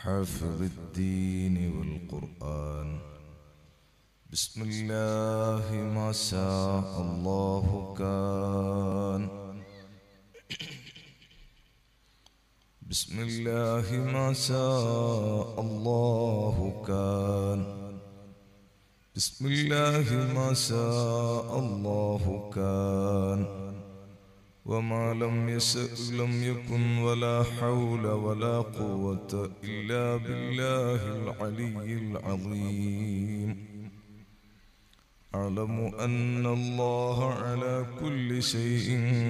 حافظ الدين والقرآن بسم الله ما شاء الله كان بسم الله ما شاء الله كان بسم الله ما شاء الله كان وما لم يشأ لم يكن ولا حول ولا قوة إلا بالله العلي العظيم أعلم أن الله على كل شيء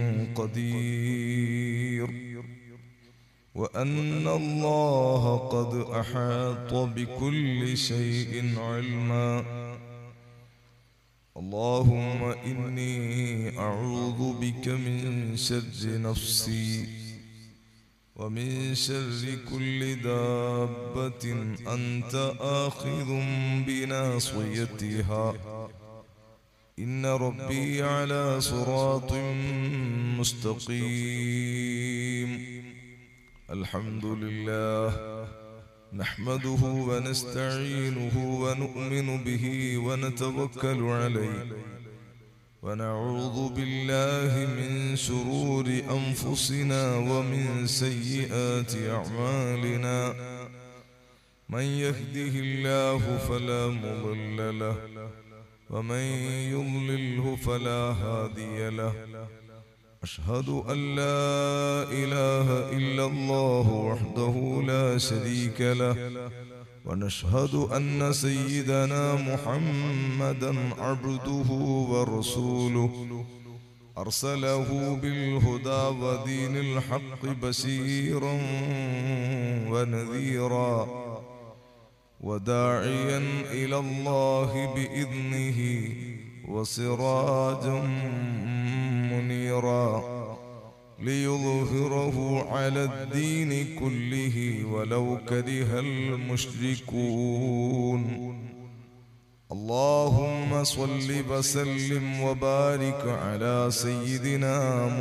قدير وأن الله قد أحاط بكل شيء علما اللهم إني أعوذ بك من شر نفسي ومن شر كل دابة أنت آخذ بناصيتها إن ربي على صراط مستقيم الحمد لله نحمده ونستعينه ونؤمن به ونتوكل عليه ونعوذ بالله من شرور أنفسنا ومن سيئات أعمالنا من يهده الله فلا مضل له ومن يضلله فلا هادي له أشهد أن لا إله إلا الله وحده لا شريك له ونشهد أن سيدنا محمدا عبده ورسوله أرسله بالهدى ودين الحق بشيرا ونذيرا وداعيا إلى الله بإذنه وسراجا منيرا ليظهره على الدين كله ولو كره المشركون اللهم صل وسلم وبارك على سيدنا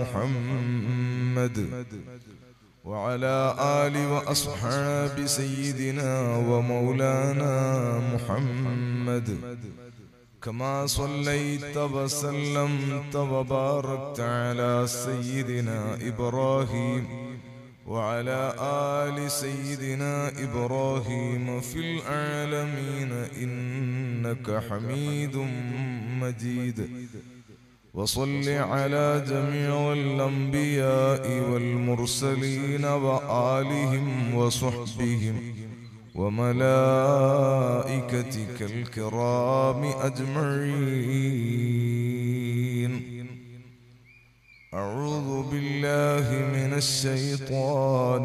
محمد وعلى آل وأصحاب سيدنا ومولانا محمد كما صليت وسلمت وباركت على سيدنا إبراهيم وعلى آل سيدنا إبراهيم في العالمين إنك حميد مجيد وصل على جميع الأنبياء والمرسلين وآلهم وصحبهم وملائكتك الكرام أجمعين أعوذ بالله من الشيطان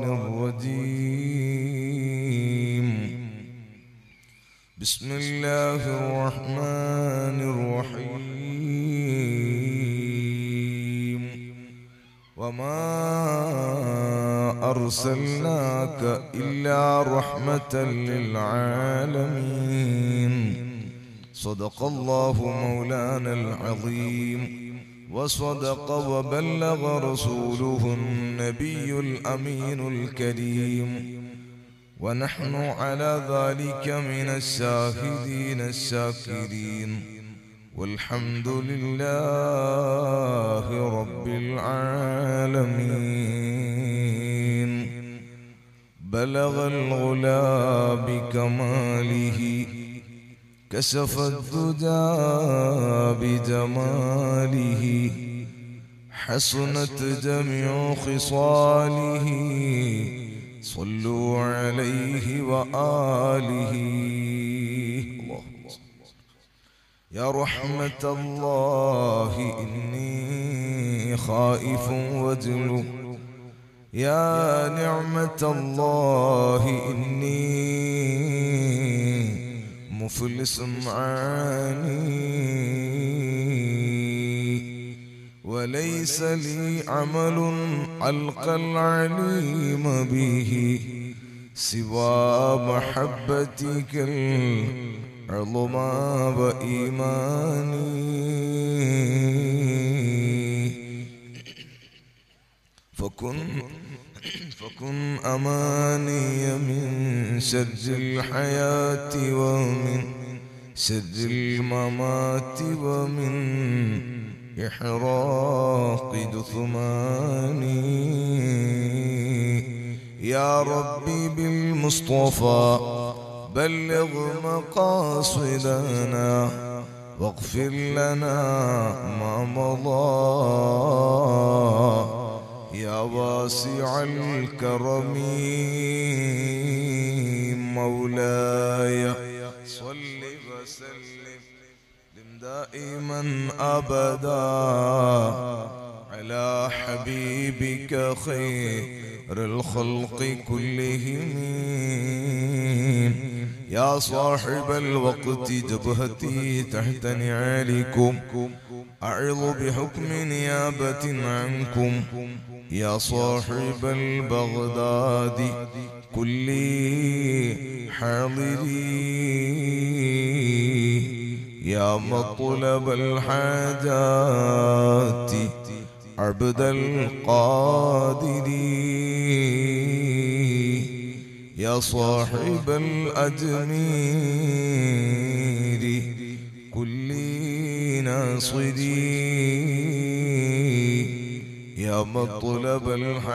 الرجيم بسم الله الرحمن الرحيم وما أرسلناك إلا رحمة للعالمين صدق الله مولانا العظيم وصدق وبلغ رسوله النبي الأمين الكريم ونحن على ذلك من الشاهدين الشاكرين والحمد لله رب العالمين بلغ الغلا بكماله كشف الدجى بجماله حسنت جميع خصاله صلوا عليه وآله يا رحمة الله إني خائف وجل يا نعمة الله إني مفلس معاني وليس لي عمل ألقى العليم به سوى محبتك العظمى وإيماني فكن فكن أماني من شر الحياة ومن شر الممات ومن إحراق جثماني يا ربي بالمصطفى بلغ مقاصدنا واغفر لنا ما مضى يا واسع الكرم مولاي صل وسلم دائما ابدا على حبيبك خير الخلق كلهم يا صاحب الوقت جبهتي تحت نعالكم أعظ بحكم نيابة عنكم يا صاحب البغداد كل حاضري يا مطلب الحاجات عبد القادر يا صاحب الأجمير كل ناصري يا مطلب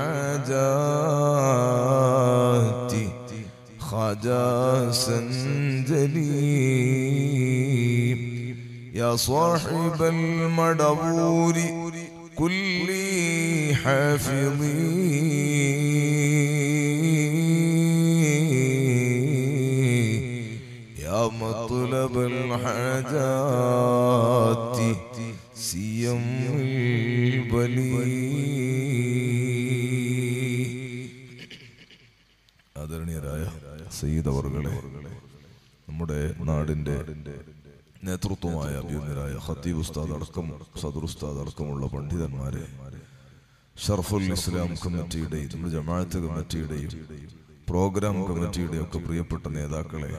الحاجات خجا سنجلي يا صاحب المدبور كل حافظي يا مطلب الحاجات سيم البلي ആദരണീയരായ സയ്യിദ് അവർകളെ നമ്മുടെ നാടിന്റെ നേതൃത്വമായ അഭ്യുന്നരായ ഖത്തീബ് ഉസ്താദ് അടക്കം സദർ ഉസ്താദ് അടക്കമുള്ള പണ്ഡിതന്മാരെ ഷർഫുൽ ഇസ്ലാം കമ്മിറ്റിയുടെയും നമ്മുടെ ജമാഅത്ത് കമ്മിറ്റിയുടെയും പ്രോഗ്രാം കമ്മിറ്റിയുടെയും ഒക്കെ പ്രിയപ്പെട്ട നേതാക്കളെ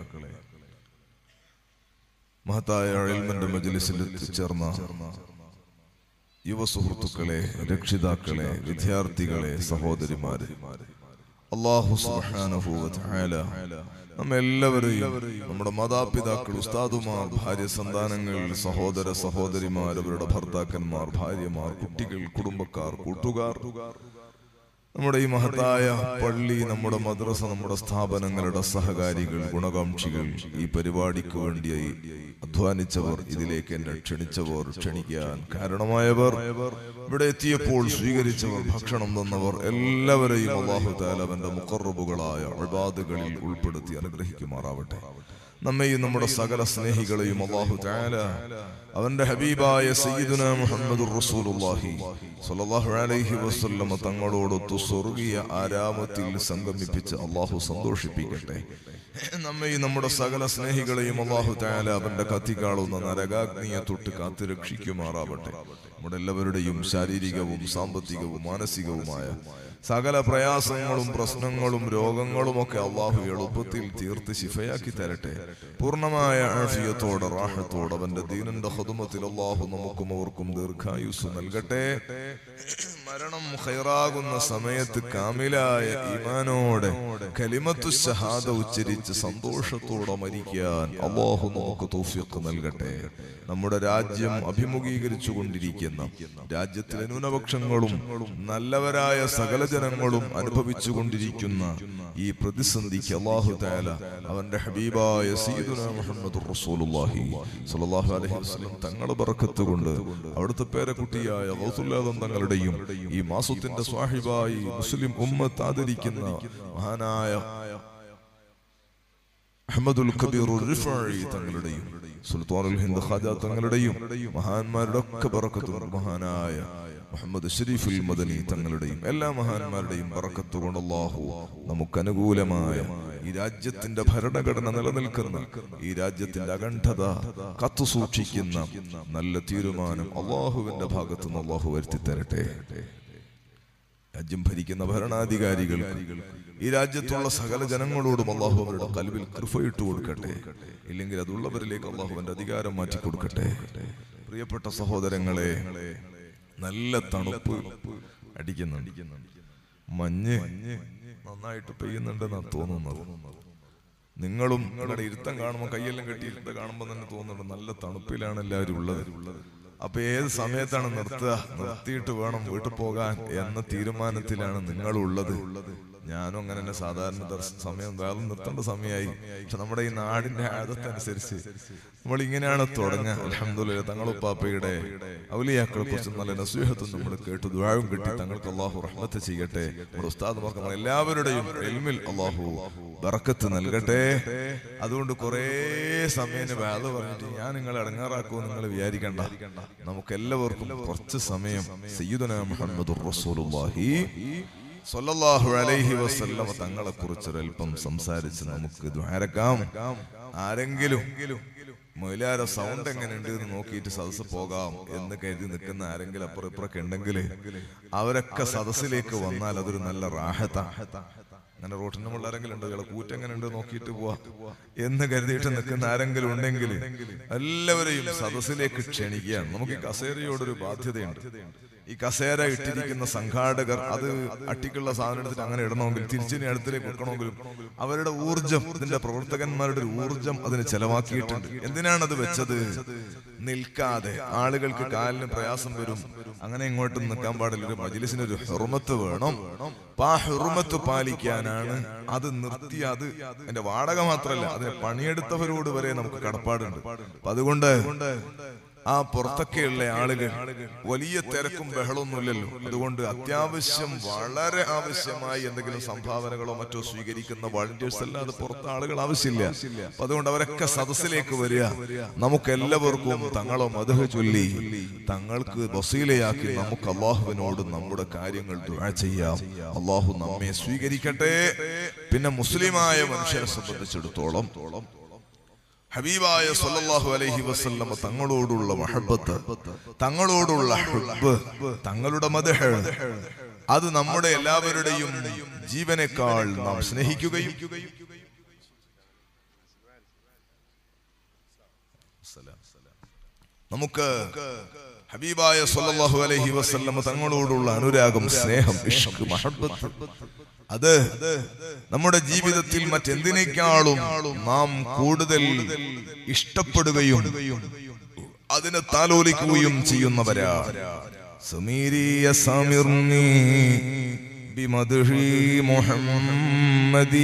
മഹത്തായ എൽമന്റെ മജ്ലിസിൽ എത്തിച്ചേർന്ന യുവ സുഹൃത്തുക്കളെ രക്ഷിതാക്കളെ വിദ്യാർത്ഥികളെ സഹോദരിമാരെ അള്ളാഹു സുബ്ഹാനഹു വ തആല നമ്മെല്ലാവരെയും നമ്മുടെ മാതാപിതാക്കൾ ഉസ്താദുമാർ ഭാര്യ സന്താനങ്ങൾ സഹോദര സഹോദരിമാർ അവരുടെ ഭർത്താക്കന്മാർ ഭാര്യമാർ കുട്ടികൾ കുടുംബക്കാർ കൂട്ടുകാർ നമ്മുടെ ഈ മഹത്തായ പള്ളി നമ്മുടെ മദ്രസ നമ്മുടെ സ്ഥാപനങ്ങളുടെ സഹകാരികൾ ഗുണകാംക്ഷികൾ ഈ പരിപാടിക്ക് വേണ്ടിയായി അധ്വാനിച്ചവർ ഇതിലേക്ക് എന്നെ ക്ഷണിച്ചവർ ക്ഷണിക്കാൻ കാരണമായവർ ഇവിടെ എത്തിയപ്പോൾ സ്വീകരിച്ചവർ ഭക്ഷണം തന്നവർ എല്ലാവരെയും അള്ളാഹു താലവന്റെ മുക്കറബുകളായ അഴിബാദുകളിൽ ഉൾപ്പെടുത്തി അനുഗ്രഹിക്കുമാറാവട്ടെ നമ്മെയും നമ്മുടെ സകല സ്നേഹികളെയും അള്ളാഹു താല അവന്റെ ഹബീബായ സയ്യിദുന മുഹമ്മദുർ റസൂലുള്ളാഹി സ്വല്ലല്ലാഹു അലൈഹി വസല്ലമ തങ്ങളോടൊത്തു സ്വർഗീയ ആരാമത്തിൽ സംഗമിപ്പിച്ച് അള്ളാഹു സന്തോഷിപ്പിക്കട്ടെ നമ്മെയും നമ്മുടെ സകല സ്നേഹികളെയും അള്ളാഹു താല അവന്റെ കത്തിക്കാളുന്ന നരകാഗ്നിയെ തൊട്ട് കാത്തു രക്ഷിക്കുമാറാവട്ടെ നമ്മുടെ എല്ലാവരുടെയും ശാരീരികവും സാമ്പത്തികവും മാനസികവുമായ സകല പ്രയാസങ്ങളും പ്രശ്നങ്ങളും രോഗങ്ങളും ഒക്കെ അള്ളാഹു എളുപ്പത്തിൽ തീർത്ത് ശിഫയാക്കി തരട്ടെ പൂർണ്ണമായ ആഫിയത്തോടെ റാഹത്തോടെ അവന്റെ ദീനന്റെ ഹതുമത്തിൽ അള്ളാഹു നമുക്കും അവർക്കും ദീർഘായുസ് നൽകട്ടെ മരണം ഹൈറാകുന്ന സമയത്ത് കാമിലായ ഈമാനോടെ കലിമത്തു ഷഹാദ ഉച്ചരിച്ച് സന്തോഷത്തോടെ മരിക്കാൻ അള്ളാഹു നമുക്ക് തൗഫീഖ് നൽകട്ടെ നമ്മുടെ രാജ്യം അഭിമുഖീകരിച്ചു കൊണ്ടിരിക്കുന്ന രാജ്യത്തിലെ ന്യൂനപക്ഷങ്ങളും നല്ലവരായ സകല ജനങ്ങളും അനുഭവിച്ചു കൊണ്ടിരിക്കുന്ന ഈ പ്രതിസന്ധിക്ക് അള്ളാഹു താല അവന്റെ ഹബീബായ സീദുന മുഹമ്മദ് റസൂലുള്ളാഹി സ്വല്ലല്ലാഹു അലൈഹി വസല്ലം തങ്ങളുടെ ബറക്കത്ത് കൊണ്ട് അവിടുത്തെ പേരക്കുട്ടിയായ ഗൗസുല്ലാദം തങ്ങളുടെയും ഈ മാസത്തിന്റെ സ്വാഹിബായി മുസ്ലിം ഉമ്മത്ത് ആദരിക്കുന്ന മഹാനായ അഹമ്മദുൽ കബീർ റിഫായി തങ്ങളുടെയും സുൽത്താനുൽ ഹിന്ദ് ഖാജ തങ്ങളുടെയും മഹാന്മാരുടെ ഒക്കെ ബറക്കത്തുകൊണ്ട് മഹാനായ മുഹമ്മദ് ഷരീഫുൽ മദനി തങ്ങളുടെയും എല്ലാ മഹാന്മാരുടെയും ബറക്കത്ത് കൊണ്ട് അല്ലാഹു നമുക്ക് അനുകൂലമായ ഈ രാജ്യത്തിന്റെ ഭരണഘടന നിലനിൽക്കുന്ന ഈ രാജ്യത്തിന്റെ അഖണ്ഡത കത്തു സൂക്ഷിക്കുന്ന നല്ല തീരുമാനം അള്ളാഹുവിന്റെ ഭാഗത്തു നിന്ന് അള്ളാഹു വരുത്തി തരട്ടെ രാജ്യം ഭരിക്കുന്ന ഭരണാധികാരികൾ ഈ രാജ്യത്തുള്ള സകല ജനങ്ങളോടും അള്ളാഹു അവരുടെ കൽവിൽ കൃപയിട്ട് കൊടുക്കട്ടെ ഇല്ലെങ്കിൽ അതുള്ളവരിലേക്ക് അള്ളാഹുവിന്റെ അധികാരം മാറ്റി കൊടുക്കട്ടെ പ്രിയപ്പെട്ട സഹോദരങ്ങളെ നല്ല തണുപ്പ് അടിക്കുന്നുണ്ട് മഞ്ഞ് നന്നായിട്ട് പെയ്യുന്നുണ്ടെന്നാണ് തോന്നുന്നത് നിങ്ങളും നിങ്ങളുടെ ഇരുത്തം കാണുമ്പോൾ കൈയെല്ലാം കെട്ടി ഇരുത്തം കാണുമ്പോൾ തന്നെ തോന്നുന്നുണ്ട് നല്ല തണുപ്പിലാണ് എല്ലാവരും ഉള്ളത് അപ്പൊ ഏത് സമയത്താണ് നിർത്തുക നിർത്തിയിട്ട് വേണം വീട്ടിൽ പോകാൻ എന്ന തീരുമാനത്തിലാണ് നിങ്ങളുള്ളത് ഞാനും അങ്ങനെ തന്നെ സാധാരണ ദർശ- സമയം വേറെ നിർത്തേണ്ട സമയമായി പക്ഷെ നമ്മുടെ ഈ നാടിന്റെ ആദത്തനുസരിച്ച് നമ്മൾ ഇങ്ങനെയാണ് തുടങ്ങുക അലഹമുല്ല തങ്ങളുപ്പാപ്പയുടെ ഔലിയാക്കളെ കുറിച്ച് നല്ല നസീഹത്തും നമ്മൾ കേട്ടു ദ്വാഴം കിട്ടി തങ്ങൾക്ക് അള്ളാഹു റഹ്മത്ത് ചെയ്യട്ടെ നമ്മുടെ ഉസ്താദ്മാർക്ക് നമ്മൾ എല്ലാവരുടെയും എൽമിൽ അള്ളാഹു ബറക്കത്ത് നൽകട്ടെ അതുകൊണ്ട് കുറേ സമയം വേദ പറഞ്ഞിട്ട് ഞാൻ നിങ്ങളെ ഇടങ്ങാറാക്കുമോ നിങ്ങൾ വിചാരിക്കണ്ട നമുക്ക് എല്ലാവർക്കും കുറച്ച് സമയം സയ്യിദുന മുഹമ്മദ് റസൂലുള്ളാഹി സ്വല്ലല്ലാഹു അലൈഹി വസല്ലമ തങ്ങളെ കുറിച്ചൊരൽപ്പം സംസാരിച്ച് നമുക്ക് ദ്വാരക്കാം ആരെങ്കിലും മൊയിലാര സൗണ്ട് എങ്ങനെയുണ്ട് എന്ന് നോക്കിയിട്ട് സദസ്സ് പോകാം എന്ന് കരുതി നിൽക്കുന്ന ആരെങ്കിലും അപ്പുറം ഇപ്പുറമൊക്കെ ഉണ്ടെങ്കിൽ അവരൊക്കെ സദസ്സിലേക്ക് വന്നാൽ അതൊരു നല്ല റാഹത്ത അങ്ങനെ റോട്ടിന് മുകളിൽ ആരെങ്കിലും ഉണ്ട് ഇയാളെ കൂറ്റ് എങ്ങനെ ഉണ്ട് നോക്കിയിട്ട് പോവാ എന്ന് കരുതിയിട്ട് നിൽക്കുന്ന ആരെങ്കിലും ഉണ്ടെങ്കിൽ എല്ലാവരെയും സദസ്സിലേക്ക് ക്ഷണിക്കുകയാണ് നമുക്ക് ഈ കസേരയോടൊരു ബാധ്യതയുണ്ട് ഈ കസേര ഇട്ടിരിക്കുന്ന സംഘാടകർ അത് അട്ടിക്കുള്ള സാധനം എടുത്തിട്ട് അങ്ങനെ ഇടണമെങ്കിൽ തിരിച്ചിനെ അടുത്തിലേക്ക് വെക്കണമെങ്കിലും അവരുടെ ഊർജം ഇതിന്റെ പ്രവർത്തകന്മാരുടെ ഒരു ഊർജം അതിന് ചെലവാക്കിയിട്ടുണ്ട് എന്തിനാണ് അത് വെച്ചത് നിൽക്കാതെ ആളുകൾക്ക് കാലിന് പ്രയാസം വരും അങ്ങനെ ഇങ്ങോട്ടും നിൽക്കാൻ പാടില്ല ഒരു മജിലിസിന് ഒരു ഹെറുമത്ത് വേണം അപ്പൊ ആ ഹെറുമത്ത് പാലിക്കാനാണ് അത് നിർത്തി അത് എന്റെ വാടക മാത്രമല്ല അതിനെ പണിയെടുത്തവരോട് വരെ നമുക്ക് കടപ്പാടുണ്ട് അപ്പൊ അതുകൊണ്ട് ആ പുറത്തൊക്കെയുള്ള ആളുകൾ വലിയ തിരക്കും ബഹളമൊന്നുമില്ലല്ലോ അതുകൊണ്ട് അത്യാവശ്യം വളരെ ആവശ്യമായി എന്തെങ്കിലും സംഭാവനകളോ മറ്റോ സ്വീകരിക്കുന്ന വളണ്ടിയേഴ്സ് അല്ലാതെ പുറത്ത് ആളുകൾ ആവശ്യമില്ല അപ്പൊ അതുകൊണ്ട് അവരൊക്കെ സദസ്സിലേക്ക് വരിക നമുക്ക് എല്ലാവർക്കും തങ്ങളോ മധു ചൊല്ലി തങ്ങൾക്ക് വസീലയാക്കി നമുക്ക് അള്ളാഹുവിനോട് നമ്മുടെ കാര്യങ്ങൾ ദുആ ചെയ്യാം അള്ളാഹു നമ്മെ സ്വീകരിക്കട്ടെ പിന്നെ മുസ്ലിമായ മനുഷ്യരെ സംബന്ധിച്ചിടത്തോളം ഹബീബായ സല്ലല്ലാഹു അലൈഹി വസല്ലമ തങ്ങളോടുള്ള മഹബത്ത് തങ്ങളോടുള്ള ഹുബ്ബ് തങ്ങളുടെ മദഹ് അത് നമ്മുടെ എല്ലാവരുടെയും ജീവനേക്കാൾ നാം സ്നേഹിക്കുകയും നമുക്ക് ഹബീബായ സല്ലല്ലാഹു അലൈഹി വസല്ലമ തങ്ങളോടുള്ള അനുരാഗം സ്നേഹം ഇഷ്ക് മഹബത്ത് അത് നമ്മുടെ ജീവിതത്തിൽ മറ്റെന്തിനേക്കാളും നാം കൂടുതൽ ഇഷ്ടപ്പെടുകയും അതിനെ താലോലിക്കുകയും ചെയ്യുന്നവരാ സമീരിയ സമീർണി ബിമദ്ഹി മുഹമ്മദി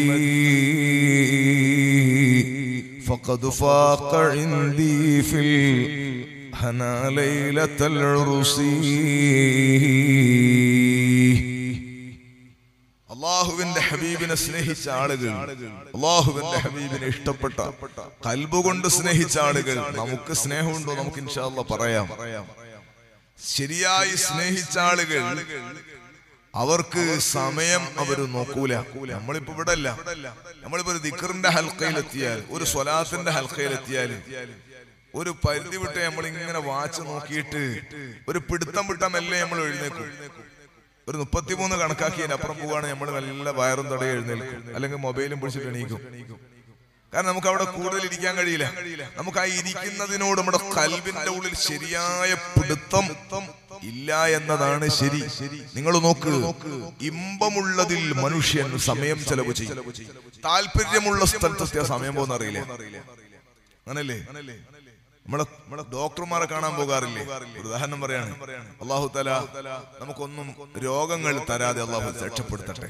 فقد فاق عندي في الهنا ليلة العرس അള്ളാഹുവിന്റെ ഹബീബിനെ സ്നേഹിച്ച ആളുകൾ അള്ളാഹുവിന്റെ ഹബീബിനെ ഇഷ്ടപ്പെട്ട കൽബുകൊണ്ട് സ്നേഹിച്ച ആളുകൾ നമുക്ക് സ്നേഹമുണ്ടോ നമുക്ക് ഇൻഷാല്ല പറയാം ശരിയായി സ്നേഹിച്ച ആളുകൾ അവർക്ക് സമയം അവർ നോക്കൂല നമ്മളിപ്പോ ഇവിടെ അല്ല നമ്മളിപ്പോ ഒരു ദിക്കറിന്റെ ഹൽക്കയിലെത്തിയാൽ ഒരു സ്വലാത്തിന്റെ ഹൽക്കയിലെത്തിയാൽ ഒരു പരിധി വിട്ട് നമ്മൾ ഇങ്ങനെ വാച്ച് നോക്കിയിട്ട് ഒരു പിടുത്തം വിട്ടമല്ലേ നമ്മൾ എഴുന്നേക്കും ഒരു മുപ്പത്തിമൂന്ന് കണക്കാക്കി അതിന്റെ അപ്പുറം പോവാണ് നമ്മൾ നല്ല വയറും തടയും എഴുന്നേൽക്കും അല്ലെങ്കിൽ മൊബൈലും പിടിച്ചിട്ട് എണീക്കും കാരണം നമുക്ക് അവിടെ കൂടുതൽ ഇരിക്കാൻ കഴിയില്ല നമുക്ക് ആ ഇരിക്കുന്നതിനോട് നമ്മുടെ കൽവിന്റെ ഉള്ളിൽ ശരിയായ പിടുത്തം ഇല്ല എന്നതാണ് ശരി നിങ്ങൾ നോക്ക് ഇമ്പമുള്ളതിൽ മനുഷ്യൻ സമയം ചെലവ് ചെയ്യും താല്പര്യമുള്ള സ്ഥലത്തെത്തിയ സമയം പോകുന്ന അറിയില്ല അങ്ങനല്ലേ നമ്മളെ നമ്മളെ ഡോക്ടർമാരെ കാണാൻ പോകാറില്ലേ ഒരു ഉദാഹരണം പറയാണ് അള്ളാഹു തല നമുക്കൊന്നും രോഗങ്ങൾ തരാതെ അള്ളാഹു രക്ഷപ്പെടുത്തട്ടെ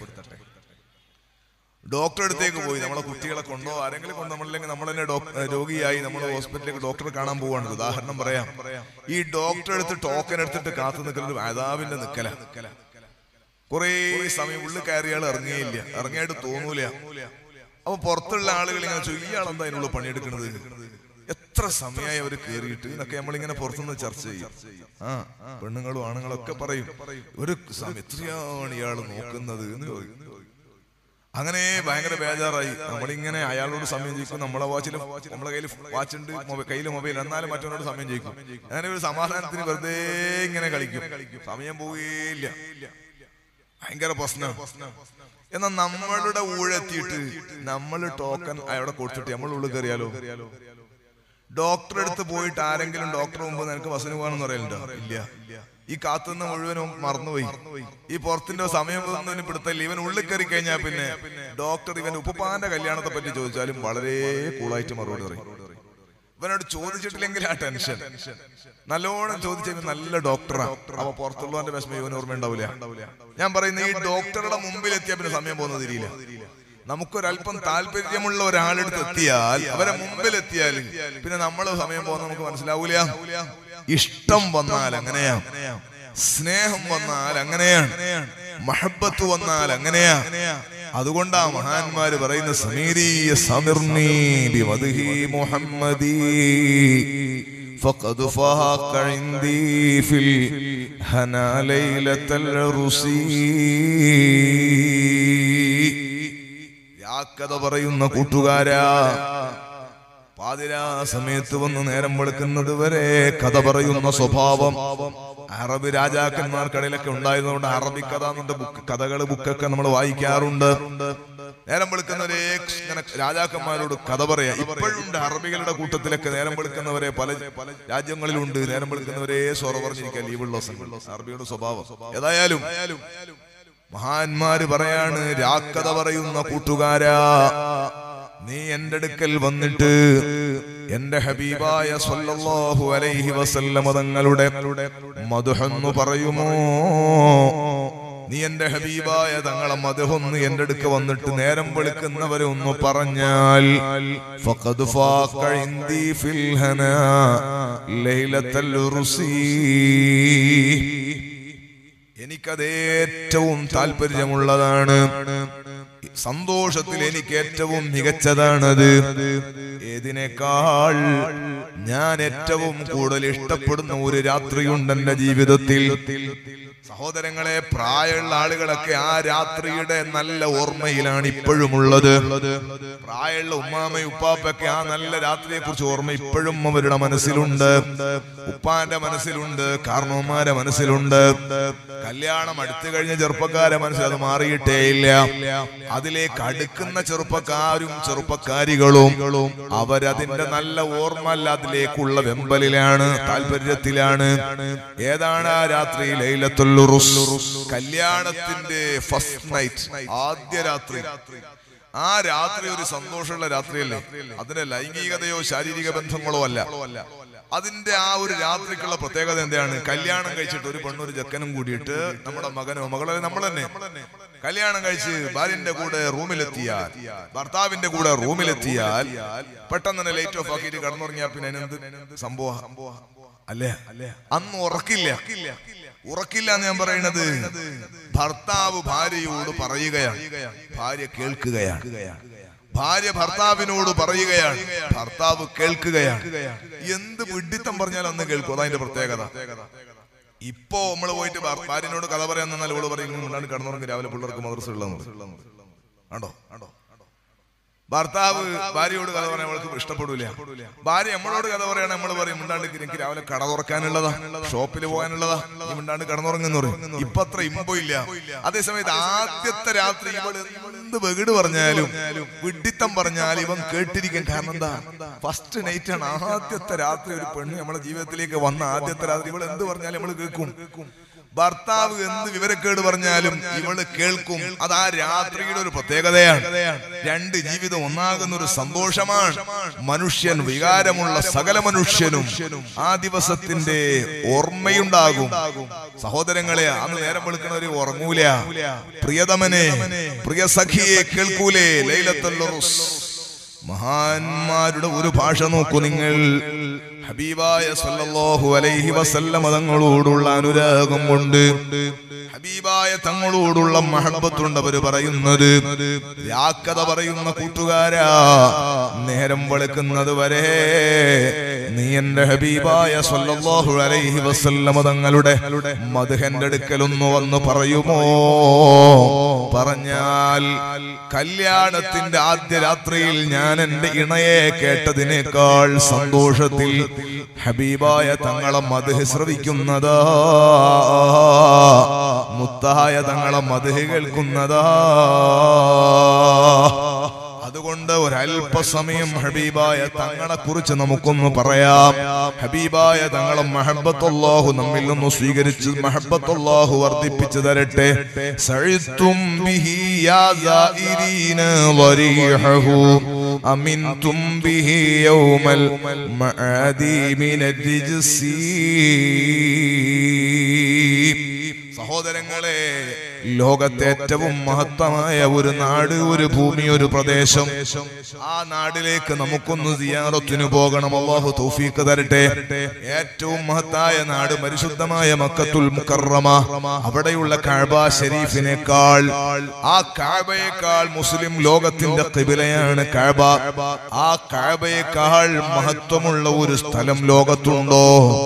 ഡോക്ടറെ അടുത്തേക്ക് പോയി നമ്മളെ കുട്ടികളെ കൊണ്ടോ ആരെങ്കിലും കൊണ്ടോ നമ്മളില്ലെങ്കിൽ നമ്മൾ തന്നെ ഡോക്- രോഗിയായി നമ്മൾ ഹോസ്പിറ്റലിലേക്ക് ഡോക്ടറെ കാണാൻ പോവാണ് ഉദാഹരണം പറയാം ഈ ഡോക്ടറെ അടുത്ത് ടോക്കൺ എടുത്തിട്ട് കാത്തു നിൽക്കുന്നത് അതാവിന്റെ നിക്കല കുറേ സമയം ഉള്ളിൽ കയറിയാൾ ഇറങ്ങിയില്ല ഇറങ്ങിയായിട്ട് തോന്നൂല അപ്പൊ പുറത്തുള്ള ആളുകൾ ഇങ്ങനെ ചോദിക്കും ഇയാളെന്താ അതിനുള്ള പണിയെടുക്കുന്നത് എത്ര സമയമായി അവർ കയറിയിട്ട് എന്നൊക്കെ നമ്മളിങ്ങനെ പുറത്തുനിന്ന് ചർച്ച ചെയ്യും ആ പെണ്ണുങ്ങളും ആണുങ്ങളും ഒക്കെ പറയും ഒരു സമയം എത്രയാണ് ഇയാൾ നോക്കുന്നത് എന്ന് ചോദിക്കും അങ്ങനെ ഭയങ്കര ബേജാറായി നമ്മളിങ്ങനെ അയാളോട് സമയം ചോദിക്കും നമ്മളെ വാച്ചിൽ നമ്മളെ കയ്യിൽ വാച്ച് ഉണ്ട് കയ്യിൽ മൊബൈൽ എന്നാലും മറ്റവനോട് സമയം ചോദിക്കും അങ്ങനെ ഒരു സമാധാനത്തിന് വെറുതെ ഇങ്ങനെ കളിക്കും സമയം പോവുകയില്ല ഭയങ്കര പ്രശ്നം എന്നാൽ നമ്മളുടെ ഊഴെത്തിയിട്ട് നമ്മൾ ടോക്കൺ അവിടെ കൊടുത്തിട്ട് നമ്മൾ ഉള്ളിൽ കയറിയാലോ ഡോക്ടറെ അടുത്ത് പോയിട്ട് ആരെങ്കിലും ഡോക്ടർ മുമ്പ് നിനക്ക് ബസ്സിന് പോകാനെന്ന് പറയലുണ്ടോ ഇല്ല ഈ കാത്തുനിന്ന് മുഴുവനും മറന്നുപോയി ഈ പുറത്തിന്റെ സമയം ഒന്നും പിടുത്തല്ല ഇവൻ ഉള്ളിൽ കയറി കഴിഞ്ഞാൽ പിന്നെ ഡോക്ടർ ഇവൻ ഉപ്പപ്പാന്റെ കല്യാണത്തെ പറ്റി ചോദിച്ചാലും വളരെ കൂളായിട്ട് മറുപടി പറയും ഇവനോട് ചോദിച്ചിട്ടില്ലെങ്കിൽ ആ ടെൻഷൻ നല്ലോണം ചോദിച്ച ഇവൻ നല്ല ഡോക്ടറാ അപ്പൊ പുറത്തുള്ളവന്റെ വിഷമം ഇവൻ ഓർമ്മയുണ്ടാവില്ല ഞാൻ പറയുന്ന ഈ ഡോക്ടറുടെ മുമ്പിൽ എത്തിയ പിന്നെ സമയം പോകുന്നത് തിരിയില്ല നമുക്കൊരല്പം താല്പര്യമുള്ള ഒരാളെടുത്ത് എത്തിയാൽ അവരെ മുമ്പിൽ എത്തിയാൽ പിന്നെ നമ്മള് സമയം പോകുന്ന നമുക്ക് മനസ്സിലാവൂല ഇഷ്ടം വന്നാൽ അങ്ങനെയാ സ്നേഹം വന്നാൽ അങ്ങനെയാണ് മഹബത്ത് വന്നാൽ അങ്ങനെയാ അതുകൊണ്ടാ മഹാന്മാര് പറയുന്ന സമീരീയ സമിർണി ബിമദ്ഹി മുഹമ്മദി فقد فاق عندي في الهنا ليلة العرسي യാക്കഥ പറയുന്ന കൂട്ടുകാരാ പാതിരാ സമയത്ത് വന്ന് നേരം വെളുക്കുന്നത് വരെ കഥ പറയുന്ന സ്വഭാവം അറബ് രാജാക്കന്മാർക്കിടയിലൊക്കെ ഉണ്ടായതുകൊണ്ട് അറബി കഥ എന്നുണ്ട് ബുക്ക് കഥകൾ ബുക്കൊക്കെ നമ്മൾ വായിക്കാറുണ്ട് നേരം വെളുക്കുന്നവരെ ഇങ്ങനെ രാജാക്കന്മാരോട് കഥ പറയാ ഇപ്പോഴുണ്ട് അറബികളുടെ കൂട്ടത്തിലൊക്കെ നേരം വെളുക്കുന്നവരെ പല പല രാജ്യങ്ങളിലുണ്ട് നേരം വെളുക്കുന്നവരെ സ്വറ പറഞ്ഞിരിക്കാൻ ലീവുള്ള ദിവസങ്ങൾ അറബിയുടെ സ്വഭാവം ഏതായാലും മഹാന്മാര് പറയാണ് രാക്കഥ പറയുന്ന കൂട്ടുകാരാ നീ എന്റെ അടുക്കൽ വന്നിട്ട് എന്റെ ഹബീബായ സല്ലല്ലാഹു അലൈഹി വസല്ലമ തങ്ങളുടെ മധുഹെന്ന് പറയുമോ നീ എന്റെ ഹബീബായ തങ്ങളെ മധുഹൊന്ന് എന്റെ അടുക്ക വന്നിട്ട് നേരം വെളുക്കുന്നവരെ ഒന്ന് പറഞ്ഞാൽ ഫഖദ് ഫാഖ ഇൻദി ഫിൽ ഹനാ ലൈലത്തൽ ഉർസി എനിക്കത് ഏറ്റവും താല്പര്യമുള്ളതാണ് സന്തോഷത്തിൽ എനിക്ക് ഏറ്റവും മികച്ചതാണത് ഏതിനേക്കാൾ ഞാൻ ഏറ്റവും കൂടുതൽ ഇഷ്ടപ്പെടുന്ന ഒരു രാത്രിയുണ്ട് എന്റെ ജീവിതത്തിൽ സഹോദരങ്ങളെ പ്രായമുള്ള ആളുകളൊക്കെ ആ രാത്രിയുടെ നല്ല ഓർമ്മയിലാണ് ഇപ്പോഴും ഉള്ളത് പ്രായമുള്ള ഉമ്മാമയും ഉപ്പാപ്പൊക്കെ ആ നല്ല രാത്രിയെ കുറിച്ച് ഓർമ്മ ഇപ്പോഴും അവരുടെ മനസ്സിലുണ്ട് ഉപ്പാന്റെ മനസ്സിലുണ്ട് കാരണവന്മാരെ മനസ്സിലുണ്ട് കല്യാണം അടുത്തു കഴിഞ്ഞ ചെറുപ്പക്കാരെ മനസ്സിൽ അത് മാറിയിട്ടേ ഇല്ല അതിലേക്ക് അടുക്കുന്ന ചെറുപ്പക്കാരും ചെറുപ്പക്കാരികളും അവരതിന്റെ നല്ല ഓർമ്മ അല്ല അതിലേക്കുള്ള വെമ്പലിലാണ് താല്പര്യത്തിലാണ് ഏതാണ് ആ രാത്രി ലൈലത്തുൽ ഉറുസ് കല്യാണത്തിന്റെ ഫസ്റ്റ് നൈറ്റ് ആദ്യ രാത്രി ആ രാത്രി ഒരു സന്തോഷമുള്ള രാത്രിയല്ലേ അതിന് ലൈംഗികതയോ ശാരീരിക ബന്ധങ്ങളോ അല്ല അതിന്റെ ആ ഒരു രാത്രിക്കുള്ള പ്രത്യേകത എന്താണ് കല്യാണം കഴിച്ചിട്ട് ഒരു പെണ്ണൊരു ചെക്കനും കൂടിയിട്ട് നമ്മുടെ മകനോ മകളോ നമ്മൾ തന്നെ കല്യാണം കഴിച്ച് ഭാര്യന്റെ കൂടെ റൂമിലെത്തിയാൽ ഭർത്താവിന്റെ കൂടെ റൂമിലെത്തിയാൽ പെട്ടെന്ന് തന്നെ ലൈറ്റ് ഓഫ് ആക്കിയിട്ട് കടന്നുറങ്ങിയാൽ പിന്നെ അതിനെന്ത് സംഭവം അല്ലേ അന്ന് ഉറക്കില്ല ഉറക്കില്ല എന്ന് ഞാൻ പറയുന്നത് ഭർത്താവ് ഭാര്യയോട് പറയുകയാണ് ഭാര്യ കേൾക്കുകയാണ് ഭാര്യ ഭർത്താവിനോട് പറയുകയാണ് ഭർത്താവ് കേൾക്കുകയാണ് എന്ത് വിഡിത്തം പറഞ്ഞാൽ അന്ന് കേൾക്കും അതതിന്റെ പ്രത്യേകത ഇപ്പോ നമ്മൾ പോയിട്ട് ഭാ- ഭാര്യനോട് കഥ പറയാൻ നിന്നാൽ ഇവള് പറയും മുണ്ടാണ്ട് കിടന്നുറങ്ങി രാവിലെ പിള്ളേർക്ക് മദ്രസ ഉള്ളത് ആണ്ടോ ആണ്ടോ ഭർത്താവ് ഭാര്യയോട് കഥ പറയാൻ അവൾക്ക് ഇഷ്ടപ്പെടൂല ഭാര്യ നമ്മളോട് കഥ പറയാൻ നമ്മൾ പറയും മിണ്ടാണ്ട് എനിക്ക് രാവിലെ കട തുറക്കാനുള്ളതാ ഷോപ്പിൽ പോകാനുള്ളതാ നീ മിണ്ടാണ്ട് കടന്നുറങ്ങുന്നു പറയും ഇപ്പൊ അത്ര ഇമ്പോ ഇല്ല അതേസമയത്ത് ആദ്യത്തെ രാത്രി ഇവൾ എന്ത് വെകിട് പറഞ്ഞാലും വിഡിത്തം പറഞ്ഞാൽ ഇവൻ കേട്ടിരിക്കും കാരണം എന്താ ഫസ്റ്റ് നൈറ്റ് ആണ് ആദ്യത്തെ രാത്രി ഒരു പെണ്ണ് നമ്മളെ ജീവിതത്തിലേക്ക് വന്ന ആദ്യത്തെ രാത്രി ഇവൾ എന്ത് പറഞ്ഞാലും നമ്മൾ കേൾക്കും ഭർത്താവ് എന്ത് വിവരക്കേട് പറഞ്ഞാലും ഇവള് കേൾക്കും അത് ആ രാത്രിയുടെ ഒരു പ്രത്യേകതയാണ് രണ്ട് ജീവിതം ഒന്നാകുന്ന ഒരു സന്തോഷമാണ് മനുഷ്യൻ വികാരമുള്ള സകല മനുഷ്യനും ആ ദിവസത്തിന്റെ ഓർമ്മയുണ്ടാകും സഹോദരങ്ങളെ അന്ന് നേരം വെളുക്കണവര് ഉറങ്ങൂല പ്രിയതമനെ പ്രിയ സഖിയെ കേൾക്കൂലേ ലൈലത്തുൽ ഉറുസ്. മഹാന്മാരുടെ ഒരു ഭാഷ നോക്കൂ നിങ്ങൾ ഹബീബായ സല്ലല്ലാഹു അലൈഹി വസല്ലമ തങ്ങളോടുള്ള അനുരാഗം കൊണ്ട് ഹബീബായ തങ്ങളോടുള്ള മഹബത്തുണ്ട് അവര് പറയുന്നത് വ്യാക്കത പറയുന്ന കൂട്ടുകാരാ നേരം വെളുക്കുന്നത് വരെ നീ എന്റെ ഹബീബായ സല്ലല്ലാഹു അലൈഹി വസല്ലമ തങ്ങളുടെ മധുഹന്റെ അടുക്കലൊന്ന് വന്ന് പറയുമോ പറഞ്ഞാൽ കല്യാണത്തിന്റെ ആദ്യ രാത്രിയിൽ ഞാൻ എന്റെ ഇണയെ കേട്ടതിനേക്കാൾ സന്തോഷത്തിൽ ഹബീബായ തങ്ങളെ മധു ശ്രവിക്കുന്നതാ മുത്തായ തങ്ങളെ മധു കേൾക്കുന്നതാ അതുകൊണ്ട് ഒരല്പസമയം ഹബീബായ തങ്ങളെ കുറിച്ച് നമുക്കൊന്ന് പറയാം ഹബീബായ തങ്ങളെ മഹബത്തല്ലാഹു നമ്മിൽ നിന്ന് സ്വീകരിച്ച് മഹബത്തല്ലാഹു വർദ്ധിപ്പിച്ചു തരട്ടെ സഴിത്തും ബിഹി യാ സായിരീന വരീഹഹു അമിൻതും ബിഹി യൗമൽ മഅദി മിനൽ റിജ്സി സഹോദരങ്ങളെ ലോകത്തെ ഏറ്റവും മഹത്തമായ ഒരു നാട് ഒരു ഭൂമി ഒരു പ്രദേശം ആ നാടിലേക്ക് നമുക്കൊന്ന് സിയാറത്തിന് പോകണം അള്ളാഹു തൗഫീഖ് തരട്ടെ ഏറ്റവും മഹത്തായ നാട് പരിശുദ്ധമായ മക്കത്തുൽ മുക്കറമ അവിടെയുള്ള കഅബ ഷരീഫിനേക്കാൾ ആ കഅബയേക്കാൾ മുസ്ലിം ലോകത്തിന്റെ കിബിലയാണ് കഅബ ആ കഅബയേക്കാൾ മഹത്വമുള്ള ഒരു സ്ഥലം ലോകത്തുണ്ടോ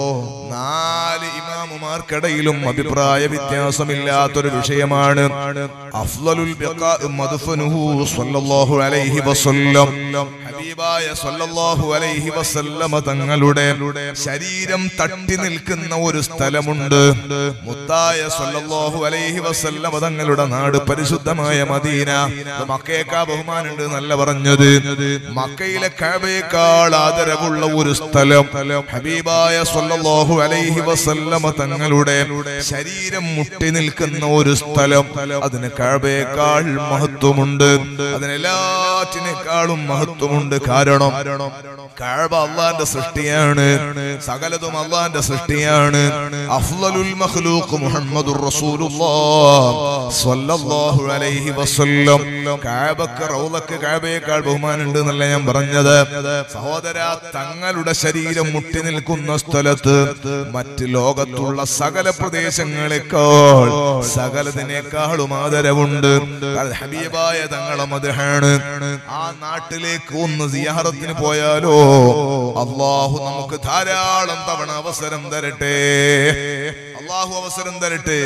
നാല് ഇമാമുമാർക്കിടയിലും അഭിപ്രായ വ്യത്യാസമില്ലാത്തൊരു വിഷയമാണ് അഫ്ളലുൽ ബിഖാഇ മദ്ഫനുഹു സ്വല്ലല്ലാഹു അലൈഹി വസല്ലം ഹബീബായ സ്വല്ലല്ലാഹു അലൈഹി വസല്ലമ തങ്ങളുടെ ശരീരം തട്ടി നിൽക്കുന്ന ഒരു സ്ഥലമുണ്ട് മുത്തായ സ്വല്ലല്ലാഹു അലൈഹി വസല്ലമ തങ്ങളുടെ നാട് പരിശുദ്ധമായ മദീന ഇത് മക്കയേക്കാ ബഹുമാനുണ്ട് എന്നല്ല പറഞ്ഞത് മക്കയിലെ കഅബയേക്കാൾ ആദരവുള്ള ഒരു സ്ഥലം ഹബീബായ സ്വല്ലല്ലാഹു അലൈഹി വസല്ലമ തങ്ങളുടെ ശരീരം മുട്ടി നിൽക്കുന്ന ഒരു സ്ഥലം അതിന് കഅബയേക്കാൾ മഹത്വമുണ്ട് അതിനെല്ലാറ്റിനേക്കാളും മഹത്വമുണ്ട് കാരണം കഅബ അള്ളാന്റെ സൃഷ്ടിയാണ് സകലതും അള്ളാന്റെ സൃഷ്ടിയാണ് അഫ്ളലുൽ മഖ്ലൂഖ് മുഹമ്മദുർ റസൂലുള്ളാഹ് സ്വല്ലല്ലാഹു അലൈഹി വസല്ലം കഅബക്ക് റൗളക്ക് കഅബയേക്കാൾ ബഹുമാനുണ്ട് എന്നല്ല ഞാൻ പറഞ്ഞത് സഹോദര തങ്ങളുടെ ശരീരം മുട്ടി നിൽക്കുന്ന സ്ഥലത്ത് മറ്റ് ലോകത്തുള്ള സകല പ്രദേശങ്ങളെക്കാൾ സകലതിനേക്കാളും ആദരവുണ്ട് അത് ഹബീബായ തങ്ങളെ മതഹാണ് ആ നാട്ടിലേക്ക് ഒന്ന് സിയാറത്തിന് പോയാലോ അള്ളാഹു നമുക്ക് ധാരാളം തവണ അവസരം തരട്ടെ അള്ളാഹു അവസരം തരട്ടെ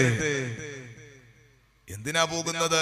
എന്തിനാ പോകുന്നത്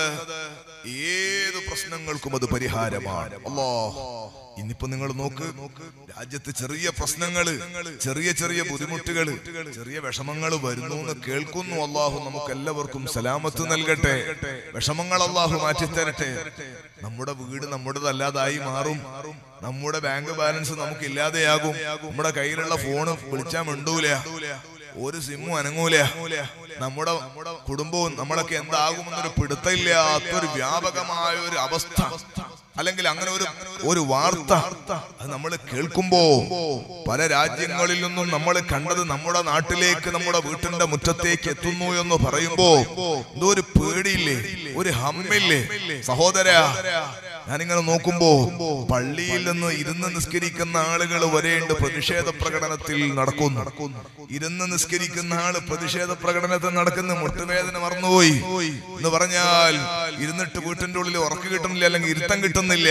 ഏത് പ്രശ്നങ്ങൾക്കും അത് പരിഹാരമാണ് അല്ലോ ഇന്നിപ്പോ നിങ്ങൾ നോക്ക് രാജ്യത്ത് ചെറിയ പ്രശ്നങ്ങള് ചെറിയ ചെറിയ ബുദ്ധിമുട്ടുകള് ചെറിയ വിഷമങ്ങൾ വരുന്നു എന്ന് കേൾക്കുന്നു അള്ളാഹു നമുക്ക് എല്ലാവർക്കും സലാമത്ത് നൽകട്ടെ വിഷമങ്ങൾ അള്ളാഹു മാറ്റിത്തരട്ടെ നമ്മുടെ വീട് നമ്മുടേതല്ലാതായി മാറും നമ്മുടെ ബാങ്ക് ബാലൻസ് നമുക്ക് ഇല്ലാതെയാകും നമ്മുടെ കയ്യിലുള്ള ഫോണ് വിളിച്ചാൽ മിണ്ടൂല ഒരു സിമ്മും അനങ്ങൂല നമ്മുടെ കുടുംബവും നമ്മളൊക്കെ എന്താകുമെന്നൊരു പിടുത്തമില്ലാത്തൊരു വ്യാപകമായ ഒരു അവസ്ഥ അല്ലെങ്കിൽ അങ്ങനെ ഒരു ഒരു വാർത്ത അത് നമ്മൾ കേൾക്കുമ്പോ പല രാജ്യങ്ങളിൽ നിന്നും നമ്മൾ കണ്ടത് നമ്മുടെ നാട്ടിലേക്ക് നമ്മുടെ വീട്ടിന്റെ മുറ്റത്തേക്ക് എത്തുന്നു എന്ന് പറയുമ്പോ എന്തോ ഒരു പേടിയില്ലേ ഒരു ഹമ്മില്ലേ സഹോദര ഞാനിങ്ങനെ നോക്കുമ്പോ പള്ളിയിൽ നിന്ന് ഇരുന്ന് നിസ്കരിക്കുന്ന ആളുകൾ വരെയുണ്ട് പ്രതിഷേധ പ്രകടനത്തിൽ നടക്കുന്നു ഇരുന്ന് നിസ്കരിക്കുന്ന ആള് പ്രതിഷേധ പ്രകടനത്തിൽ നടക്കുന്ന മുട്ടുവേദന മറന്നുപോയി എന്ന് പറഞ്ഞാൽ ഇരുന്നിട്ട് വീട്ടിന്റെ ഉള്ളിൽ ഉറക്ക് കിട്ടുന്നില്ല അല്ലെങ്കിൽ ഇരുത്തം കിട്ടുന്നില്ല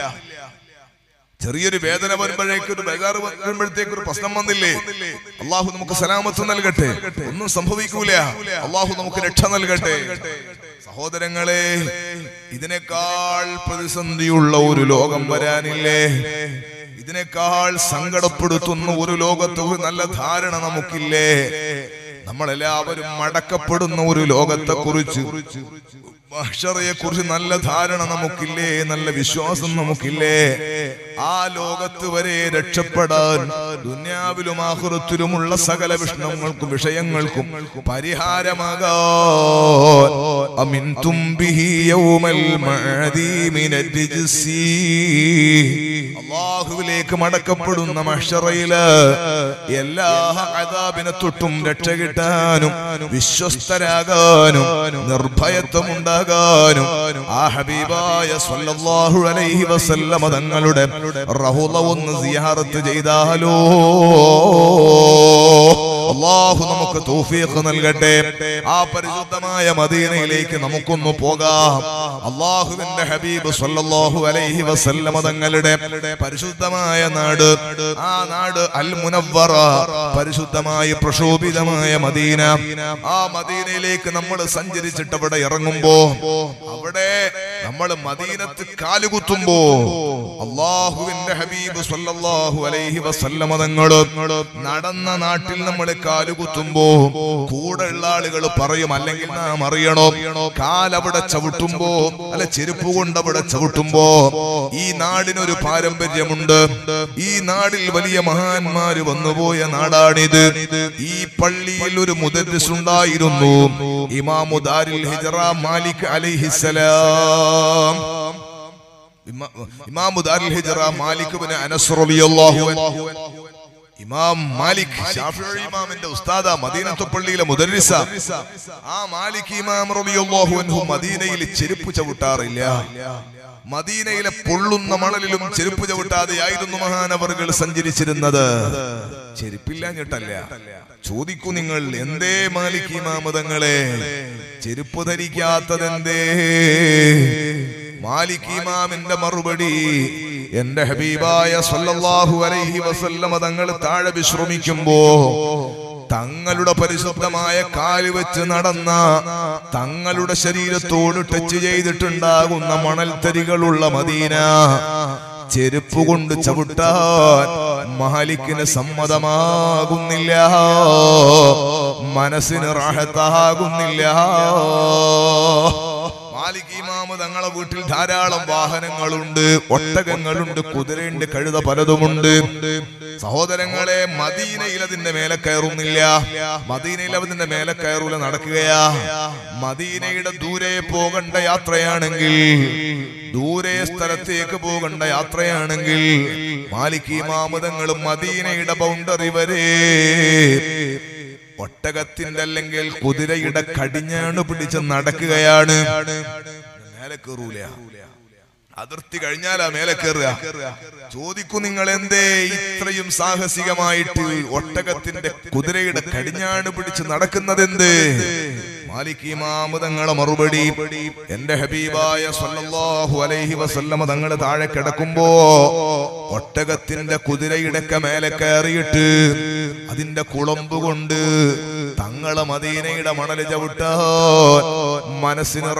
ചെറിയൊരു വേദന വരുമ്പോഴേക്ക് ഒരു ബേജാറ് വരുമ്പോഴത്തേക്ക് ഒരു പ്രശ്നം വന്നില്ലേ അള്ളാഹു നമുക്ക് സലാമത്ത് നൽകട്ടെ ഒന്നും സംഭവിക്കൂല അള്ളാഹു നമുക്ക് രക്ഷ നൽകട്ടെ സഹോദരങ്ങളെ ഇതിനേക്കാൾ പ്രതിസന്ധിയുള്ള ഒരു ലോകം വരാനില്ലേ ഇതിനേക്കാൾ സങ്കടപ്പെടുത്തുന്ന ഒരു ലോകത്ത് ഒരു നല്ല ധാരണ നമുക്കില്ലേ നമ്മളെല്ലാവരും മടക്കപ്പെടുന്ന ഒരു ലോകത്തെ കുറിച്ച് മഹ്ഷറയെ കുറിച്ച് നല്ല ധാരണ നമുക്കില്ലേ നല്ല വിശ്വാസം നമുക്കില്ലേ ആ ലോകത്ത് വരെ രക്ഷപ്പെടാൻ ദുന്യാവിലും ആഹുറത്തിലുമുള്ള സകല വിഷ്ണുങ്ങൾക്കും വിഷയങ്ങൾക്കും പരിഹാരമാകാൻ അമിൻതും ബിഹി യൗമൽ മഅദി മിനൽ റിജ്സി അള്ളാഹുവിലേക്ക് മടക്കപ്പെടുന്ന മഹ്ഷറയില് എല്ലാ അതാബിനെ തൊട്ടും രക്ഷ കിട്ടാനും വിശ്വസ്തരാകാനും നിർഭയത്വം ഉണ്ടാകാനും ആ ഹബീബായ സ്വല്ലല്ലാഹു അലൈഹി വസല്ലമ തങ്ങളുടെ റഹുല ഒന്ന് സിയാറത്ത് ചെയ്താലോ അള്ളാഹു നമുക്ക് തൗഫീഖ് നൽകട്ടെ ആ പരിശുദ്ധമായ മദീനയിലേക്ക് നമുക്കൊന്ന് പോകാം അള്ളാഹുവിന്റെ ഹബീബ് സല്ലല്ലാഹു അലൈഹി വസല്ലമ തങ്ങളുടെ പരിശുദ്ധമായ നാട് ആ നാട് അൽ മുനവ്വറ പരിശുദ്ധമായ പ്രക്ഷോഭിതമായ മദീന ആ മദീനയിലേക്ക് നമ്മൾ സഞ്ചരിച്ചിട്ട് അവിടെ ഇറങ്ങുമ്പോ അവിടെ നമ്മൾ മദീനത്ത് കാലുകുത്തുമ്പോ അള്ളാഹുവിന്റെ ഹബീബ് സല്ലല്ലാഹു അലൈഹി വസല്ലമ തങ്ങള് നടന്ന നാട്ടിൽ നമ്മൾ കാലുകുത്തുമ്പോ കൂടെയുള്ള ആളുകൾ പറയും അല്ലെങ്കിൽ നാം അറിയണോ കാലവിടെ ചവിട്ടുമ്പോ അല്ല ചെരുപ്പ് കൊണ്ട് അവിടെ ചവിട്ടുമ്പോ ഈ നാടിനൊരു പാരമ്പര്യമുണ്ട് ഈ നാടിൽ വലിയ മഹാന്മാര് വന്നുപോയ നാടാണിത് ഈ പള്ളിയിൽ ഒരു മുദരിസ് ഉണ്ടായിരുന്നു ഇമാമുദാരിൽ ഹിജറ മാലിക് അലൈഹിസ്സലാം ഇമാ- ഇമാമുദാരിൽ ഹിജറ മാലിക് ബിൻ അനസ് റളിയല്ലാഹു അൻഹു ഇമാം മാലിക് ഷാഫിഈ ഇമാമിന്റെ ഉസ്താദ മദീനത്തു പള്ളിയിലെ മുദരിസ ആ മാലിക് ഇമാം റളിയല്ലാഹു അൻഹു മദീനയിൽ ചെരുപ്പ് ചവിട്ടാറില്ല മദീനയിലെ പൊള്ളുന്ന മണലിലും ചെരുപ്പ് ചവിട്ടാതെയായിരുന്നു മഹാനവറുകൾ സഞ്ചരിച്ചിരുന്നത് ചെരുപ്പില്ലാഞ്ഞിട്ടല്ല ചോദിക്കൂ നിങ്ങൾ എന്തേ മാലിക് ഇമാമതങ്ങളെ ചെരുപ്പ് ധരിക്കാത്തതെന്തേ മാലിക് ഇമാമിന്റെ മറുപടി എന്റെ ഹബീബായ സല്ലല്ലാഹു അലൈഹി വസല്ലമ തങ്ങൾ താഴെ വിശ്രമിക്കുമ്പോ തങ്ങളുടെ പരിശുദ്ധമായ കാല് വെച്ച് നടന്ന തങ്ങളുടെ ശരീരത്തോട് ടച്ച് ചെയ്തിട്ടുണ്ടാകുന്ന മണൽത്തരികളുള്ള മദീന ചെരുപ്പ് കൊണ്ട് ചവിട്ടാൻ മാലിക്കിന് സമ്മതമാകുന്നില്ല മനസ്സിന് റാഹത്താകുന്നില്ല മാലിക് ഇമാമ് തങ്ങളെ വീട്ടിൽ ധാരാളം വാഹനങ്ങളുണ്ട് ഒട്ടകങ്ങളുണ്ട് കുതിരയുണ്ട് കഴുത പലതുമുണ്ട് സഹോദരങ്ങളെ മദീനയിൽ അതിന്റെ മേലെ കയറുന്നില്ല മദീനയിൽ അതിന്റെ മേലെ കയറൂല നടക്കുകയാ മദീനയുടെ ദൂരെ പോകേണ്ട യാത്രയാണെങ്കിൽ ദൂരെ സ്ഥലത്തേക്ക് പോകേണ്ട യാത്രയാണെങ്കിൽ മാലിക് ഇമാമതങ്ങളും മദീനയുടെ ബൗണ്ടറി വരെ ഒട്ടകത്തിന്റെ അല്ലെങ്കിൽ കുതിരയുടെ കടിഞ്ഞാണ് പിടിച്ച് നടക്കുകയാണ് മേലെ കയറൂല അതിർത്തി കഴിഞ്ഞാലാ മേലെ കയറുക ചോദിക്കൂ നിങ്ങൾ എന്തേ ഇത്രയും സാഹസികമായിട്ട് ഒട്ടകത്തിന്റെ കുതിരയുടെ കടിഞ്ഞാണ് പിടിച്ച് നടക്കുന്നത് എന്ത് മാലിക് ഇമാമ് തങ്ങളെ മറുപടി എന്റെ ഹബീബായ സല്ലല്ലാഹു അലൈഹി വസല്ലമ തങ്ങൾ താഴെ കിടക്കുമ്പോ ഒട്ടകത്തിന്റെ കുതിരയുടെ ഒക്കെ മേലെ കയറിയിട്ട് അതിന്റെ കുളമ്പ് കൊണ്ട് തങ്ങളെ മദീനയുടെ മണല് ചവിട്ടാൻ മനസ്സിന്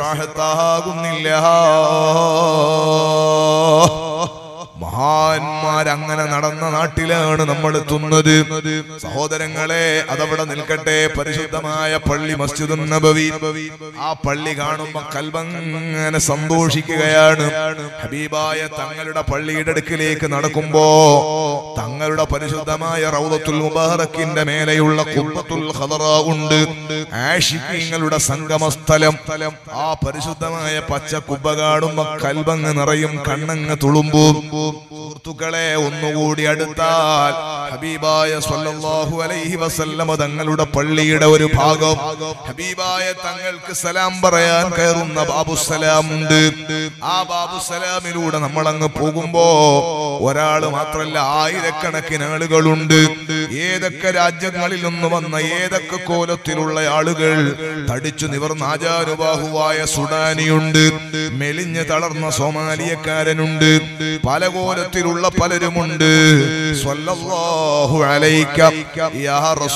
റാഹത്താകുന്നില്ല മഹാന്മാരങ്ങനെ നടന്ന നാട്ടിലാണ് നമ്മൾ എത്തുന്നത് സഹോദരങ്ങളെ അതവിടെ നിൽക്കട്ടെ പരിശുദ്ധമായ പള്ളി മസ്ജിദ് നബവി ആ പള്ളി കാണുമ്പോ കൽബങ്ങനെ സന്തോഷിക്കുകയാണ് ഹബീബായ തങ്ങളുടെ പള്ളിയുടെ അടുക്കിലേക്ക് നടക്കുമ്പോ തങ്ങളുടെ പരിശുദ്ധമായ റൗദത്തുൽ മുബാറക്കിന്റെ മേലെയുള്ള കുബ്ബത്തുൽ ഖദറ ഉണ്ട് ആഷിഖീങ്ങളുടെ സംഗമസ്ഥലം ആ പരിശുദ്ധമായ പച്ച കുബ്ബ കാണുമ്പോ കൽബങ്ങ് നിറയും കണ്ണങ്ങ് തുളുമ്പും സുഹൃത്തുക്കളെ ഒന്നുകൂടി അടുത്താൽ ഹബീബായ സ്വല്ലല്ലാഹു അലൈഹി വസല്ലമ തങ്ങളുടെ പള്ളിയുടെ ഒരു ഭാഗം ഹബീബായ തങ്ങൾക്ക് സലാം പറയാൻ കയറുന്ന ബാബുസലാം ഉണ്ട് ആ ബാബുസലാമിലൂടെ നമ്മൾ അങ്ങ് പോകുമ്പോ ഒരാള് മാത്രല്ല ആയിരക്കണക്കിന് ആളുകളുണ്ട് ഏതൊക്കെ രാജ്യങ്ങളിൽ നിന്ന് വന്ന ഏതൊക്കെ കോലത്തിലുള്ള ആളുകൾ തടിച്ചു നിവർന്ന ആചാനുബാഹുവായ സുഡാനിയുണ്ട് മെലിഞ്ഞ് തളർന്ന സോമാലിയക്കാരനുണ്ട് പല കോലത്തിലുള്ള പലരുമുണ്ട് സ്വല്ലല്ലാഹു അലൈക യാ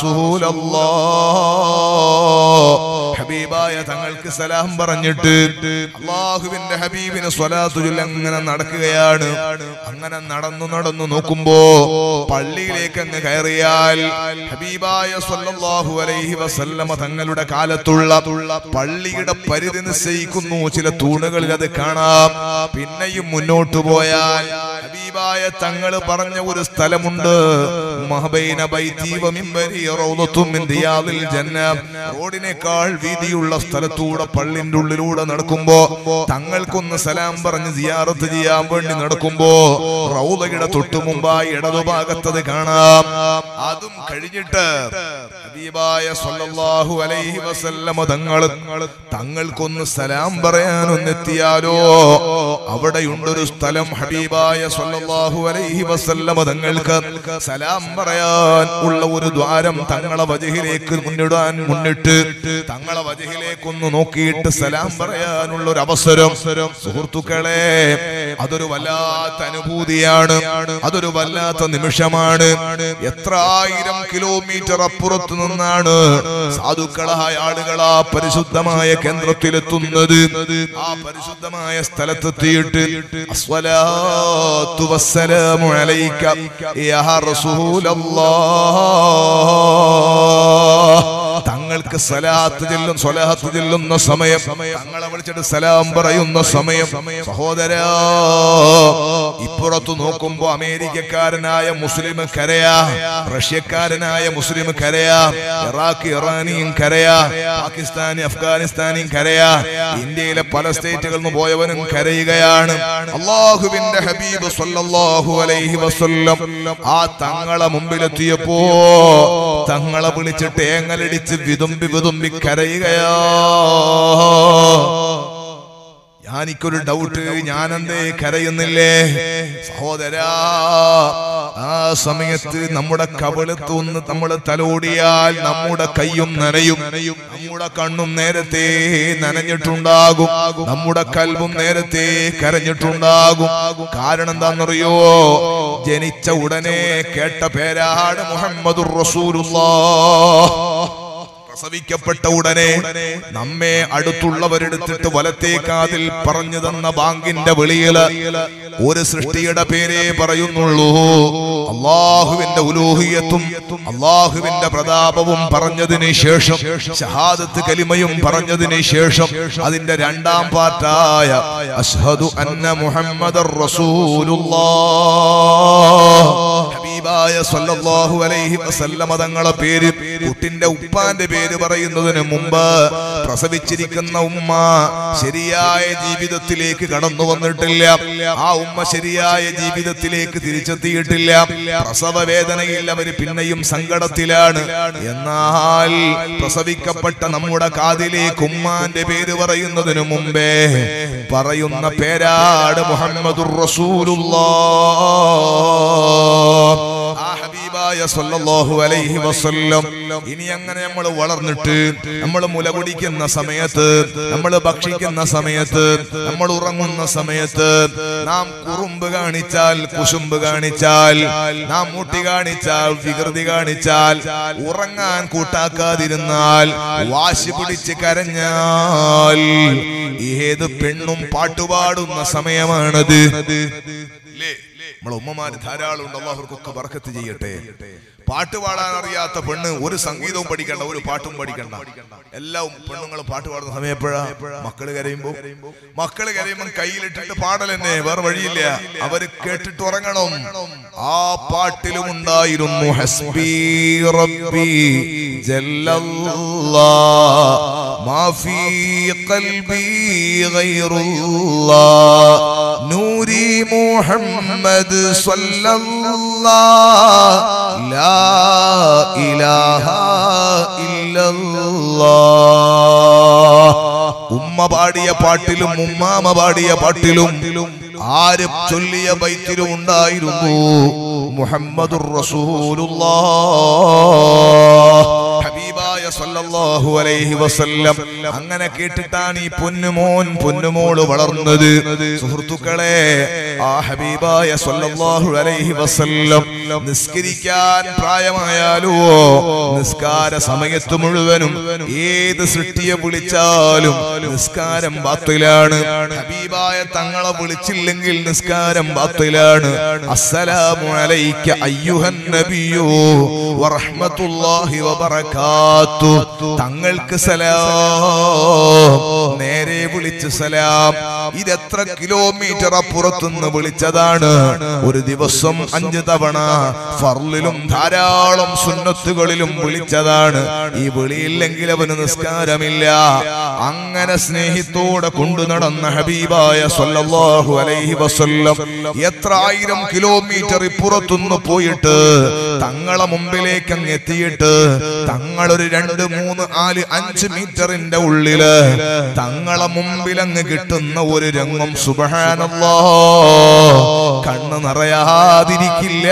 റസൂലല്ലാഹ് ഹബീബായ തങ്ങൾക്ക് സലാം പറഞ്ഞിട്ട് അള്ളാഹുവിന്റെ ഹബീബിന് സ്വലാത്തു ചൊല്ലി അങ്ങനെ നടക്കുകയാണ് അങ്ങനെ നടന്നു നടന്നു നോക്കുമ്പോ പള്ളിയിലേക്ക് അങ്ങ് കയറിയാൽ ഹബീബായ സ്വല്ലല്ലാഹു അലൈഹി വസല്ലമ തങ്ങളുടെ കാലത്തുള്ള പള്ളിയുടെ പരിധി നിശ്ചയിക്കുന്നു ചില തൂണുകളിൽ അത് കാണാം പിന്നെയും മുന്നോട്ട് പോയാൽ ഹബീബായ തങ്ങൾ പറഞ്ഞ ഒരു സ്ഥലമുണ്ട് മഹബൈന ബൈത്തി വ മിമ്പരി റൗദത്തും മിൻ റിയാദിൽ ജന്ന റോഡിനേക്കാൾ വീതിയുള്ള സ്ഥലത്തൂടെ പള്ളിന്റെ ഉള്ളിലൂടെ നടക്കുമ്പോ തങ്ങൾക്കൊന്ന് സലാം പറഞ്ഞ് സിയാറത്ത് ചെയ്യാൻ വേണ്ടി നടക്കുമ്പോ റൗദയുടെ തൊട്ടു മുമ്പായി ഇടതുഭാഗത്തത് കാണാം അതും കഴിഞ്ഞിട്ട് ഹബീബായ സ്വല്ലല്ലാഹു അലൈഹി വസല്ലമ തങ്ങൾ തങ്ങൾക്കൊന്ന് സലാം പറയാനൊന്നെത്തിയാലോ അവിടെയുണ്ടൊരു സ്ഥലം ഹബീബായ സ്വല്ലല്ലാഹു അലൈഹി വസല്ലമ തങ്ങൾക്ക് സലാം പറയാൻ ഉള്ള ഒരു ദ്വാരം തങ്ങളെ വജഹിലേക്ക് മുന്നിടാൻ മുന്നിട്ട് തങ്ങളെ വജഹിലേക്കൊന്ന് നോക്കിയിട്ട് സലാം പറയാനുള്ള ഒരു അവസരം സുഹൃത്തുക്കളെ അതൊരു വല്ലാത്ത അനുഭൂതിയാണ് അതൊരു വല്ലാത്ത നിമിഷമാണ് എത്ര ആയിരം കിലോമീറ്റർ അപ്പുറത്ത് നിന്നാണ് സാധുക്കളായ ആളുകൾ ആ പരിശുദ്ധമായ കേന്ദ്രത്തിലെത്തുന്നത് ആ പരിശുദ്ധമായ സ്ഥലത്തെത്തിയിട്ട് അസ്വലാത്തു വസ്സലാമു അലൈക യാ റസൂലല്ലാഹ് തങ്ങൾക്ക് സലാത്ത് ചെല്ലും സ്വലാത്ത് ചെല്ലുന്ന സമയം തങ്ങളെ വിളിച്ചിട്ട് സലാം പറയുന്ന സമയം സഹോദര ഇപ്പുറത്ത് നോക്കുമ്പോ അമേരിക്കക്കാരനായ മുസ്ലിം കരയാ റഷ്യക്കാരനായ മുസ്ലിം കരയാ ഇറാഖ് ഇറാനിയും കരയാ പാകിസ്ഥാനി അഫ്ഗാനിസ്ഥാനിയും കരയാ ഇന്ത്യയിലെ പല സ്റ്റേറ്റുകളിൽ നിന്ന് പോയവനും കരയുകയാണ് അള്ളാഹുവിന്റെ ഹബീബ് സല്ലല്ലാഹു അലൈഹി വസല്ലം ആ തങ്ങളെ മുമ്പിലെത്തിയപ്പോ തങ്ങളെ വിളിച്ചിട്ട് ഏങ്ങലടിച്ച് വിതുമ്പി വിതുമ്പി കരയുകയാ ഞാനിക്കൊരു ഡൗട്ട് ഞാനെന്തേ കരയുന്നില്ലേ സഹോദരാ ആ സമയത്ത് നമ്മുടെ കവളത്ത് ഒന്ന് നമ്മൾ തലോടിയാൽ നമ്മുടെ കൈയും നനയും നമ്മുടെ കണ്ണും നേരത്തെ നനഞ്ഞിട്ടുണ്ടാകും നമ്മുടെ കൽവും നേരത്തെ കരഞ്ഞിട്ടുണ്ടാകും കാരണം എന്താണെന്നറിയോ ജനിച്ച ഉടനെ കേട്ട പേരാണ് മുഹമ്മദുർ റസൂലുള്ളാഹ് പ്രസവിക്കപ്പെട്ട ഉടനെ നമ്മെ അടുത്തുള്ളവരെടുത്തിട്ട് വലത്തേക്കാതിൽ പറഞ്ഞു തന്ന ബാങ്കിന്റെ വെളിയില് ഒരു സൃഷ്ടിയുടെ പേരേ പറയുന്നുള്ളൂ അള്ളാഹുവിന്റെ ഉലൂഹിയത്തും അള്ളാഹുവിന്റെ പ്രതാപവും പറഞ്ഞതിന് ശേഷം ഷഹാദത്ത് കലിമയും പറഞ്ഞതിന് ശേഷം അതിന്റെ രണ്ടാം പാർട്ടായ അഷ്ഹദു അന്ന മുഹമ്മദർ റസൂലുള്ളാഹ് ഹബീബായ സല്ലല്ലാഹു അലൈഹി വസല്ലമ തങ്ങളെ പേര് കുട്ടിന്റെ ഉപ്പാന്റെ പേര് പറയുന്നതിന് മുമ്പ് പ്രസവിച്ചിരിക്കുന്ന ഉമ്മ ശരിയായ ജീവിതത്തിലേക്ക് കടന്നു വന്നിട്ടില്ല ആ ഉമ്മ ശരിയായ ജീവിതത്തിലേക്ക് തിരിച്ചെത്തിയിട്ടില്ല പ്രസവ വേദനയിൽ അവര് പിന്നെയും സങ്കടത്തിലാണ് എന്നാൽ പ്രസവിക്കപ്പെട്ട നമ്മുടെ കാതിലേക്ക് ഉമ്മാന്റെ പേര് പറയുന്നതിന് മുമ്പേ പറയുന്ന പേരാട് മുഹമ്മദുർ റസൂലുള്ളാഹ് ആ ഹബീബായ സല്ലല്ലാഹു അലൈഹി വസല്ലം ഇനി അങ്ങനെ നമ്മൾ വളർന്നിട്ട് നമ്മൾ മുല കുടിക്കുന്ന സമയത്ത് നമ്മൾ ഭക്ഷിക്കുന്ന സമയത്ത് നമ്മൾ ഉറങ്ങുന്ന സമയത്ത് നാം കുറുമ്പ് കാണിച്ചാൽ കുശുമ്പ് കാണിച്ചാൽ നാം മുട്ടി കാണിച്ചാൽ വികൃതി കാണിച്ചാൽ ഉറങ്ങാൻ കൂട്ടാക്കാതിരുന്നാൽ വാശി പിടിച്ച് കരഞ്ഞാൽ ഏത് പെണ്ണും പാട്ടുപാടുന്ന സമയമാണത് ഇല്ലേ? നമ്മളെ ഉമ്മമാര് ധാരാളം ഉണ്ട് അള്ളാഹുർക്കൊക്കെ ബർക്കത്ത് ചെയ്യട്ടെ പാട്ട് പാടാൻ അറിയാത്ത പെണ്ണ് ഒരു സംഗീതവും പഠിക്കണ്ട ഒരു പാട്ടും പഠിക്കണ്ട എല്ലാം പെണ്ണുങ്ങളും പാട്ട് പാടുന്ന സമയം എപ്പോഴാ മക്കള് കരയുമ്പോ മക്കള് കരയുമ്പോ കയ്യിലിട്ടിട്ട് പാടൽ തന്നെ വേറെ വഴിയില്ല അവര് കേട്ടിട്ട് ഉറങ്ങണം ആ പാട്ടിലും ഉണ്ടായിരുന്നു ഹസ്ബി റബ്ബി ജല്ലല്ലാ മാഫി ഖൽബി ഗൈറുല്ലാ നൂരി മുഹമ്മദ് സ്വല്ലല്ലാഹ് ലാ ഇലാഹ ഇല്ലല്ലാഹ് ഉമ്മ പാടിയ പാട്ടിലും ഉമ്മാമ പാടിയ പാട്ടിലും ആര് ചൊല്ലിയ ബൈത്തിലും ഉണ്ടായിരുന്നു മുഹമ്മദുർ റസൂലുള്ളാഹ് ഹബീബായ സല്ലല്ലാഹു അലൈഹി വസല്ലം അങ്ങനെ കേട്ടിട്ടാണ് ഈ പൊന്നുമോൻ പൊന്നുമോള് വളർന്നത് സുഹൃത്തുക്കളെ ആ ഹബീബായ സല്ലല്ലാഹു അലൈഹി വസല്ലം നിസ്കരിക്കാൻ പ്രായമായാലോ നിസ്കാര സമയത്ത് മുഴുവനും ഏത് സൃഷ്ടിയെ വിളിച്ചാലും നിസ്കാരം ബാത്തിലാണ് ഹബീബായ തങ്ങളെ വിളിച്ചില്ലെങ്കിൽ നിസ്കാരം ബാത്തിലാണ് അസ്സലാമു അലൈക അയ്യുഹൻ നബിയോ വറഹ്മത്തുള്ളാഹി വബറകാത്തു തങ്ങൾക്ക് സലാം നേരെ വിളിച്ച് സലാം ഇതെത്ര കിലോമീറ്റർ അപ്പുറത്തുനിന്ന് വിളിച്ചതാണ് ഒരു ദിവസം അഞ്ച് തവണ ഫർലിലും ധാരാളം സുന്നത്തുകളിലും വിളിച്ചതാണ് ഈ വിളിയില്ലെങ്കിൽ അവന് നിസ്കാരമില്ല അങ്ങനെ സ്നേഹിത്തോടെ കൊണ്ടു നടന്ന ഹബീബായ സല്ലല്ലാഹു അലൈഹി വസല്ലം എത്ര ആയിരം കിലോമീറ്റർ ഇപ്പുറത്തുനിന്ന് പോയിട്ട് തങ്ങളെ മുമ്പിലേക്ക് അങ്ങ് എത്തിയിട്ട് തങ്ങളൊരു രണ്ട് മൂന്ന് നാല് അഞ്ച് മീറ്ററിന്റെ ഉള്ളില് തങ്ങളെ മുമ്പിൽ അങ്ങ് കിട്ടുന്ന ഒരു രംഗം സുബഹാനല്ലാ കണ്ണ് നിറയാതിരിക്കില്ല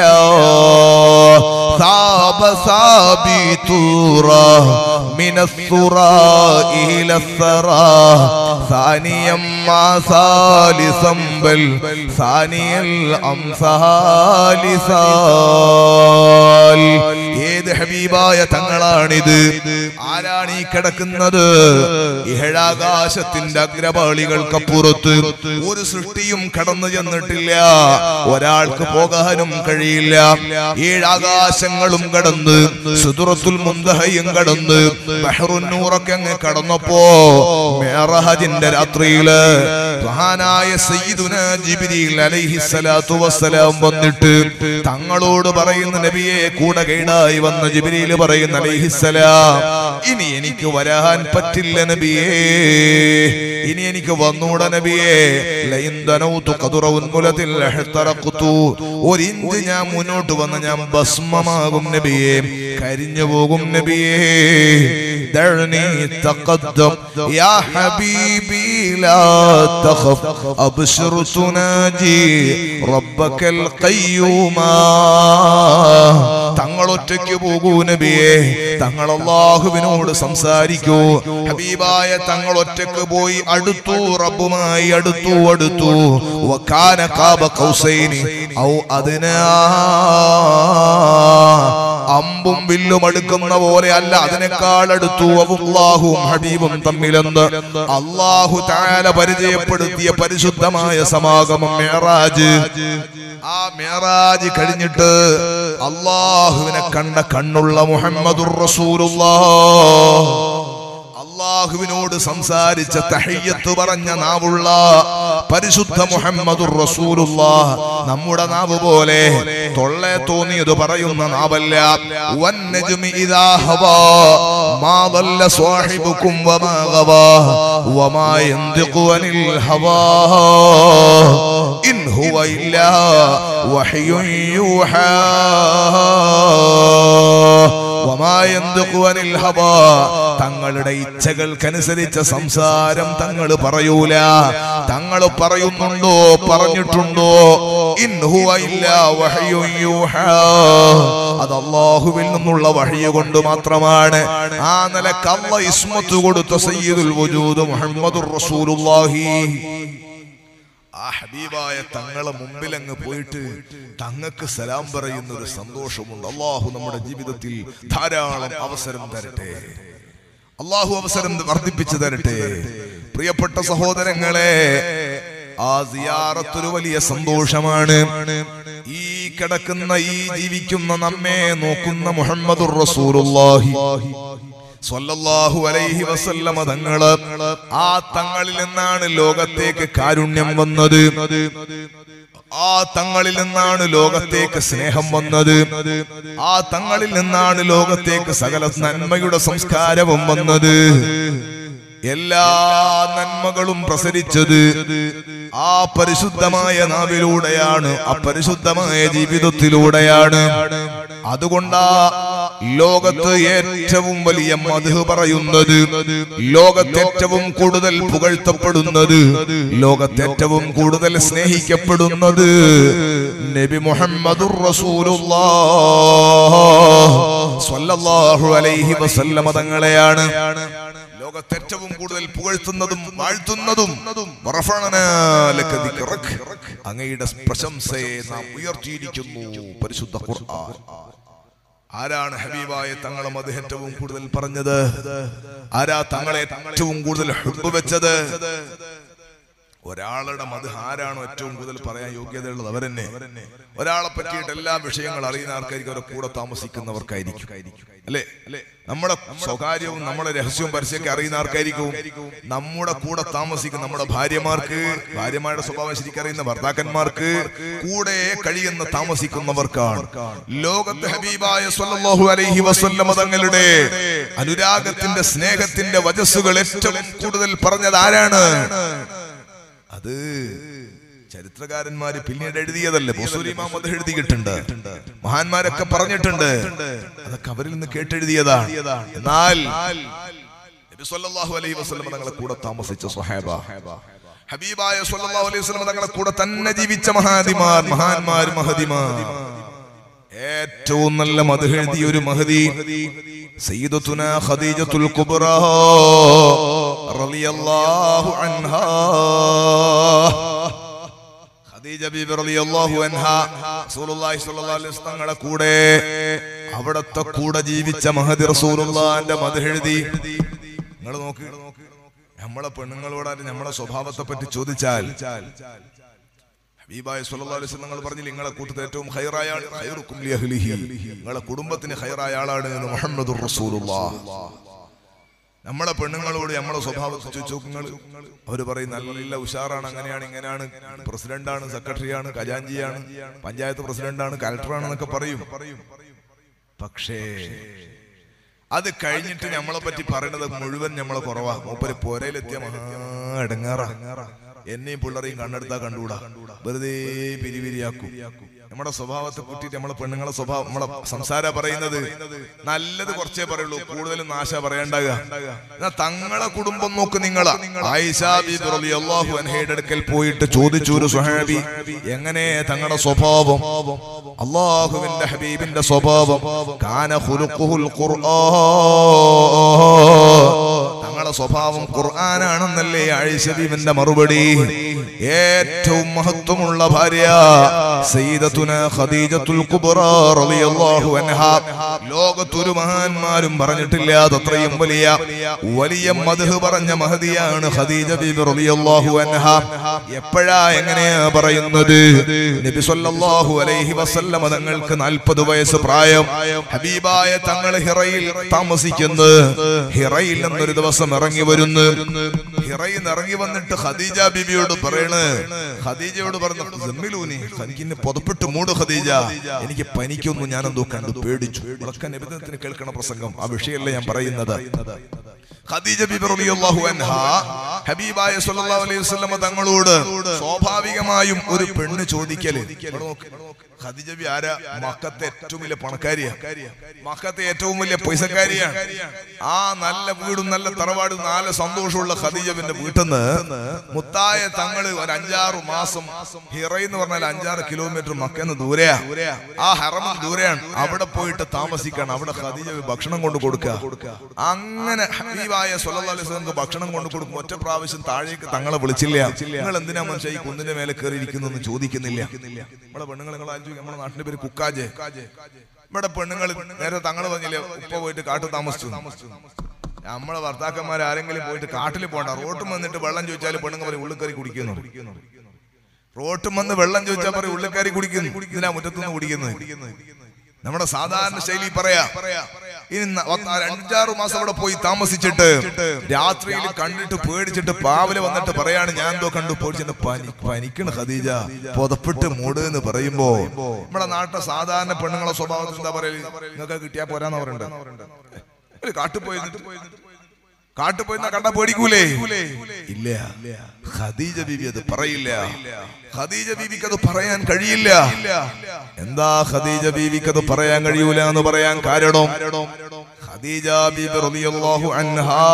സാബ സാബിതൂറ മിനസ്സുറാ ഇലസ്സറാ ثانيا مع ثالثا بل ثاني الأمثال ثال ഏത് ഹബീബായ തങ്ങളാണിത് ആരാണ് ഈ കിടക്കുന്നത് ഇഹഴാകാശത്തിന്റെ അഗ്രപാളികൾക്കപ്പുറത്ത് ഒരു സൃഷ്ടിയും കടന്നു ചെന്നിട്ടില്ല ഒരാൾക്ക് പോകാനും കഴിയില്ല ഏഴാകാശങ്ങളും കടന്ന് സുദുറത്തുൽ മുന്തഹയും കടന്ന് ബഹറുന്നൂറൊക്കെ അങ്ങ് കടന്നപ്പോ മേറഹജിന്റെ രാത്രിയില് മഹാനായ സയ്യിദുന ജിബ്രീൽ അലൈഹിസ്സലാത്തു വസ്സലാം വന്നിട്ട് തങ്ങളോട് പറയുന്ന നബിയെ കൂടെ കേടായി വന്ന ജിബ്രീൽ പറയുന്ന അലൈഹിസ്സലാം ഇനി എനിക്ക് വരാൻ പറ്റില്ല നബിയേ ഇനി എനിക്ക് വന്നൂട നബിയേ ലൈന്ദനൗതു ഖദറ ഉൻമുലത്തിൽ ലഹ്തറഖ്തു ഒരു ഇഞ്ച് ഞാൻ മുന്നോട്ട് വന്ന ഞാൻ ഭസ്മമാകും നബിയേ കരിഞ്ഞു പോകും നബിയേ ദഅനി തഖദ്ദം യാ ഹബീബി ലാ തഖഫ് അബ്ശിർ തുനാജി റബ്ബക്കൽ ഖയ്യൂമാ തങ്ങൾ ഒറ്റയ്ക്ക് പോകൂ നബിയെ തങ്ങൾ അള്ളാഹുവിനോട് സംസാരിക്കൂ ഹബീബായ തങ്ങൾ ഒറ്റയ്ക്ക് പോയി അടുത്തു റബ്ബുമായി അടുത്തു അടുത്തു വക്കാന കാബ കൗസൈനി ഔ അതിനാ അമ്പും വില്ലും അടുക്കുന്ന പോലെ അല്ല അതിനേക്കാൾ അടുത്തു അള്ളാഹുവും ഹബീബും തമ്മിലെന്ന് അള്ളാഹു താല പരിചയപ്പെടുത്തിയ പരിശുദ്ധമായ സമാഗമം മേറാജ് ആ മേറാജ് കഴിഞ്ഞിട്ട് അള്ളാഹുവിനെ കണ്ട കണ്ണുള്ള മുഹമ്മദുർ റസൂലുള്ളാഹ് അള്ളാഹുവിനോട് സംസാരിച്ച തഹയ്യത്ത് പറഞ്ഞ നാവുള്ള പരിശുദ്ധ മുഹമ്മദുർ റസൂലുള്ളാഹ് നമ്മുടെ നാവ് പോലെ തൊള്ളെ തോന്നിയത് പറയുന്ന നാവല്ല വന്നജ്മി ഇദാ ഹവാ മാ ضل صاحبكم وما غوى وما ينطق عن الهوى إن هو إلا وحي يوحى وما ينطق عن الهوى തങ്ങളുടെ ഇച്ഛകൾക്കനുസരിച്ച സംസാരം തങ്ങൾ പറയൂല തങ്ങൾ പറയുന്നുണ്ടോ പറഞ്ഞിട്ടുണ്ടോ ഇൻ ഹുവ ഇല്ലാ വഹ്യുൻ യൂഹാ. അത് അള്ളാഹുവിൽ നിന്നുള്ള വഹയ കൊണ്ട് മാത്രമാണ് ആ നിലക്ക് അല്ല ഇസ്മത്ത് കൊടുത്ത സയ്യിദുൽ വജൂദ് മുഹമ്മദുർ റസൂലുള്ളാഹി ആ ഹബീബായ തങ്ങളെ മുമ്പിൽ അങ്ങ് പോയിട്ട് തങ്ങൾക്ക് സലാം പറയുന്ന ഒരു സന്തോഷമുണ്ട് അള്ളാഹു നമ്മുടെ ജീവിതത്തിൽ ധാരാളം അവസരം തരട്ടെ അള്ളാഹു അവസരം വർദ്ധിപ്പിച്ചു തരട്ടെ പ്രിയപ്പെട്ട സഹോദരങ്ങളെ ആ സിയാറത്തൊരു വലിയ സന്തോഷമാണ് ഈ കിടക്കുന്ന ഈ ജീവിക്കുന്ന നമ്മെ നോക്കുന്ന മുഹമ്മദുർ റസൂലുള്ളാഹി സ്വല്ലല്ലാഹു അലൈഹി വസല്ലമ തങ്ങള് ആ തങ്ങളിൽ നിന്നാണ് ലോകത്തേക്ക് കാരുണ്യം വന്നത് ആ തങ്ങളിൽ നിന്നാണ് ലോകത്തേക്ക് സ്നേഹം വന്നത് ആ തങ്ങളിൽ നിന്നാണ് ലോകത്തേക്ക് സകല നന്മയുടെ സംസ്കാരവും വന്നത് എല്ലാ നന്മകളും പ്രസരിച്ചത് ആ പരിശുദ്ധമായ നാവിലൂടെയാണ് ആ പരിശുദ്ധമായ ജീവിതത്തിലൂടെയാണ് അതുകൊണ്ടാ ലോകത്ത് ഏറ്റവും വലിയ മധു പറയുന്നത് ലോകത്ത് ഏറ്റവും കൂടുതൽ പുകഴ്ത്തപ്പെടുന്നത് ലോകത്ത് ഏറ്റവും കൂടുതൽ സ്നേഹിക്കപ്പെടുന്നത് നബി മുഹമ്മദുർ റസൂലുള്ളാഹ് സ്വല്ലല്ലാഹു അലൈഹി വസല്ലമ തങ്ങളെയാണ് ലോകത്ത് ഏറ്റവും കൂടുതൽ പുകഴ്ത്തുന്നതും വാഴ്ത്തുന്നതും വറഫഅനാ ലക ദിക്റക്. അങ്ങയുടെ പ്രശംസയെ നാം ഉയർത്തിയിരിക്കുന്നു പരിശുദ്ധ ഖുർആൻ ആരാണ് ഹബീബായ തങ്ങളെ മത് ഏറ്റവും കൂടുതൽ പറഞ്ഞത് ആരാ തങ്ങളെ ഏറ്റവും കൂടുതൽ ഹുബ് വെച്ചത് ഒരാളുടെ മത് ആരാണോ ഏറ്റവും കൂടുതൽ പറയാൻ യോഗ്യതയുള്ളത് അവരെന്നെ ഒരാളെ പറ്റിയിട്ട് എല്ലാ വിഷയങ്ങൾ അറിയുന്ന ആൾക്കാർക്ക് അവരെ കൂടെ താമസിക്കുന്നവർക്കായിരിക്കും അല്ലേ നമ്മുടെ സ്വകാര്യവും നമ്മുടെ രഹസ്യവും പരസ്യമൊക്കെ അറിയുന്ന ആർക്കായിരിക്കും നമ്മുടെ കൂടെ താമസിക്കുന്ന നമ്മുടെ ഭാര്യമാർക്ക് ഭാര്യമാരുടെ സ്വഭാവം ശരിക്കറിയുന്ന ഭർത്താക്കന്മാർക്ക് കൂടെ കഴിയുന്ന താമസിക്കുന്നവർക്കാണ് ലോകത്ത് ഹബീബായ സ്വല്ലല്ലാഹു അലൈഹി വസല്ലമ തങ്ങളുടെ അനുരാഗത്തിന്റെ സ്നേഹത്തിന്റെ വജസ്സുകൾ ഏറ്റവും കൂടുതൽ പറഞ്ഞത് ആരാണ് അത് ചരിത്രകാരന്മാര് പിന്നീട് എഴുതിയതല്ലേ ബുസൂരിമാം അത് എഴുതിയിട്ടുണ്ട് മഹാന്മാരൊക്കെ പറഞ്ഞിട്ടുണ്ട് അതൊക്കെ അവരിൽ നിന്ന് കേട്ടെഴുതിയതാണ് എന്നാൽ നബി സല്ലല്ലാഹു അലൈഹി വസല്ലം തങ്ങളെ കൂടെ താമസിച്ച സ്വഹാബ ഹബീബായ സല്ലല്ലാഹു അലൈഹി വസല്ലം തങ്ങളെ കൂടെ തന്നെ ജീവിച്ച മഹാദിമാർ മഹാന്മാർ മഹദിമാർ ഏറ്റവും നല്ല മധു എഴുതിയ ഒരു മഹദി സയ്യിദത്തുന ഖദീജത്തുൽ കുബ്ര റളിയല്ലാഹു അൻഹാ ഖദീജ ബീബി റളിയല്ലാഹു അൻഹ റസൂലുള്ളാഹി സ്വല്ലല്ലാഹു അലൈഹി വസല്ലം തങ്ങളുടെ കൂടെ അവിടത്തെ കൂടെ ജീവിച്ച മഹദി റസൂലുള്ളാന്റെ മതെഴുതി നിങ്ങൾ നോക്ക് നമ്മളെ പെണ്ണുങ്ങളോടാരും നമ്മളെ സ്വഭാവത്തെ പറ്റി ചോദിച്ചാൽ ഹബീബായ സല്ലല്ലാഹു അലൈഹി വസല്ലം നിങ്ങൾ പറഞ്ഞില്ല നിങ്ങളെ കൂട്ടത്തിൽ ഏറ്റവും ഹൈറായ ആൾ ഖൈറുക്കും ലിഅഹ്ലിഹി നിങ്ങളെ കുടുംബത്തിന് ഹൈറായ ആളാണ് എന്ന് മുഹമ്മദുർ റസൂലുള്ളാഹ് നമ്മളെ പെണ്ണുങ്ങളോട് നമ്മളെ സ്വഭാവത്തെ ചോദിച്ചു നിങ്ങൾ അവര് പറയും നല്ല ഉഷാറാണ് അങ്ങനെയാണ് ഇങ്ങനെയാണ് പ്രസിഡന്റാണ് സെക്രട്ടറിയാണ് ഖജാഞ്ചിയാണ് പഞ്ചായത്ത് പ്രസിഡന്റാണ് കലക്ടറാണെന്നൊക്കെ പറയും പക്ഷേ അത് കഴിഞ്ഞിട്ട് നമ്മളെ പറ്റി പറയണത് മുഴുവൻ നമ്മളെ കുറവാ മൂപ്പര് പോരയിലെത്തിയ മഹാ ഇടങ്ങാറ എന്നെയും പിള്ളറേയും കണ്ണെടുത്താ കണ്ടുകൂടാ വെറുതെ പിരിപിരിയാക്കും നമ്മുടെ സ്വഭാവത്തെ കൂട്ടിയിട്ട് നമ്മളെ പെണ്ണുങ്ങളെ സ്വഭാവം നമ്മളെ സംസാര പറയുന്നത് നല്ലത് കുറച്ചേ പറയുള്ളൂ കൂടുതലും നാശ പറയണ്ടാകുക എന്നാ തങ്ങളെ കുടുംബം നോക്ക് നിങ്ങളാ ആയിഷാ ബീബി റളിയല്ലാഹു അൻഹയുടെ അടുക്കൽ പോയിട്ട് ചോദിച്ചു ഒരു സ്വഹാബി എങ്ങനെ തങ്ങളുടെ സ്വഭാവം അള്ളാഹുവിന്റെ ഹബീബിന്റെ സ്വഭാവം കാന ഖുലുഖുൽ ഖുർആൻ തങ്ങളുടെ സ്വഭാവം ഖുർആനാണെന്നല്ലേ ആയിഷബീബിന്റെ മറുപടി ഏറ്റവും മഹത്വമുള്ള ഭാര്യ സയ്യിദത്തുന ഖദീജത്തുൽ കുബ്ര റളിയല്ലാഹു അൻഹ ലോകത്തൊരു മഹാന്മാരും പറഞ്ഞിട്ടില്ലാത്ത അത്രയും വലിയ വലിയ മദ്ഹ് പറഞ്ഞ മഹദിയാണ് ഖദീജ ബീബി റളിയല്ലാഹു അൻഹ എപ്പോഴാ എങ്ങനെയാ പറയുന്നത് നബി സല്ലല്ലാഹു അലൈഹി വസല്ലമ തങ്ങൾക്ക് 40 വയസ്സ് പ്രായം ഹബീബായ തങ്ങൾ ഹിറയിൽ താമസിക്കുന്നു ഹിറയിൽ നിന്നൊരു ദിവസം ഇറങ്ങി വരുന്നു ഹിറയിൽ നിന്ന് ഇറങ്ങി വന്നിട്ട് ഖദീജ ബീബിയോട് പറയണ് ഖദീജയോട് പറഞ്ഞു "ജമ്മിലൂനി, എനിക്കിന്ന് പുതപ്പിട്ട് മൂട് ഖദീജ എനിക്ക് പനിക്കൊന്നും ഞാനെന്തോ കണ്ടു പേടിച്ചു ഉറക്ക നിബിധത്തിന് കേൾക്കണ പ്രസംഗം ആ വിഷയമല്ല ഞാൻ പറയുന്നത് ഖദീജ ബീബി റളിയല്ലാഹു അൻഹ ഹബീബായ സല്ലല്ലാഹു അലൈഹി വസല്ലമ തങ്ങളോട് സ്വാഭാവികമായും ഒരു പെണ്ണ് ചോദിക്കല് ഇവിടെ നോക്ക്. ഖദീജ ബി ആരാ മക്കത്തെ ഏറ്റവും വലിയ പണക്കാരിയാ മക്കത്തെ ഏറ്റവും വലിയ പൈസക്കാരിയാണ് ആ നല്ല വീടും നല്ല തറവാടും നല്ല സന്തോഷമുള്ള ഖദീജബിന്റെ വീട്ടിൽ നിന്ന് മുത്തായ തങ്ങള് ഒരു അഞ്ചാറ് മാസം ഹിറ എന്ന് പറഞ്ഞാൽ അഞ്ചാറ് കിലോമീറ്റർ മക്കെന്ന് ദൂരെയാ ആ ഹറമം ദൂരെയാണ് അവിടെ പോയിട്ട് താമസിക്കണം അവിടെ ഖദീജ ബി ഭക്ഷണം കൊണ്ട് കൊടുക്കുക അങ്ങനെ ഹബീബായ സല്ലല്ലാഹു അലൈഹി വസല്ലം ഭക്ഷണം കൊണ്ട് കൊടുക്കും ഒറ്റ പ്രാവശ്യം താഴേക്ക് തങ്ങളെ വിളിച്ചില്ല നിങ്ങൾ എന്തിനാ മനുഷ്യ ഈ കുന്നിന്റെ മേലെ കയറിയിരിക്കുന്നു എന്ന് ചോദിക്കുന്നില്ല നമ്മളെ പെണ്ണുങ്ങൾ നിങ്ങൾ ആലോചിക്കും നമ്മുടെ നാട്ടിന്റെ പേര് കുക്കാജെ ഇവിടെ പെണ്ണുങ്ങൾ നേരെ തങ്ങൾ പറഞ്ഞില്ലേ ഉപ്പ പോയിട്ട് കാട്ടു താമസിച്ചു നമ്മളെ ഭർത്താക്കന്മാർ ആരെങ്കിലും പോയിട്ട് കാട്ടിൽ പോണ്ട റോട്ടും വന്നിട്ട് വെള്ളം ചോദിച്ചാൽ പെണ്ണുങ്ങൾ പറയും ഉള്ളിക്കറി കുടിക്കുന്നു റോട്ടും വന്ന് വെള്ളം ചോദിച്ചാൽ പറയും ഉള്ളിക്കറി കുടിക്കുന്നു ഇതിനാ മുറ്റത്തുനിന്ന് കുടിക്കുന്നത് നമ്മുടെ സാധാരണ ശൈലി പറയാ ഇനി ന- പത്ത് അഞ്ചാറ് മാസം അവിടെ പോയി താമസിച്ചിട്ട് രാത്രിയിൽ കണ്ടിട്ട് പേടിച്ചിട്ട് പാവല് വന്നിട്ട് പറയാണ് ഞാൻ എന്തോ കണ്ടു പേടിച്ചിട്ട് പനി പനിക്കണ് ഖദീജ പുതപ്പിട്ട് മൂട് എന്ന് പറയുമ്പോ നമ്മുടെ നാട്ടിലെ സാധാരണ പെണ്ണുങ്ങളെ സ്വഭാവത്തിൽ എന്താ പറയല് നിങ്ങൾക്ക് കിട്ടിയാ പോരാന്ന് പറയണ്ട ഒരു കാട്ടിൽ പോയി നിന്നിട്ട് കാട്ടിൽ പോയി കണ്ട പേടിക്കൂലേ ഇല്ല ഖദീജ ബീബി അത് പറയില്ല ഖദീജ ബീബിക്ക് അത് പറയാൻ കഴിയില്ല എന്താ ഖദീജ ബീവിക്ക് അത് പറയാൻ കഴിയൂല എന്ന് പറയാൻ കാരണം ഖദീജ ബീബി റളിയല്ലാഹു അൻഹാ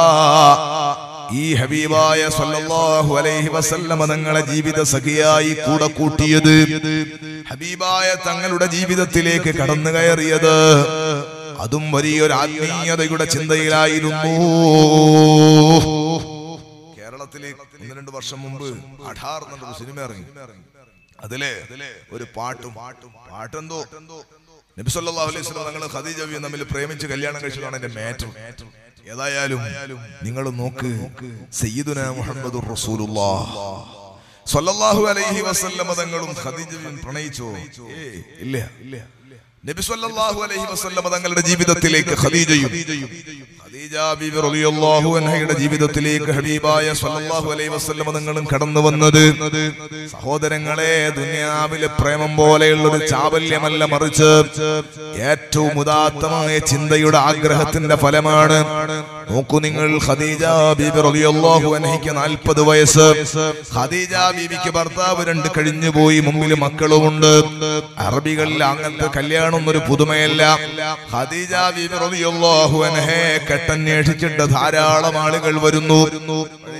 ഈ ഹബീബായ സല്ലല്ലാഹു അലൈഹി വസല്ലമ തങ്ങളെ ജീവിത സഖിയായി കൂടെ കൂട്ടിയത് ഹബീബായ തങ്ങളുടെ ജീവിതത്തിലേക്ക് കടന്നു കയറിയത് അതും വലിയൊരു ആത്മീയതയുടെ ചിന്തയിലായിരുന്നു കേരളത്തില് ഒന്ന് രണ്ട് വർഷം മുമ്പ് അഠാർ എന്നൊരു സിനിമ ഇറങ്ങി അതിലെ ഒരു പാട്ടും പാട്ടെന്തോ നബി സല്ലല്ലാഹു അലൈഹി വസല്ലം തങ്ങൾ ഖദീജ ബിയും തമ്മിൽ പ്രേമിച്ച് കല്യാണം കഴിച്ചതാണ് എന്റെ മാറ്റർ ഏതായാലും നിങ്ങൾ നോക്ക് സയ്യിദുന മുഹമ്മദുർ റസൂലുള്ളാഹ് സല്ലല്ലാഹു അലൈഹി വസല്ലം തങ്ങളും ഖദീജ ബിയും പ്രണയിച്ചോ ഏയ്, ഇല്ല നബി സല്ലല്ലാഹു അലൈഹി വസല്ലം തങ്ങളുടെ ജീവിതത്തിലേക്ക് ഖദീജയും ഖദീജ ബീബി റളിയല്ലാഹു അൻഹയുടെ ജീവിതത്തിലേക്ക് ഹബീബായ സല്ലല്ലാഹു അലൈഹി വസല്ലം തങ്ങളും കടന്നു വന്നത് സഹോദരങ്ങളെ ദുനിയാവിലെ പ്രേമം പോലെയുള്ള ഒരു ചാബല്യമല്ല മറിച്ച് ഏറ്റവും ഉദാത്തമായ ചിന്തയുടെ ആഗ്രഹത്തിന്റെ ഫലമാണ് നോക്കൂ നിങ്ങൾ ഖദീജ ബീബി റളിയല്ലാഹു അൻഹയ്ക്ക് 40 വയസ്സ് ഖദീജ ബീബിക്ക് ഭർത്താവ് രണ്ട് കഴിഞ്ഞു പോയി മുമ്പിൽ മക്കളുമുണ്ട് അറബികളിൽ അങ്ങനത്തെ കല്യാണം ഒരു പുതുമയല്ല ഖദീജ ബീബി റളിയല്ലാഹു അൻഹയെ കെട്ടന്വേഷിച്ചിട്ട് ധാരാളം ആളുകൾ വരുന്നു പഴയ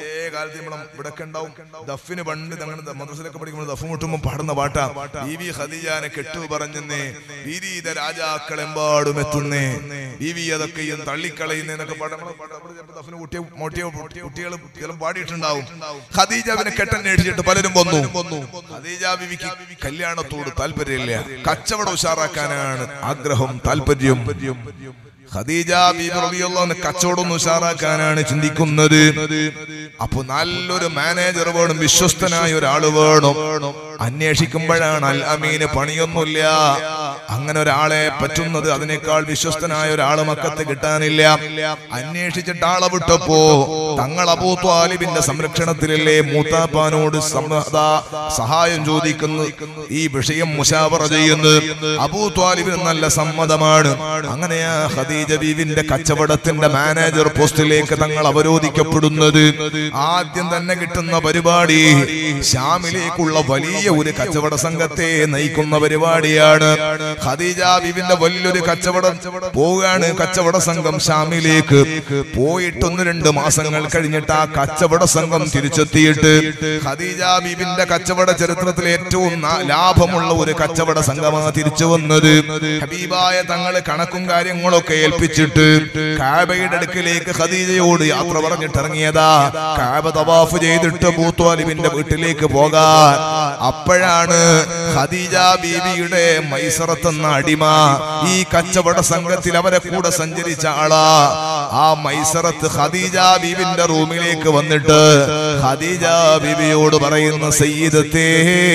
കാലത്ത് നമ്മൾ ഇവിടെ ഒക്കെ ഉണ്ടാവും ദഫിന് പണ്ട് ഞങ്ങൾ മദ്രസയിലൊക്കെ പഠിക്കുമ്പോൾ ദഫ് മുട്ടുമ്പോൾ പാടുന്ന പാട്ടാ ബീവി ഖദീജാനെ കെട്ടു പറഞ്ഞെന്നേ വിരീത രാജാക്കളെമ്പാടും എത്തുന്നേ ബീവി അതൊക്കെയും തള്ളിക്കളയുന്നേന്നൊക്കെ പാട്ട് നമ്മള് പാട്ട് നമ്മള് ചിലപ്പോ ദഫിന് കൂട്ടിയ മോട്ടിയ കുട്ടികൾ ചിലപ്പോൾ പാടിയിട്ടുണ്ടാവും ഖദീജ അവനെ കെട്ടന്വേഷിച്ചിട്ട് പലരും വന്നു ഖദീജ ബീവിക്ക് കല്യാണത്തോട് താല്പര്യമില്ല കച്ചവടം ഉഷാറാക്കാനാണ് ആഗ്രഹം താല്പര്യം ഖദീജ ബീബി റളിയല്ലാഹു അൻഹ കച്ചവടം ഒന്ന് ഉഷാറാക്കാനാണ് ചിന്തിക്കുന്നത് അപ്പൊ നല്ലൊരു മാനേജർ വേണം വിശ്വസ്തനായ ഒരാള് വേണം അന്വേഷിക്കുമ്പോഴാണ് അൽ അമീന് പണിയൊന്നുമില്ല അങ്ങനെ ഒരാളെ പറ്റുന്നത് അതിനേക്കാൾ വിശ്വസ്തനായ ഒരാള് മക്കത്ത് കിട്ടാനില്ല അന്വേഷിച്ചിട്ട് ആളെ വിട്ടപ്പോ തങ്ങൾ അബൂ ത്വാലിബിന്റെ സംരക്ഷണത്തിലല്ലേ മൂത്താപ്പാനോട് സമ്മത സഹായം ചോദിക്കുന്നു ഈ വിഷയം മുഷാവറ ചെയ്യുന്നു അബൂ ത്വാലിബിന് നല്ല സമ്മതമാണ് അങ്ങനെയാ ഖദീജ ബീവിന്റെ കച്ചവടത്തിന്റെ മാനേജർ പോസ്റ്റിലേക്ക് തങ്ങൾ അവരോധിക്കപ്പെടുന്നത് ആദ്യം തന്നെ കിട്ടുന്ന പരിപാടി ഷാമിലേക്കുള്ള വലിയ ഒരു കച്ചവട സംഘത്തെ നയിക്കുന്ന പരിപാടിയാണ് ഖദീജ ബീവിന്റെ വലിയൊരു കച്ചവടം പോവുകയാണ് കച്ചവട സംഘം ഷാമിലേക്ക് പോയിട്ട് ഒന്ന് രണ്ട് മാസങ്ങൾ കഴിഞ്ഞിട്ട് ആ കച്ചവട സംഘം തിരിച്ചെത്തിയിട്ട് ഖദീജ ബീവിന്റെ കച്ചവട ചരിത്രത്തിൽ ഏറ്റവും നാ- ലാഭമുള്ള ഒരു കച്ചവട സംഘമാണ് തിരിച്ചു വന്നത് ഹബീബായ തങ്ങള് കണക്കും കാര്യങ്ങളൊക്കെ ഏൽപ്പിച്ചിട്ട് കാബയുടെ അടുക്കിലേക്ക് ഖദീജയോട് യാത്ര പറഞ്ഞിട്ട് ഇറങ്ങിയതാ കാബ തവാഫ് ചെയ്തിട്ട് ബൂത്വാലിബിന്റെ വീട്ടിലേക്ക് പോകാൻ അപ്പോഴാണ് ഖദീജ ബീവിയുടെ മൈസറത്ത് എന്ന അടിമ ഈ കച്ചവട സംഘത്തിൽ അവരെ കൂടെ സഞ്ചരിച്ച ആളാ ആ മൈസറത്ത് ഖദീജ ബീവിന്റെ റൂമിലേക്ക് വന്നിട്ട് ഖദീജ ബീവിയോട് പറയുന്ന സയ്യിദത്തേ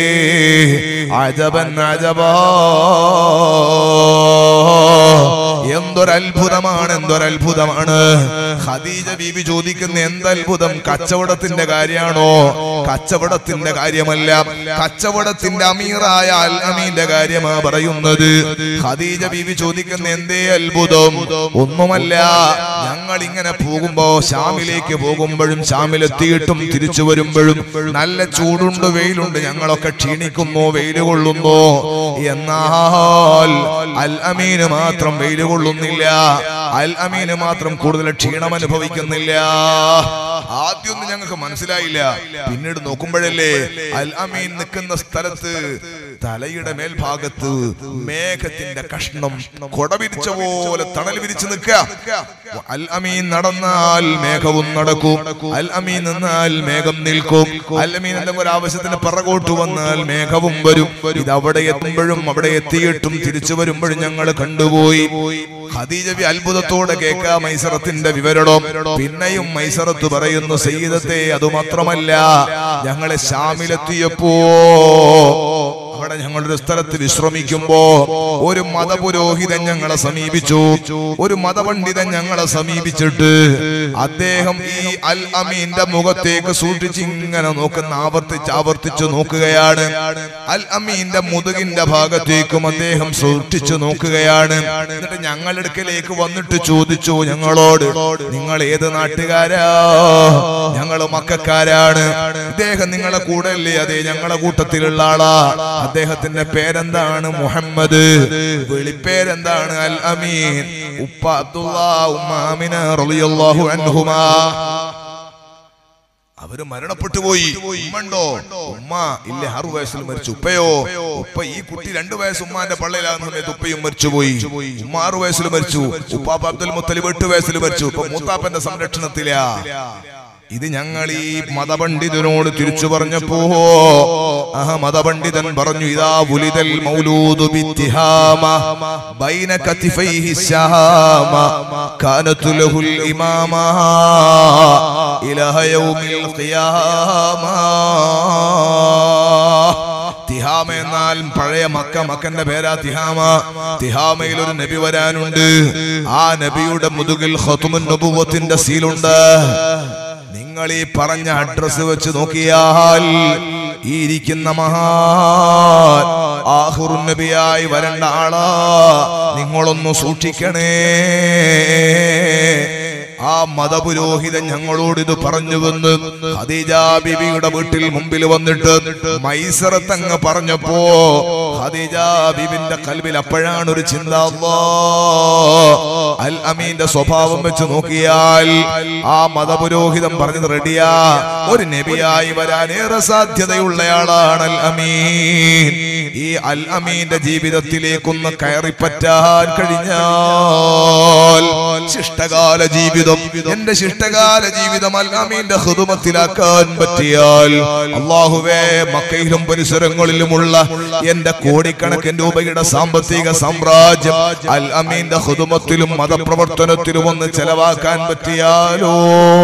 അജബൻ അജബാ എന്തൊരത്ഭുതമാണ് എന്തൊരത്ഭുതമാണ് ഖദീജ ബീബി ചോദിക്കുന്ന എന്തത്ഭുതം കച്ചവടത്തിന്റെ കാര്യമാണോ കച്ചവടത്തിന്റെ കാര്യമല്ല കച്ചവടത്തിന്റെ അമീറായ അൽ അമീന്റെ കാര്യമാ പറയുന്നത് ഖദീജ ബീബി ചോദിക്കുന്ന എന്തേ അത്ഭുതം ഒന്നുമല്ല ഞങ്ങൾ ഇങ്ങനെ പോകുമ്പോ ഷാമിലേക്ക് പോകുമ്പോഴും ഷാമിലെത്തിയിട്ടും തിരിച്ചു വരുമ്പോഴും നല്ല ചൂടുണ്ട് വെയിലുണ്ട് ഞങ്ങളൊക്കെ ക്ഷീണിക്കുന്നു വെയിൽ കൊള്ളുന്നു എന്നാൽ അൽ അമീന് മാത്രം വെയിൽ കൊള്ളുന്നില്ല അൽ അമീന് മാത്രം കൂടുതൽ ക്ഷീണം അനുഭവിക്കുന്നില്ല ആദ്യമൊന്നും ഞങ്ങൾക്ക് മനസ്സിലായില്ല പിന്നീട് നോക്കുമ്പോഴല്ലേ അൽ അമീൻ നിൽക്കുന്ന സ്ഥലത്ത് തലയുടെ മേൽഭാഗത്ത് മേഘത്തിന്റെ കഷ്ണം കൊട വിരിച്ച പോലെ തണൽ വിരിച്ചു നിൽക്കുക അൽ അമീൻ നടന്നാൽ മേഘവും നടക്കും അൽ അമീൻ നിന്നാൽ മേഘം നിൽക്കും അൽ അമീൻ എന്തെങ്കിലും ഒരു ആവശ്യത്തിന് പിറകോട്ട് വന്നാൽ മേഘവും വരും ഇത് അവിടെ എത്തുമ്പോഴും അവിടെ എത്തിയിട്ടും തിരിച്ചു വരുമ്പോഴും ഞങ്ങൾ കണ്ടുപോയി ഖദീജബി അത്ഭുതത്തോടെ കേൾക്കാ മൈസറത്തിന്റെ വിവരണം പിന്നെയും മൈസറത്ത് പറയുന്നു സയ്യിദത്തെ അതുമാത്രമല്ല ഞങ്ങളെ ശാമിലെത്തിയപ്പോ അവിടെ ഞങ്ങളൊരു സ്ഥലത്ത് വിശ്രമിക്കുമ്പോ ഒരു മതപുരോഹിതൻ ഞങ്ങളെ സമീപിച്ചു ഒരു മതപണ്ഡിതൻ ഞങ്ങളെ സമീപിച്ചിട്ട് അദ്ദേഹം ഈ അൽ അമീന്റെ മുഖത്തേക്ക് സൂക്ഷിച്ച് ഇങ്ങനെ നോക്കുന്ന ആവർത്തിച്ച് ആവർത്തിച്ച് നോക്കുകയാണ് അൽ അമീന്റെ മുതുകിന്റെ ഭാഗത്തേക്കും അദ്ദേഹം സൂക്ഷിച്ചു നോക്കുകയാണ് എന്നിട്ട് ഞങ്ങളുടെ അടുക്കലേക്ക് വന്നിട്ട് ചോദിച്ചു ഞങ്ങളോട് നിങ്ങൾ ഏത് നാട്ടുകാരാ ഞങ്ങള് മക്കാരാണ് ഇദ്ദേഹം നിങ്ങളെ കൂടെ അല്ലേ അതെ ഞങ്ങളെ കൂട്ടത്തിലുള്ള ആളാ അദ്ദേഹത്തിന്റെ പേരെന്താണ് മുഹമ്മദ് വിളിപ്പേരെന്താണ് അൽ അമീൻ ഉപ്പ അബ്ദുള്ള ഉമ്മ ആമിന റളിയല്ലാഹു അൻഹുമാ അവര് മരണപ്പെട്ടു പോയി ഉമ്മണ്ടോ ഉമ്മ ഇല്ല ആറു വയസ്സിൽ മരിച്ചു ഉപ്പയോ ഉപ്പ ഈ കുട്ടി രണ്ടു വയസ്സ് ഉമ്മാന്റെ പള്ളയിലാകുന്ന സമയത്ത് ഉപ്പയും മരിച്ചുപോയി ഉമ്മ ആറു വയസ്സിൽ മരിച്ചു ഉപ്പാപ്പ അബ്ദുൽ മുത്തലിബ് എട്ട് വയസ്സിൽ മരിച്ചു ഇപ്പൊ മൂത്താപ്പന്റെ സംരക്ഷണത്തിലാ ഇത് ഞങ്ങൾ ഈ മതപണ്ഡിതനോട് തിരിച്ചു പറഞ്ഞപ്പോ ആ മതപണ്ഡിതൻ പറഞ്ഞു ഇതാ ഉലിതൽ മൗലൂദു ബിത്തിഹാമ ബൈന കതിഫൈഹി ശഹാമ കാനത്തു ലഹുൽ ഇമാമ ഇലഹ യൗമിൽ ഖിയാമ തിഹാമ എന്നാൽ പഴയ മക്ക മക്കന്റെ പേരാ തിഹാമ തിഹാമയിൽ ഒരു നബി വരാനുണ്ട് ആ നബിയുടെ മുതുകിൽ ഖതുമുൻ നബുവത്തിന്റെ സീലുണ്ട് നിങ്ങൾ ഈ പറഞ്ഞ അഡ്രസ് വെച്ച് നോക്കിയാൽ ഈ ഇരിക്കുന്ന മഹാൻ ആഹുറു നബിയായി വരേണ്ട ആളാ നിങ്ങളൊന്ന് സൂക്ഷിക്കണേ ആ മതപുരോഹിതൻ ഞങ്ങളോട് ഇത് പറഞ്ഞുവെന്ന് ഖദീജ ബിബിയുടെ വീട്ടിൽ മുമ്പിൽ വന്നിട്ട് മൈസറത്തങ്ങ് പറഞ്ഞപ്പോ ഖദീജ ബിബിന്റെ കൽവിൽ അപ്പോഴാണ് ഒരു ചിന്ത അല്ലാ, അൽ അമീന്റെ സ്വഭാവം വെച്ച് നോക്കിയാൽ ആ മതപുരോഹിതൻ പറഞ്ഞത് റെഡിയാ ഒരു നബിയായി വരാൻ ഏറെ സാധ്യതയുള്ളയാളാണ് അൽ അമീൻ ഈ അൽ അമീന്റെ ജീവിതത്തിലേക്കൊന്ന് കയറിപ്പറ്റാൻ കഴിഞ്ഞാൽ ശിഷ്ടകാല ജീവിതം എന്റെ ശിഷ്ടകാല ജീവിതം അൽ അമീന്റെ ഹൃദമത്തിലാക്കാൻ പറ്റിയാൽ അള്ളാഹുവേ മക്കയിലും പരിസരങ്ങളിലുമുള്ള എന്റെ കോടിക്കണക്കിന് രൂപയുടെ സാമ്പത്തിക സാമ്രാജ്യം അൽ അമീന്റെ ഹൃദമത്തിലും മതപ്രവർത്തനത്തിലും ഒന്ന് ചെലവാക്കാൻ പറ്റിയാലോ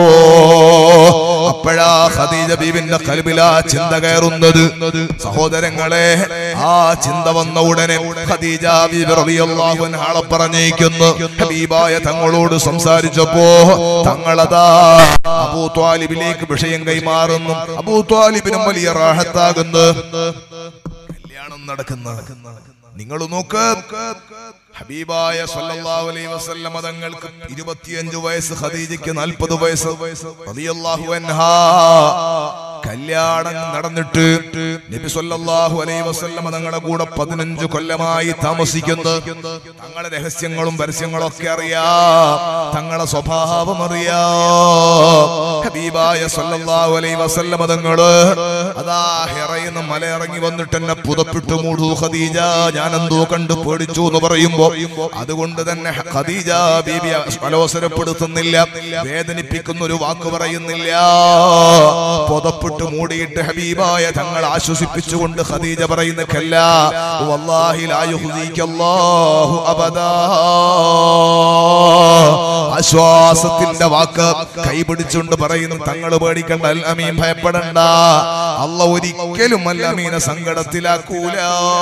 അപ്പോഴാ ഖദീജ ബീവിന്റെ കൽബിലാ ചിന്ത കയറുന്നത് സഹോദരങ്ങളെ ആ ചിന്ത വന്ന ഉടനെ ഖദീജ ബീബി റളിയല്ലാഹു അൻഹാളെ പറഞ്ഞേക്കുന്നു ഹബീബായ തങ്ങളോട് സംസാരിച്ചപ്പോ തങ്ങളതാ അബൂ ത്വാലിബിലേക്ക് വിഷയം കൈമാറുന്നു അബൂ ത്വാലിബിനും വലിയ റാഹത്താകുന്നു കല്യാണം നടക്കുന്ന നിങ്ങൾ നോക്ക് ഹബീബായ സല്ലല്ലാഹു അലൈഹി വസല്ലമ തങ്ങൾക്ക് 25 വയസ്സ് ഖദീജയ്ക്ക് 40 വയസ്സ് റളിയല്ലാഹു അൻഹാ കല്യാണം നടന്നിട്ട് നബി സല്ലല്ലാഹു അലൈഹി വസല്ലമ തങ്ങളുടെ കൂടെ 15 കൊല്ലമായി താമസിക്കുന്നു തങ്ങളുടെ രഹസ്യങ്ങളും പരസ്യങ്ങളും ഒക്കെ അറിയാം തങ്ങളുടെ സ്വഭാവം അറിയാം ഹബീബായ സല്ലല്ലാഹു അലൈഹി വസല്ലമ തങ്ങള് അതാ ഹിറയിന്ന് മല ഇറങ്ങി വന്നിട്ട് എന്നെ പുതപ്പിട്ട് മൂടു ഖദീജ ഞാൻ എന്തോ കണ്ടു പേടിച്ചു എന്ന് പറയുമ്പോ അതുകൊണ്ട് തന്നെ ഖദീജ ബീബി അലോസരപ്പെടുത്തുന്നില്ല വേദനിപ്പിക്കുന്ന ഒരു വാക്ക് പറയുന്നില്ല പുതപ്പിട്ട് മൂടിയിട്ട് ഹബീബായ തങ്ങൾ ആശ്വസിപ്പിച്ചുകൊണ്ട് ഖദീജ പറയുന്ന കല്ല വല്ലാഹി ലാ യുഹ്ദിക്കല്ലാഹു അബദാ ആശ്വാസത്തിന്റെ വാക്ക് കൈപിടിച്ചുകൊണ്ട് പറയുന്നു തങ്ങൾ പേടിക്കണ്ട അൽ അമീൻ ഭയപ്പെടണ്ട അല്ല ഒരിക്കലും അൽ അമീനെ സങ്കടത്തിലാക്കൂല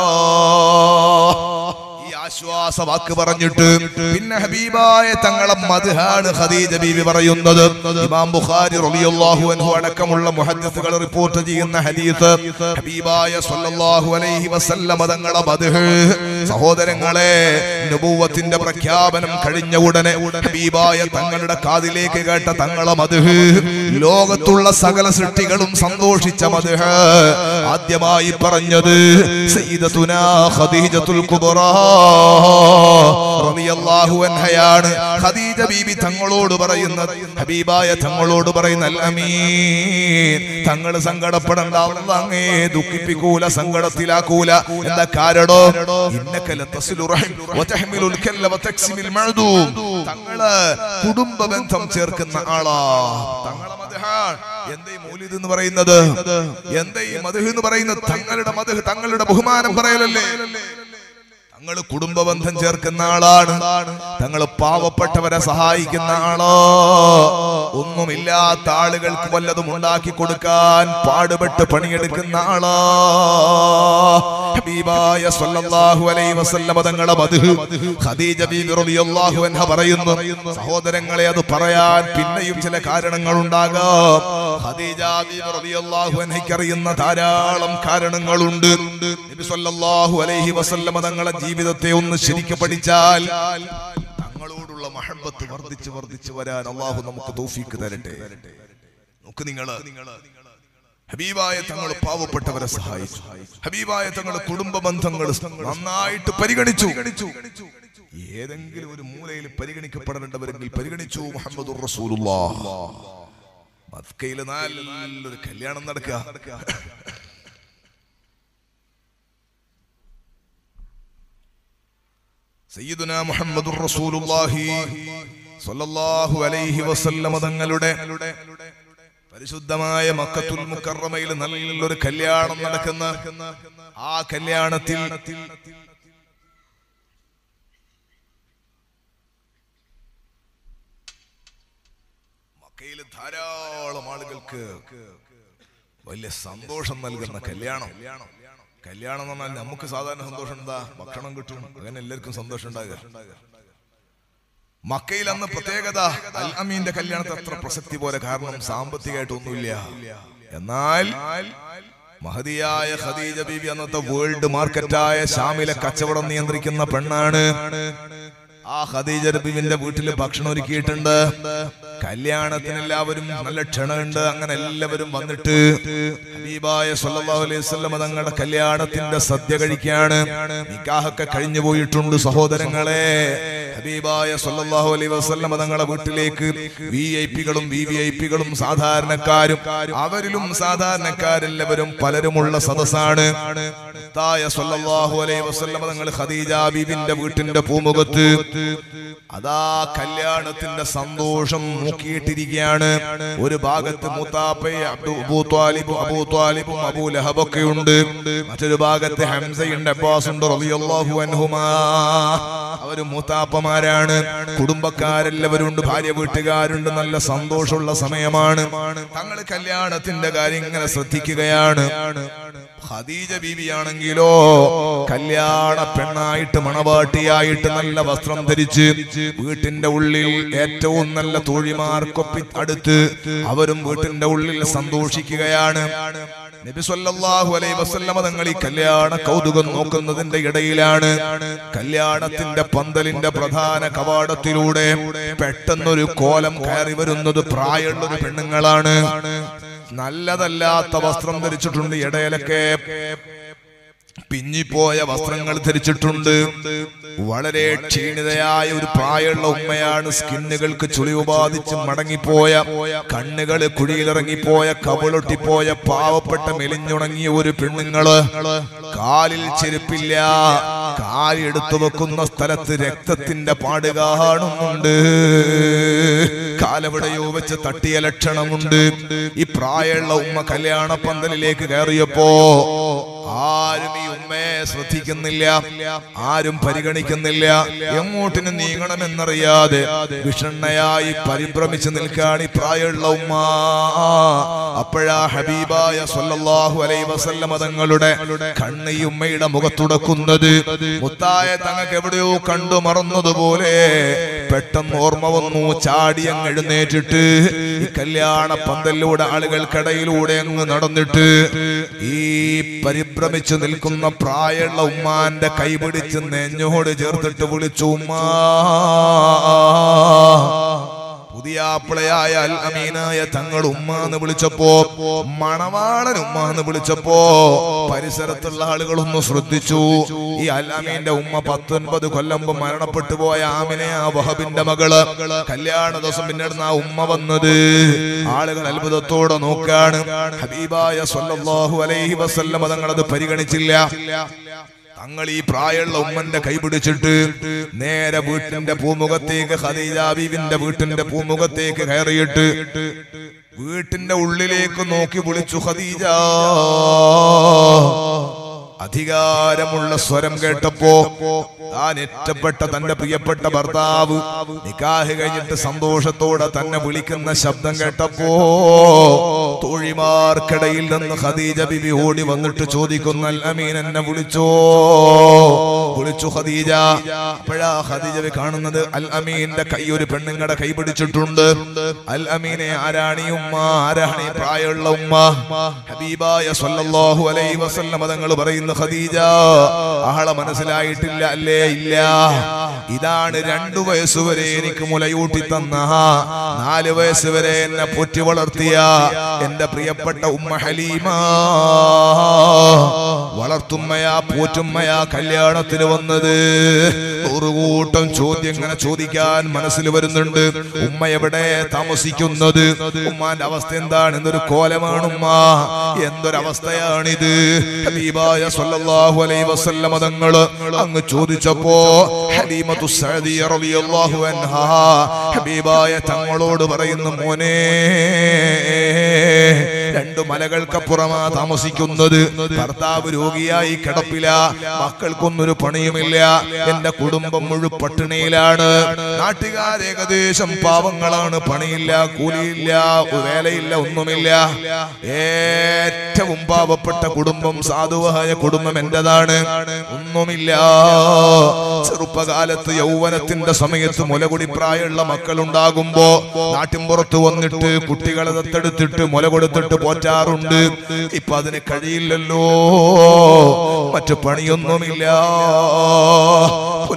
ഈ ആശ്വാസ വാക്ക് പറഞ്ഞിട്ട് പിന്നെ ഹബീബായ തങ്ങളെ മദ്ഹാണ് ഖദീജ ബീവി പറയുന്നത് ഇമാം ബുഖാരി റളിയല്ലാഹു അൻഹു അടക്കമുള്ള മുഹദ്ദിസുകൾ റിപ്പോർട്ട് ചെയ്യുന്ന ഹദീസ് ഹബീബായ സ്വല്ലല്ലാഹു അലൈഹി വസല്ലമ തങ്ങളെ മദ്ഹ് സഹോദരങ്ങളെ നബുവത്തിന്റെ പ്രഖ്യാപനം കഴിഞ്ഞ ഉടനെ ഹബീബായ തങ്ങളുടെ കാതിലേക്ക് കേട്ട തങ്ങളെ മദ്ഹ് ലോകത്തുള്ള സകല സൃഷ്ടികളും സന്തോഷിച്ച മദ്ഹ് ആദ്യമായി പറഞ്ഞത് സയ്യിദത്തുനാ ഖദീജത്തുൽ കുബ്റാ റളിയല്ലാഹു അൻഹയാണ് ഖദീജ ബീബി തങ്ങളോട് പറയുന്ന ഹബീബായ തങ്ങളോട് പറയുന്ന അൽ അമീൻ തങ്ങൾ സങ്കടപ്പെടണ്ട അല്ലാഹ് അങ്ങേ ദുഃഖിപ്പിക്കൂല സങ്കടത്തിലാക്കൂല എന്താ കാരണം ഇന്നക ലതസിലു റഹിം വതഹ്മിലുൽ കല്ല വതക്സിമിൽ മഅദൂം തങ്ങള് കുടുംബ ബന്ധം ചേർക്കുന്ന ആളാ തങ്ങളെ മദ്ഹാൻ എന്താ ഈ മൗലിദ് എന്ന് പറയുന്നത് എന്താ ഈ മദ്ഹ് എന്ന് പറയുന്നത് തങ്ങളുടെ മദ്ഹ് തങ്ങളുടെ ബഹുമാനം പറയലല്ലേ തങ്ങൾ കുടുംബബന്ധം ചേർക്കുന്ന ആളാണ് തങ്ങൾ പാവപ്പെട്ടവരെ സഹായിക്കുന്ന ആളോ ഒന്നുമില്ലാത്ത ആളുകൾക്ക് വല്ലതും ഉണ്ടാക്കി കൊടുക്കാൻ പാടുപെട്ട് പണിയെടുക്കുന്ന ആളോ ഹബീബായ സല്ലല്ലാഹു അലൈഹി വസല്ലമ തങ്ങളെ മദ്ഹ് ഖദീജ ബീബി റളിയല്ലാഹു അൻഹ പറയുന്നു സഹോദരങ്ങളെ അത് പറയാൻ പിന്നെയും ചില കാരണങ്ങൾ ഉണ്ടാകാം ഖദീജ ബീബി റളിയല്ലാഹു അൻഹയ്ക്ക് അറിയുന്ന ധാരാളം കാരണങ്ങളുണ്ട് നബി സല്ലല്ലാഹു അലൈഹി വസല്ലമ തങ്ങളെ ജീവിതത്തെ ഒന്ന് ശരിക്കും പഠിച്ചാൽ തങ്ങളോടുള്ള മഹബത്ത് വർദ്ധിച്ച് വർദ്ധിച്ച് വരാൻ അള്ളാഹു നമുക്ക് തൗഫീക്ക് തരട്ടെ നോക്ക് നിങ്ങള് ഹബീബായ തങ്ങൾ പാവപ്പെട്ടവരെ സഹായിച്ചു ഹബീബായ തങ്ങൾ കുടുംബ ബന്ധങ്ങൾ നന്നായിട്ട് പരിഗണിച്ചു ഏതെങ്കിലും ഒരു മൂലയിൽ പരിഗണിക്കപ്പെടേണ്ടവരെങ്കിൽ പരിഗണിച്ചു മുഹമ്മദ് മക്കയിൽ നല്ലൊരു കല്യാണം നടക്കുക സയ്യിദുന മുഹമ്മദുർ റസൂലുള്ളാഹി സ്വല്ലല്ലാഹു അലൈഹി വസല്ലമ തങ്ങളുടെ പരിശുദ്ധമായ മക്കത്തുൽ മുക്കറമയിൽ നല്ലൊരു കല്യാണം നടക്കുന്ന ആ കല്യാണത്തിൽ മക്കയിൽ ധാരാളം ആളുകൾക്ക് വലിയ സന്തോഷം നൽകുന്ന കല്യാണം കല്യാണം എന്ന് പറഞ്ഞാൽ നമുക്ക് സാധാരണ സന്തോഷം എന്താ ഭക്ഷണം കിട്ടും അങ്ങനെ എല്ലാവർക്കും സന്തോഷം ഉണ്ടാകുക മക്കയിൽ അന്ന് പ്രത്യേകത അൽ അമീന്റെ കല്യാണത്തെ അത്ര പ്രസക്തി പോലെ കാരണം സാമ്പത്തികമായിട്ടൊന്നുമില്ല എന്നാൽ മഹതിയായ ഖദീജ ബീവി അന്നത്തെ വേൾഡ് മാർക്കറ്റായ ഷാമിലെ കച്ചവടം നിയന്ത്രിക്കുന്ന പെണ്ണാണ് ആ ഖദീജ റബീവിന്റെ വീട്ടിൽ ഭക്ഷണം ഒരുക്കിയിട്ടുണ്ട് കല്യാണത്തിന് എല്ലാവരും നല്ല ക്ഷണമുണ്ട് അങ്ങനെ എല്ലാവരും വന്നിട്ട് ഹബീബായ സല്ലല്ലാഹു അലൈഹി വസല്ലം തങ്ങളുടെ കല്യാണത്തിന്റെ സദ്യ കഴിക്കാണ് നിക്കാഹൊക്കെ കഴിഞ്ഞു പോയിട്ടുണ്ട് സഹോദരങ്ങളെ ഹബീബായ സല്ലല്ലാഹു അലൈഹി വസല്ലം തങ്ങളുടെ വീട്ടിലേക്ക് വി ഐ പികളും വി വി ഐ പികളും സാധാരണക്കാരും അവരിലും സാധാരണക്കാരെല്ലാവരും പലരുമുള്ള സദസ്സാണ് മുത്തായ സല്ലല്ലാഹു അലൈഹി വസല്ലം തങ്ങൾ ഖദീജ ബീബിന്റെ വീട്ടിന്റെ പൂമുഖത്ത് അതാ കല്യാണത്തിന്റെ സന്തോഷം നോക്കിയിട്ടിരിക്കുകയാണ് ഒരു ഭാഗത്ത് മൂത്താപ്പയെ അബ്ദു അബൂ ത്വാലിബും അബൂ ത്വാലിബും അബൂ ലഹബൊക്കെ ഉണ്ട് മറ്റൊരു ഭാഗത്ത് ഹംസയുണ്ട് അബ്ബാസ് ഉണ്ട് റളിയല്ലാഹു അൻഹുമാ അവര് മൂത്താപ്പമാരാണ് കുടുംബക്കാരെല്ലാവരും ഉണ്ട് ഭാര്യ വീട്ടുകാരുണ്ട് നല്ല സന്തോഷമുള്ള സമയമാണ് തങ്ങൾ കല്യാണത്തിന്റെ കാര്യം ഇങ്ങനെ ശ്രദ്ധിക്കുകയാണ് ഖദീജ ബീവിയാണെങ്കിലോ കല്യാണ പെണ്ണായിട്ട് മണവാട്ടിയായിട്ട് നല്ല വസ്ത്രം ധരിച്ച് വീട്ടിന്റെ ഉള്ളിൽ ഏറ്റവും നല്ല തോഴിമാർക്കൊപ്പി അടുത്ത് അവരും വീട്ടിന്റെ ഉള്ളിൽ സന്തോഷിക്കുകയാണ് നബി സല്ലല്ലാഹു അലൈഹി വസല്ലമ തങ്ങൾ ഈ കല്യാണ കൗതുകം നോക്കുന്നതിന്റെ ഇടയിലാണ് കല്യാണത്തിന്റെ പന്തലിന്റെ പ്രധാന കവാടത്തിലൂടെ പെട്ടെന്നൊരു കോലം കയറി വരുന്നത് പ്രായമുള്ള ഒരു പെണ്ണുങ്ങളാണ് നല്ലതല്ലാത്ത വസ്ത്രം ധരിച്ചിട്ടുണ്ട് ഇടയിലൊക്കെ പിഞ്ഞിപ്പോയ വസ്ത്രങ്ങൾ ധരിച്ചിട്ടുണ്ട് വളരെ ക്ഷീണിതയായ ഒരു പ്രായമുള്ള ഉമ്മയാണ് സ്കിന്നുകൾക്ക് ചുളിവ് ബാധിച്ച് മടങ്ങിപ്പോയ കണ്ണുകള് കുഴിയിലിറങ്ങിപ്പോയ കവിളൊട്ടിപ്പോയ പാവപ്പെട്ട മെലിഞ്ഞുണങ്ങിയ ഒരു പെണ്ണുങ്ങള് കാലിൽ ചെരുപ്പില്ല കാലെടുത്തു വെക്കുന്ന സ്ഥലത്ത് രക്തത്തിന്റെ പാട് കാണുന്നുണ്ട് കാലവിടെയോ വെച്ച് തട്ടിയ ലക്ഷണമുണ്ട് ഈ പ്രായമുള്ള ഉമ്മ കല്യാണ പന്തലിലേക്ക് കയറിയപ്പോ ആരും ഈ ഉമ്മയെ ശ്രദ്ധിക്കുന്നില്ല ആരും പരിഗണിക്കുന്നില്ല എങ്ങോട്ടിന് നീങ്ങണമെന്നറിയാതെ വിഷണ്ണയായി പരിഭ്രമിച്ച് നിൽക്കാണ് ഈ പ്രായമുള്ള ഉമ്മ അപ്പോഴാ ഹബീബായ സല്ലല്ലാഹു അലൈഹി വസല്ലമ തങ്ങളുടെ കണ്ണ് ഈ ഉമ്മയുടെ മുഖത്തുടക്കുന്നത് മുത്തായ തങ്ങൾക്ക് എവിടെയോ കണ്ടു മറന്നതുപോലെ പെട്ടെന്ന് ഓർമ്മ വന്നു ചാടി അങ്ങ് എഴുന്നേറ്റിട്ട് ഈ കല്യാണ പന്തലിലൂടെ ആളുകൾക്കിടയിലൂടെ അങ്ങ് നടന്നിട്ട് ഈ പരിഭ്രമിച്ചു നിൽക്കുന്ന പ്രായമുള്ള ഉമ്മാന്റെ കൈപിടിച്ച് നെഞ്ഞോട് ചേർത്തിട്ട് വിളിച്ചു ഉമ്മാ പുതിയാപ്പിളയായ അൽ അമീനായ തങ്ങൾ ഉമ്മ എന്ന് വിളിച്ചപ്പോ മണവാളൻ ഉമ്മ എന്ന് വിളിച്ചപ്പോ പരിസരത്തുള്ള ആളുകളൊന്ന് ശ്രദ്ധിച്ചു ഈ അൽ അമീന്റെ ഉമ്മ പത്തൊൻപത് കൊല്ലം മുമ്പ് മരണപ്പെട്ടു പോയ ആമിനെ ആ വഹബിന്റെ മകള് കല്യാണ ദിവസം പിന്നീട് ആ ഉമ്മ വന്നത് ആളുകൾ അത്ഭുതത്തോടെ നോക്കാണ് ഹബീബായ സല്ലല്ലാഹു അലൈഹി വസല്ലം തങ്ങളത് പരിഗണിച്ചില്ല തങ്ങൾ ഈ പ്രായമുള്ള ഉമ്മന്റെ കൈ പിടിച്ചിട്ട് നേരെ വീട്ടിന്റെ പൂമുഖത്തേക്ക് ഖദീജാബീവിന്റെ വീട്ടിന്റെ പൂമുഖത്തേക്ക് കയറിയിട്ട് വീട്ടിന്റെ ഉള്ളിലേക്ക് നോക്കി വിളിച്ചു ഖദീജ അധികാരമുള്ള സ്വരം കേട്ടപ്പോ താൻ ഏറ്റപ്പെട്ട തന്റെ പ്രിയപ്പെട്ട ഭർത്താവ് നിക്കാഹ് കഴിഞ്ഞിട്ട് സന്തോഷത്തോടെ തന്നെ വിളിക്കുന്ന ശബ്ദം കേട്ടപ്പോ തോഴിമാർക്കിടയിൽ നിന്ന് ഖദീജ ബിബി ഓടി വന്നിട്ട് ചോദിക്കുന്ന അൽ അമീൻ എന്നെ വിളിച്ചോ വിളിച്ചു ഖദീജ അപ്പോഴാ ഖദീജ ബി കാണുന്നത് അൽ അമീന്റെ കൈ ഒരു പെണ്ണുങ്ങളുടെ കൈ പിടിച്ചിട്ടുണ്ട് അൽ അമീനെ ആരാണ് ഈ ഉമ്മ ആരാണ് ഈ പ്രായമുള്ള ഉമ്മ ഹബീബായ സല്ലല്ലാഹു അലൈഹി വസല്ലം തങ്ങൾ പറയുന്നു ഖദീജ ആളെ മനസ്സിലായിട്ടില്ല അല്ലേ ഇല്ല ഇതാണ് രണ്ടു വയസ്സ് വരെ എനിക്ക് മുലയൂട്ടി തന്ന നാല് വയസ്സ് വരെ എന്നെ പൊറ്റി വളർത്തിയ എന്റെ പ്രിയപ്പെട്ട ഉമ്മ ഹലീമ വളർത്തുമ്മയാ പോറ്റുമ്മയാ കല്യാണത്തിന് വന്നത് നൂറുകൂട്ടം ചോദ്യം ഇങ്ങനെ ചോദിക്കാൻ മനസ്സിൽ വരുന്നുണ്ട് ഉമ്മ എവിടെ താമസിക്കുന്നത് ഉമ്മാന്റെ അവസ്ഥ എന്താണ് എന്തൊരു കോലമാണ് ഉമ്മ എന്തൊരവസ്ഥയാണിത് ഹബീബായ സല്ലല്ലാഹു അലൈഹി വസല്ലമ തങ്ങള് അങ്ങ് ചോദിച്ചപ്പോ ഹലീമത്തു സഅദിയ റളിയല്ലാഹു അൻഹാ ഹബീബായ തങ്ങളോട് പറയുന്നു മോനെ രണ്ടു മലകൾക്കപ്പുറമാ താമസിക്കുന്നത് ഭർത്താവ് രോഗിയായി കിടപ്പില മക്കൾക്കൊന്നൊരു പണിയുമില്ല എന്റെ കുടുംബം മുഴു പട്ടിണിയിലാണ് നാട്ടുകാർ ഏകദേശം പാവങ്ങളാണ് പണിയില്ല കൂലിയില്ല വേലയില്ല ഒന്നുമില്ല ഏറ്റവും പാവപ്പെട്ട കുടുംബം സാധുവായ കുടുംബം എന്റേതാണ് ഒന്നുമില്ല ചെറുപ്പകാലത്ത് യൗവനത്തിന്റെ സമയത്ത് മുലകുടി പ്രായമുള്ള മക്കളുണ്ടാകുമ്പോ നാട്ടിൻപുറത്ത് വന്നിട്ട് കുട്ടികളെ ദത്തെടുത്തിട്ട് മുല കൊടുത്തിട്ട് പോറ്റാറുണ്ട് ഇപ്പൊ അതിന് കഴിയില്ലല്ലോ മറ്റു പണിയൊന്നുമില്ല പൊന്നു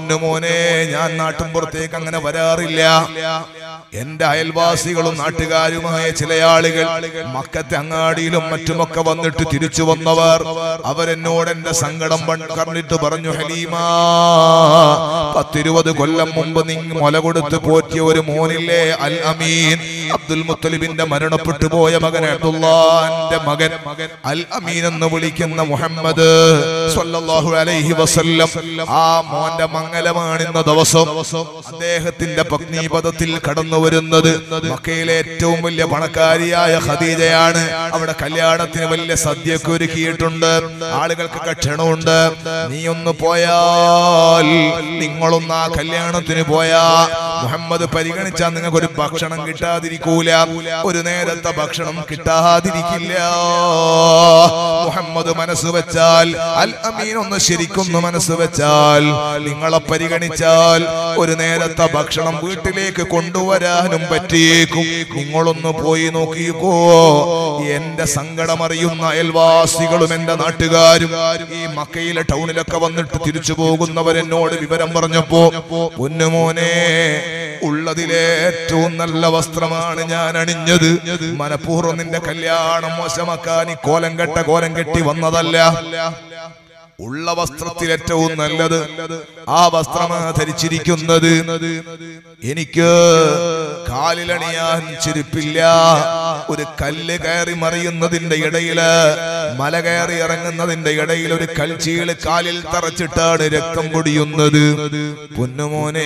പൊന്നുമോനെ ഞാൻ നാട്ടിൻപുറത്തേക്ക് അങ്ങനെ വരാറില്ല എന്റെ അയൽവാസികളും നാട്ടുകാരുമായ ചില ആളുകൾ മക്കത്തെ അങ്ങാടിയിലും മറ്റുമൊക്കെ വന്നിട്ട് തിരിച്ചു വന്നവർ അവരെന്നോട് എന്റെ സങ്കടം പണ്ട് കണ്ടിട്ട് പറഞ്ഞു ഹലീമ പത്തിരുപത് കൊല്ലം മുമ്പ് നീ മുല കൊടുത്ത് പോറ്റിയ ഒരു മോനില്ലേ അൽ അമീൻ അബ്ദുൽ മുത്തലിബിന്റെ മരണപ്പെട്ടു പോയ മകൻ അബ്ദുല്ലാന്റെ മകൻ അൽ അമീൻ എന്ന് വിളിക്കുന്ന മുഹമ്മദ് സ്വല്ലല്ലാഹു അലൈഹി വസല്ലം ആ മോന്റെ മംഗലമാണ് ഇന്ന ദിവസം അദ്ദേഹത്തിന്റെ പത്നീപദത്തിൽ കടന്നു വരുന്നത് മക്കയിലെ ഏറ്റവും വലിയ പണക്കാരിയായ ഖദീജയാണ് അവിടെ കല്യാണത്തിന് വലിയ സദ്യയൊക്കെ ഒരുക്കിയിട്ടുണ്ട് ആളുകൾക്കൊക്കെ ക്ഷണമുണ്ട് നീ ഒന്ന് പോയാൽ നിങ്ങളൊന്ന് ആ കല്യാണത്തിന് പോയാ മുഹമ്മദ് പരിഗണിച്ചാൽ നിങ്ങൾക്ക് ഒരു ഭക്ഷണം കിട്ടാതിരിക്കൂല ഒരു നേരത്തെ ഭക്ഷണം കിട്ടാതിരിക്കില്ല മുഹമ്മദ് മനസ്സ് വെച്ചാൽ അൽ അമീൻ ഒന്ന് ശരിക്കൊന്ന് മനസ്സ് വെച്ചാൽ നിങ്ങളെ പരിഗണിച്ചാൽ ഒരു നേരത്തെ ഭക്ഷണം വീട്ടിലേക്ക് കൊണ്ടുവരാനും പറ്റിയേക്കും നിങ്ങളൊന്ന് പോയി നോക്കിക്കോ എന്റെ സങ്കടം അറിയുന്ന അയൽവാസികളും എന്റെ നാട്ടുകാരും ഈ മക്കയിലെ ടൗണിലൊക്കെ വന്നിട്ട് തിരിച്ചു പോകുന്നവരെന്നോട് വിവരം പറഞ്ഞപ്പോ പൊന്നുമോനെ ഉള്ളതിലെ ഏറ്റവും നല്ല വസ്ത്രമാണ് ഞാൻ അണിഞ്ഞത് മനഃപൂർവ്വം നിന്റെ കല്യാണം മോശമാക്കാൻ ഈ കോലം കെട്ട കോലം കെട്ടി വന്നതല്ല ഉള്ള വസ്ത്രത്തിൽ ഏറ്റവും നല്ലത് ആ വസ്ത്രമാണ് ധരിച്ചിരിക്കുന്നത് എനിക്ക് കാലിലണിയാൻ ചെരുപ്പില്ല ഒരു കല്ല് കയറി മറിയുന്നതിന്റെ ഇടയില് മല കയറി ഇറങ്ങുന്നതിന്റെ ഇടയിൽ ഒരു കൽച്ചീള് കാലിൽ തറച്ചിട്ടാണ് രക്തം പൊടിയുന്നത് പൊന്നുമോനെ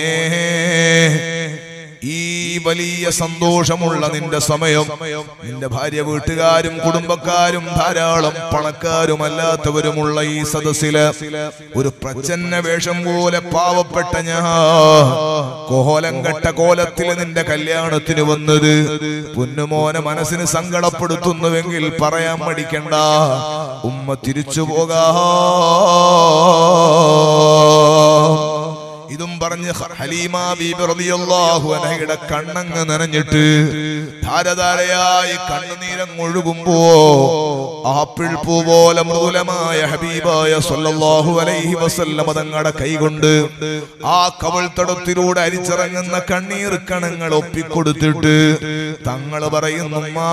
ഈ വലിയ സന്തോഷമുള്ള നിന്റെ സമയം നിന്റെ ഭാര്യ വീട്ടുകാരും കുടുംബക്കാരും ധാരാളം പണക്കാരും അല്ലാത്തവരുമുള്ള ഈ സദസ്സില് ഒരു പ്രച്ഛന്ന വേഷം പോലെ പാവപ്പെട്ട ഞാൻ കോലം കെട്ട കോലത്തിൽ നിന്റെ കല്യാണത്തിന് വന്നത് പൊന്നുമോനെ മനസ്സിന് സങ്കടപ്പെടുത്തുന്നുവെങ്കിൽ പറയാൻ മടിക്കണ്ട ഉമ്മ തിരിച്ചു പോകാ ഇതും പറഞ്ഞ് ഹലീമ ബീബി റളിയല്ലാഹു അൻഹയുടെ കണ്ണങ്ങ് നനഞ്ഞിട്ട് ധാരധാരയായി കണ്ണുനീരങ്ങ് ഒഴുകുമ്പോ ആപ്പിൾ പൂ പോലെ മൃദുലമായ ഹബീബായ സല്ലല്ലാഹു അലൈഹി വസല്ലമ തങ്ങളുടെ കൈകൊണ്ട് ആ കവിൾത്തടത്തിലൂടെ അരിച്ചിറങ്ങുന്ന കണ്ണീർ കണങ്ങൾ ഒപ്പിക്കൊടുത്തിട്ട് തങ്ങള് പറയുന്നു "ഉമ്മാ,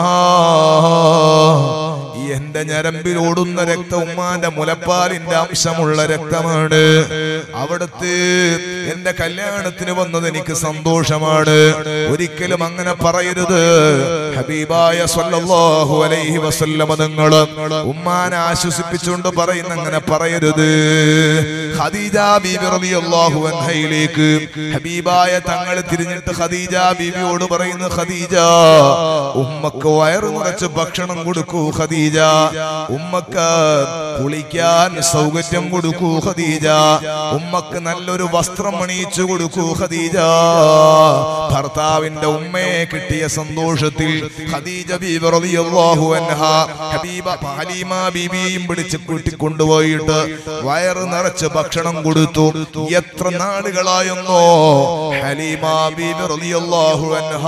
ഈ എന്റെ ഞരമ്പിലോടുന്ന രക്തം ഉമ്മാന്റെ മുലപ്പാലിന്റെ അംശമുള്ള രക്തമാണ് അവിടുത്തെ എന്റെ കല്യാണത്തിന് വന്നത് എനിക്ക് സന്തോഷമാണ് ഒരിക്കലും അങ്ങനെ പറയരുത് ഹബീബായ സല്ലല്ലാഹു അലൈഹി വസല്ലമ തങ്ങള് ഉമ്മാനെ ആശ്വസിപ്പിച്ചുകൊണ്ട് പറയുന്ന അങ്ങനെ പറയരുത് ഖദീജ ബീബി റളിയല്ലാഹു അൻഹയിലേക്ക് ഹബീബായ തങ്ങൾ തിരിഞ്ഞിട്ട് ഖദീജ ബീബിയോട് പറയുന്നു ഖദീജ ഉമ്മക്ക് വയറു നിറച്ച് ഭക്ഷണം കൊടുക്കൂ ഖദീജ ഉമ്മക്ക് കുളിക്കാൻ സൗകര്യം കൊടുക്കൂ ഖദീജ ഉമ്മക്ക് നല്ലൊരു വസ്ത്രം അണിയിച്ചു കൊടുക്കൂ ഖദീജ ഭർത്താവിന്റെ ഉമ്മയെ കിട്ടിയ സന്തോഷത്തിൽ ഖദീജ ബീബി റളിയല്ലാഹു അൻഹ ഹബീബ ഹലീമ ബീബിയെയും പിടിച്ച് കൂട്ടിക്കൊണ്ടുപോയിട്ട് വയറ് നിറച്ച് ഭക്ഷണം കൊടുത്തു എത്ര നാളുകളായെന്നോ ഹലീമ ബീബി റളിയല്ലാഹു അൻഹ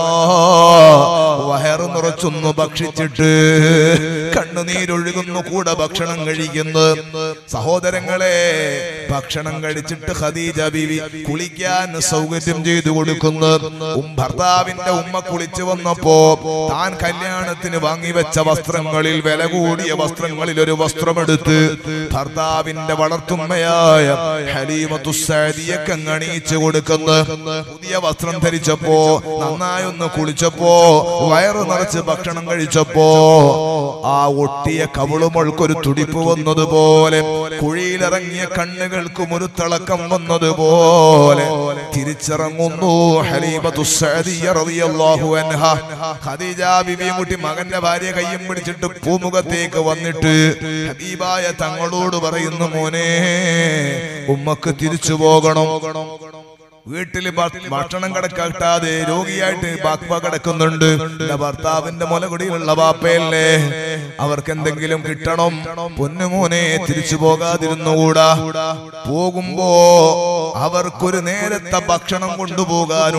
വയറ് നിറച്ചൊന്ന് ഭക്ഷിച്ചിട്ട് കണ്ണുനീരൊഴുകുന്നു കൂടെ ഭക്ഷണം കഴിക്കുന്നു സഹോദരങ്ങളെ ഭക്ഷണം കഴിച്ചിട്ട് ഖദീജ ബീവി കുളിക്കാൻ സൗകര്യം ചെയ്തു കൊടുക്കുന്നു ഉം ഭർത്താവിന്റെ ഉമ്മ കുളിച്ചു വന്നപ്പോ താൻ കല്യാണത്തിന് വാങ്ങിവെച്ച വസ്ത്രങ്ങളിൽ വില കൂടിയ വസ്ത്രങ്ങളിൽ ഒരു വസ്ത്രമെടുത്ത് ഭർത്താവിന്റെ വളർത്തുമ്മയായ ഹലീമത്തുസാരിയൊക്കെ അണിയിച്ചു കൊടുക്കുന്നു പുതിയ വസ്ത്രം ധരിച്ചപ്പോ നന്നായി ഒന്ന് കുളിച്ചപ്പോ വയറ് നിറച്ച് ഭക്ഷണം കഴിച്ചപ്പോ ആ ഒട്ടിയ കവിളുമൾക്കൊരു തുടിപ്പ് വന്നതുപോലെ കുഴിയിലിറങ്ങിയ കണ്ണുകൾക്കും ഒരു തിളക്കം വന്നതുപോലെ തിരിച്ചിറങ്ങുന്നു ഹലീമത്തുസാദിയ റളിയല്ലാഹു അൻഹ ഖദീജ ബിബിയും കുട്ടി മകന്റെ ഭാര്യ കയ്യും പിടിച്ചിട്ട് പൂമുഖത്തേക്ക് വന്നിട്ട് ഹബീബായ തങ്ങളോട് പറയുന്നു മോനെ ഉമ്മക്ക് തിരിച്ചു പോകണം വീട്ടില് ഭ- ഭക്ഷണം കിടക്കാതെ രോഗിയായിട്ട് ബാപ്പ കിടക്കുന്നുണ്ട് എന്റെ ഭർത്താവിന്റെ മുലകുടിയിലുള്ള ബാപ്പയല്ലേ അവർക്ക് എന്തെങ്കിലും കിട്ടണം പൊന്നുമോനെ തിരിച്ചു പോകാതിരുന്നുകൂടാ പോകുമ്പോ അവർക്കൊരു നേരത്തെ ഭക്ഷണം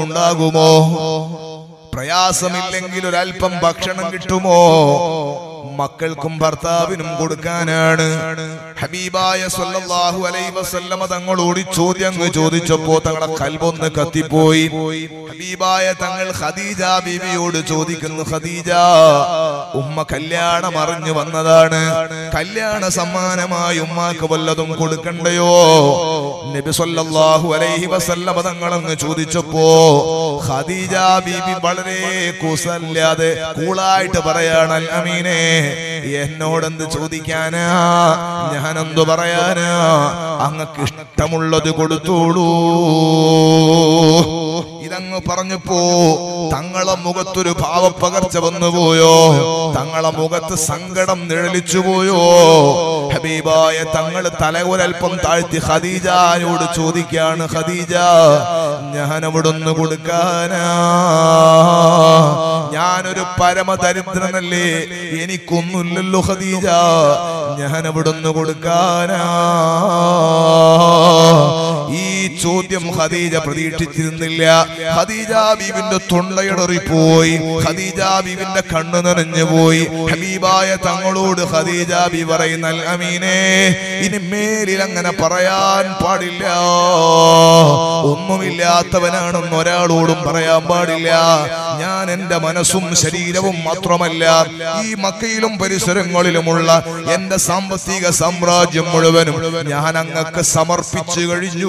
കൊണ്ടുപോകാനുണ്ടാകുമോ പ്രയാസമില്ലെങ്കിൽ ഒരല്പം ഭക്ഷണം കിട്ടുമോ മക്കൾക്കും ഭർത്താവിനും കൊടുക്കാനാണ് ഹബീബായ സല്ലല്ലാഹു അലൈഹി വസല്ലമ തങ്ങളോട് ഈ ചോദ്യം അങ്ങ് ചോദിച്ചപ്പോ തങ്ങളെ കൽബൊന്ന് കത്തിപ്പോയി ഹബീബായ തങ്ങൾ ഖദീജ ബീവിയോട് ചോദിക്കുന്നു ഖദീജ ഉമ്മ കല്യാണം അറിഞ്ഞു വന്നതാണ് കല്യാണ സമ്മാനമായി ഉമ്മാക്ക് വല്ലതും കൊടുക്കണ്ടയോ നബി സല്ലല്ലാഹു അലൈഹി വസല്ലമ തങ്ങളങ്ങ് ചോദിച്ചപ്പോ ഖദീജ ബീബി വളരെ കുസല്ലാതെ കൂളായിട്ട് പറയാണ് "അൽ അമീനെ എന്നോടെന്ത് ചോദിക്കാനാ ഞാനെന്തു പറയാനാ അങ്ങക്ക് ഇഷ്ടമുള്ളത് കൊടുത്തോളൂ ഇതങ്ങ് പറഞ്ഞപ്പോ തങ്ങളെ മുഖത്തൊരു ഭാവപ്പകർച്ച വന്നുപോയോ തങ്ങളെ മുഖത്ത് സങ്കടം നിഴലിച്ചു പോയോ ഹബീബായ തങ്ങൾ തല ഒരൽപ്പം താഴ്ത്തി ഖദീജയോട് ചോദിക്കാണ് ഖദീജ ഞാൻ അവിടുന്ന് കൊടുക്കാനാ ഞാനൊരു പരമദരിദ്രനല്ലേ എനിക്കൊന്നുമില്ലല്ലോ ഖദീജ ഞാൻ അവിടുന്ന് കൊടുക്കാനാ ഈ ചോദ്യം ഖദീജ പ്രതീക്ഷിച്ചിരുന്നില്ല ഖദീജ ബീവിന്റെ തൊണ്ടയിടറിപ്പോയി ഖദീജ ബീവിന്റെ കണ്ണു നനഞ്ഞു പോയി ഹബീബായ തങ്ങളോട് ഖദീജ ബി പറയുന്ന "അൽ അമീനെ ഇനി മേലിൽ അങ്ങനെ പറയാൻ പാടില്ല ഒന്നുമില്ലാത്തവനാണെന്ന് ഒരാളോടും പറയാൻ പാടില്ല ഞാൻ എന്റെ മനസ്സും ശരീരവും മാത്രമല്ല ഈ മക്കയിലും പരിസരങ്ങളിലുമുള്ള എന്റെ സാമ്പത്തിക സാമ്രാജ്യം മുഴുവനും ഞാൻ അങ്ങക്ക് സമർപ്പിച്ചു കഴിഞ്ഞു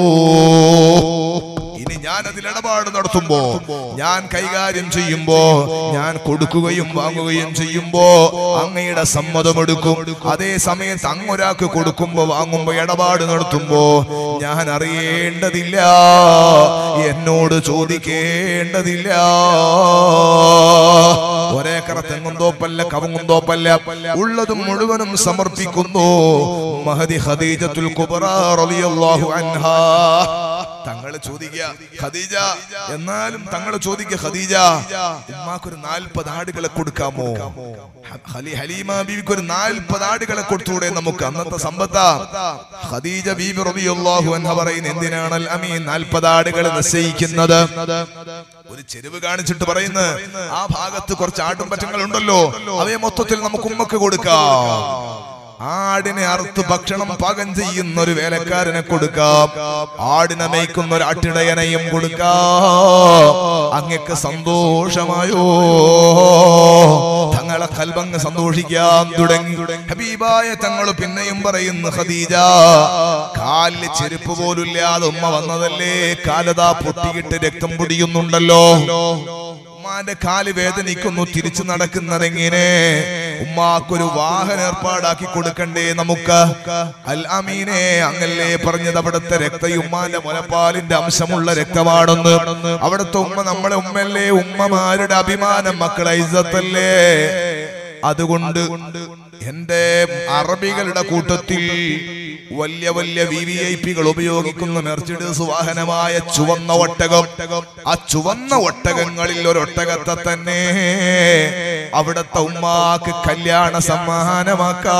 ഇനി ഞാൻ അതിൽ ഇടപാട് നടത്തുമ്പോ ഞാൻ കൈകാര്യം ചെയ്യുമ്പോ ഞാൻ കൊടുക്കുകയും വാങ്ങുകയും ചെയ്യുമ്പോ അങ്ങയുടെ സമ്മതമെടുക്കും അതേ സമയത്ത് അങ്ങൊരാൾക്ക് കൊടുക്കുമ്പോ വാങ്ങുമ്പോ ഇടപാട് നടത്തുമ്പോ ഞാൻ അറിയേണ്ടതില്ല എന്നോട് ചോദിക്കേണ്ടതില്ല ഒരേക്കറ തെങ്ങും തോപ്പല്ല കവുങ്ങും തോപ്പല്ല ഉള്ളതും മുഴുവനും സമർപ്പിക്കുന്നു മഹദി ഖദീജത്തുൽ കുബ്ര റളിയല്ലാഹു അൻഹാ തങ്ങൾ ചോദിക്കുക ഖദീജ എന്നാലും തങ്ങൾ ചോദിക്കുക ഖദീജ ഉമ്മാക്കൊരു നാൽപ്പത് ആടുകളെ കൊടുക്കാമോ ഹലി- ഹലീമ ബീവിക്ക് ഒരു നാൽപ്പത് ആടുകളെ കൊടുത്തൂടെ നമുക്ക് അന്നത്തെ സമ്പത്താ ഖദീജ ബീബി റളിയല്ലാഹു അൻഹ പറയുന്നത് എന്തിനാണ് അൽ അമീൻ നാൽപ്പത് ആടുകൾ നിശ്ചയിക്കുന്നത് ഒരു ചെരുവ് കാണിച്ചിട്ട് പറയുന്നത് ആ ഭാഗത്ത് കുറച്ച് ആട്ടും പറ്റങ്ങൾ ഉണ്ടല്ലോ അവയെ മൊത്തത്തിൽ നമുക്ക് ഉമ്മക്ക് കൊടുക്കാം ആടിനെ അറുത്ത് ഭക്ഷണം പാകം ചെയ്യുന്ന ഒരു വേലക്കാരനെ കൊടുക്കാം ആടിനെ മേയ്ക്കുന്ന ഒരു ആട്ടിടയനെയും കൊടുക്കാം അങ്ങക്ക് സന്തോഷമായോ തങ്ങളെ കൽബങ്ങ് സന്തോഷിക്കാൻ തുടങ്ങി ഹബീബായ തങ്ങൾ പിന്നെയും പറയുന്നു ഖദീജ കാലില് ചെരുപ്പ് പോലുമില്ലാതെ ഉമ്മ വന്നതല്ലേ കാലതാ പൊട്ടിയിട്ട് രക്തം പൊടിയുന്നുണ്ടല്ലോ ഉമ്മാന്റെ കാല് വേദനിക്കുന്നു തിരിച്ചു നടക്കുന്നതെങ്ങനെ ഉമ്മാക്കൊരു വാഹനം ഏർപ്പാടാക്കി കൊടുക്കണ്ടേ നമുക്ക് അൽ അമീനെ അങ്ങല്ലേ പറഞ്ഞത് അവിടുത്തെ രക്ത ഉമ്മാന്റെ മുലപ്പാലിന്റെ അംശമുള്ള രക്തമാണെന്ന് അവിടുത്തെ ഉമ്മ നമ്മളെ ഉമ്മല്ലേ ഉമ്മമാരുടെ അഭിമാനം മക്കളെ ഇzzത്തല്ലേ അതുകൊണ്ട് എന്റെ അറബികളുടെ കൂട്ടത്തിൽ വലിയ വലിയ വി വി ഐ പികൾ ഉപയോഗിക്കുന്ന മെർസിഡീസ് വാഹനമായ ചുവന്ന ഒട്ടകം ആ ചുവന്ന ഒട്ടകങ്ങളിൽ ഒരു ഒട്ടകത്തെ തന്നെ അവിടത്തെ ഉമ്മാക്ക് കല്യാണ സമ്മാനമാക്കാ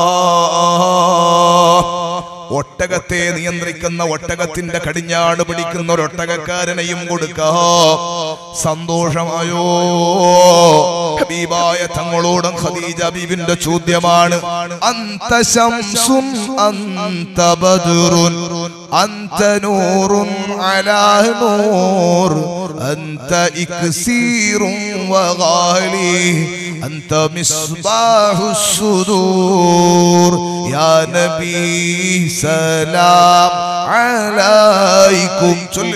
ഒട്ടകത്തെ നിയന്ത്രിക്കുന്ന ഒട്ടകത്തിന്റെ കടിഞ്ഞാട് പിടിക്കുന്ന ഒരു ഒട്ടകക്കാരനെയും കൊടുക്കാം സന്തോഷമായോ ഹബീബായ തങ്ങളോടും ഖദീജ ബീവിന്റെ ചോദ്യമാണ് അന്ത ശംസും അന്ത ബദ്റുൻ അന്ത നൂറുൻ അലാ നൂർ അന്ത ഇക്സീറും വഗാലി أنت مصباح الصدور يا نبي سلام عليكم صل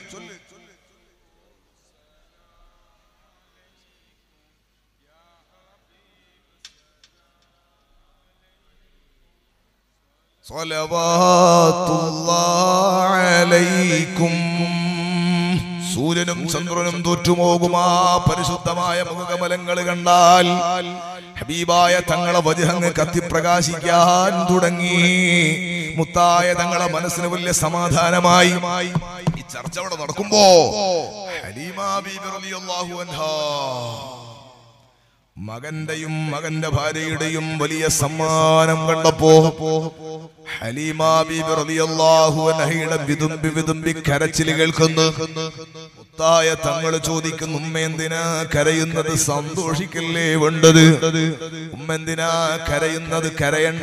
صلوات الله عليكم സൂര്യനും ചന്ദ്രനും തോറ്റുപോകും ആ പരിശുദ്ധമായ മുഖകമലങ്ങൾ കണ്ടാൽ ഹബീബായ തങ്ങളെ വജഹങ്ങ് കത്തിപ്രകാശിക്കാൻ തുടങ്ങി മുത്തായ തങ്ങളെ മനസ്സിന് വലിയ സമാധാനമായി ഈ ചർച്ച അവിടെ നടക്കുമ്പോ ഹലീമ ബീബി റളിയല്ലാഹു അൻഹാ മകന്റെയും മകന്റെ ഭാര്യയുടെയും വലിയ സമ്മാനം കണ്ടപ്പോ ഹലീമ ബീബി റളിയല്ലാഹു അൻഹയുടെ വിതുമ്പി വിതുമ്പി കരച്ചിൽ കേൾക്കുന്നു മുത്തായ തങ്ങൾ ചോദിക്കുന്നു ഉമ്മ എന്തിനാ കരയുന്നത് സന്തോഷിക്കല്ലേ വേണ്ടത് ഉമ്മ എന്തിനാ കരയുന്നത് കരയണ്ട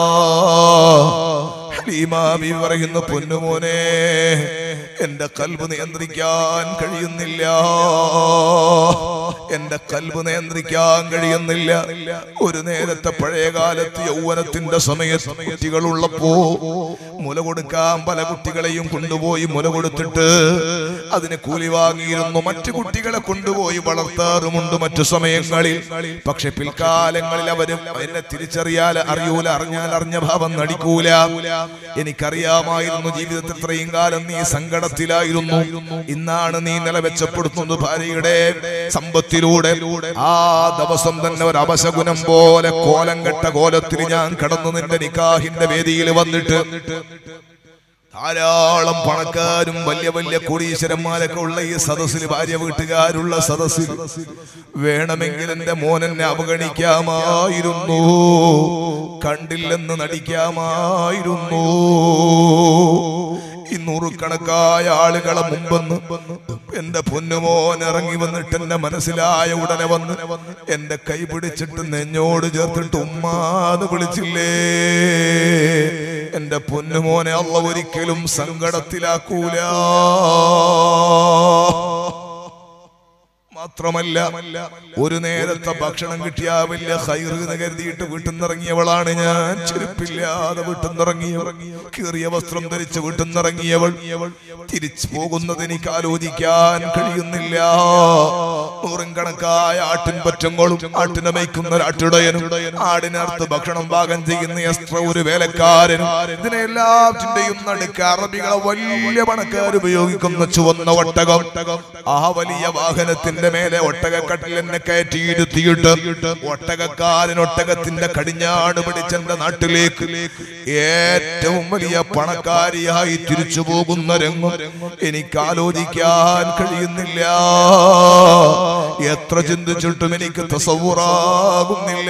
ഹലീമ ബീബി പറയുന്നു പൊന്നുമോനെ എന്റെ കൽബ് നിയന്ത്രിക്കാൻ കഴിയുന്നില്ല എന്റെ കൽബ് നിയന്ത്രിക്കാൻ കഴിയുന്നില്ല ഒരു നേരത്തെ പഴയ കാലത്ത് യൗവനത്തിന്റെ സമയത്ത് കുട്ടികളുള്ളപ്പോ മുല കൊടുക്കാൻ പല കുട്ടികളെയും കൊണ്ടുപോയി മുല കൊടുത്തിട്ട് അതിന് കൂലി വാങ്ങിയിരുന്നു മറ്റു കുട്ടികളെ കൊണ്ടുപോയി വളർത്താറുമുണ്ട് മറ്റു സമയങ്ങളിൽ പക്ഷെ പിൽക്കാലങ്ങളിൽ അവരും എന്നെ തിരിച്ചറിയാൽ അറിയൂല അറിഞ്ഞാൽ അറിഞ്ഞ ഭാവം നടിക്കൂല എനിക്കറിയാമായിരുന്നു ജീവിതത്തിൽ ഇത്രയും കാലം നീ സങ്കടത്തിലായിരുന്നു ഇന്നാണ് നീ നിലവെച്ചപ്പെടുത്തുന്നത് ഭാര്യയുടെ സമ്പത്തിലൂടെ ആ ദിവസം തന്നെ ഒരു അപശകുനം പോലെ കോലം കെട്ട കോലത്തിൽ ഞാൻ കടന്നു നിന്റെ നിക്കാഹിന്റെ വേദിയിൽ വന്നിട്ട് ധാരാളം പണക്കാരും വലിയ വലിയ കോടീശ്വരന്മാരൊക്കെ ഉള്ള ഈ സദസ്സിൽ ഭാര്യ വീട്ടുകാരുള്ള സദസ്സിൽ വേണമെങ്കിൽ എന്റെ മോൻ എന്നെ അവഗണിക്കാമായിരുന്നു കണ്ടില്ലെന്ന് നടിക്കാമായിരുന്നു ഈ നൂറുകണക്കായ ആളുകളെ മുമ്പെന്ന് എന്റെ പൊന്നുമോൻ ഇറങ്ങി വന്നിട്ട് എന്നെ മനസ്സിലായ ഉടനെ വന്ന് എന്റെ കൈ പിടിച്ചിട്ട് നെഞ്ഞോട് ചേർത്തിട്ട് ഉമ്മാന്ന് വിളിച്ചില്ലേ എന്റെ പൊന്നുമോനെ അള്ള ഒരിക്കലും സങ്കടത്തിലാക്കൂല മാത്രമല്ല ഒരു നേരത്തെ ഭക്ഷണം കിട്ടിയാ വലിയ ഹൈറ് കരുതിയിട്ട് വീട്ടിൽ നിന്നിറങ്ങിയവളാണ് ഞാൻ ചെരുപ്പില്ലാതെ വീട്ടിൽ നിന്നിറങ്ങിയവൾ കീറിയ വസ്ത്രം ധരിച്ച് വീട്ടിൽ നിന്നിറങ്ങിയവൾ തിരിച്ചു പോകുന്നത് എനിക്ക് ആലോചിക്കാൻ കഴിയുന്നില്ല നൂറും കണക്കായ ആട്ടിൻ പറ്റങ്ങളും ആട്ടിനെ മേയ്ക്കുന്ന ഒരു ആട്ടിടയനും ആടിനർത്ത് ഭക്ഷണം പാകം ചെയ്യുന്ന എസ്ത്ര ഒരു വേലക്കാരനും ഇതിനെല്ലാറ്റിന്റെയും നടുക്ക് അറബികളെ വലിയ പണക്കാർ ഉപയോഗിക്കുന്ന ചുവന്ന ഒട്ടകം ആ വലിയ വാഹനത്തിന്റെ മേലെ ഒട്ടകക്കട്ടിൽ എന്നെ കയറ്റിയിരുത്തിയിട്ട് ഒട്ടകക്കാരൻ ഒട്ടകത്തിന്റെ കടിഞ്ഞാട് പിടിച്ചെന്റെ നാട്ടിലേക്ക് ഏറ്റവും വലിയ പണക്കാരിയായി തിരിച്ചു പോകുന്ന രംഗം എനിക്ക് ആലോചിക്കാൻ കഴിയുന്നില്ല എത്ര ചിന്തിച്ചിട്ടും എനിക്ക് തസവുറാകുന്നില്ല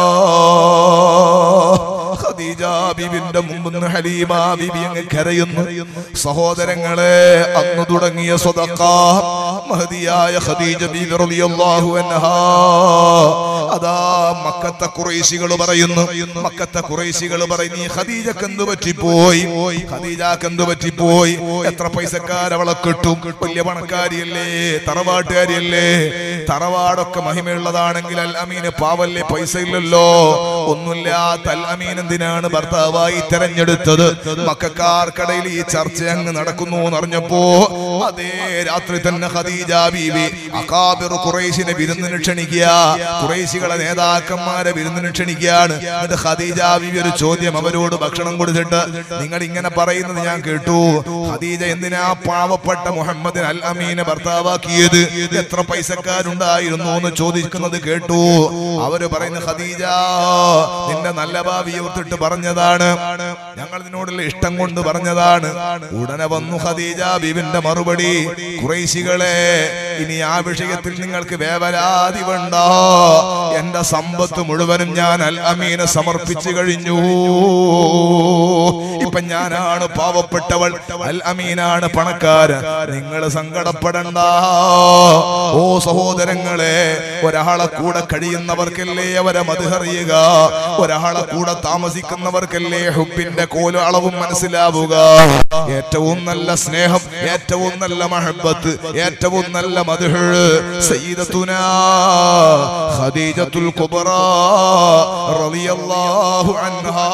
ഖദീജ ബിബിന്റെ മുമ്പിന്ന് ഹലീമ ബിബി അങ്ങ് കരയുന്നു സഹോദരങ്ങളെ അന്ന് തുടങ്ങിയ സ്വതക്ക മഹദിയായ ഖദീജ ബിബി റളിയല്ലാഹു അൻഹാ അതാ മക്കത്തെ കുറേശികൾ പറയുന്നു മക്കത്തെ കുറേശികൾ പറയും നീ ഖദീജക്ക് എന്ത് പറ്റിപ്പോയി ഖദീജക്ക് എന്ത് പറ്റിപ്പോയി എത്ര പൈസക്കാർ അവളെ കിട്ടും വലിയ പണക്കാരിയല്ലേ തറവാട്ടുകാരിയല്ലേ തറവാടൊക്കെ മഹിമയുള്ളതാണെങ്കിൽ അൽ അമീന് പാവല്ലേ പൈസ ഇല്ലല്ലോ ഒന്നുമില്ലാത്ത അൽ അമീൻ എന്തിനാണ് ഭർത്താവായി തെരഞ്ഞെടുത്തത് മക്കാർക്കടയിൽ ഈ ചർച്ച അങ്ങ് നടക്കുന്നു എന്നറിഞ്ഞപ്പോ അതേ രാത്രി തന്നെ ഖദീജ ബീവി അകാബിർ ഖുറൈശിനെ വിരുന്നിന് ക്ഷണിക്കുക ഖുറൈശികളെ നേതാക്കന്മാരെ വിരുന്നിന് ക്ഷണിക്കുകയാണ് എന്നിട്ട് ഖദീജ ബീവി ഒരു ചോദ്യം അവരോട് ഭക്ഷണം കൊടുത്തിട്ട് നിങ്ങൾ ഇങ്ങനെ പറയുന്നത് ഞാൻ കേട്ടു ഖദീജ എന്തിനാ പാവപ്പെട്ട മുഹമ്മദിൻ അൽ അമീനെ ഭർത്താവാക്കിയത് എത്ര പൈസക്കാരുണ്ടായിരുന്നു എന്ന് ചോദിക്കുന്നത് കേട്ടു അവര് പറയുന്ന ഖദീജ നിന്റെ നല്ല ഭാവി ഓർത്തിട്ട് പറഞ്ഞതാണ് ഞങ്ങൾ നിന്നോടുള്ള ഇഷ്ടം കൊണ്ട് പറഞ്ഞതാണ് ഉടനെ വന്നു ഖദീജ ബീവിന്റെ മറുപടി കുറേശികളെ ഇനി ആ വിഷയത്തിൽ നിങ്ങൾക്ക് വേവലാതി വേണ്ട എന്റെ സമ്പത്ത് മുഴുവനും ഞാൻ അൽ അമീനെ സമർപ്പിച്ചു കഴിഞ്ഞു ഇപ്പൊ ഞാനാണ് പാവപ്പെട്ടവൾ അൽ അമീനാണ് പണക്കാരൻ നിങ്ങൾ സങ്കടപ്പെടണ്ട ഓ സഹോദരങ്ങളെ ഒരാളെ കൂടെ കഴിയുന്നവർക്കല്ലേ അവരെ മതിഹറിയുക ഒരാളെ കൂടെ താമസിക്കുന്നവർക്കല്ലേ ഹുബിന്റെ കോല അളവും മനസ്സിലാവുക ഏറ്റവും നല്ല സ്നേഹം ഏറ്റവും നല്ല മഹബത്ത് ഏറ്റവും നല്ല മധുഹ് സയ്യിദത്തുന ഖദീജത്തുൽ കുബ്ര റളിയല്ലാഹു അൻഹാ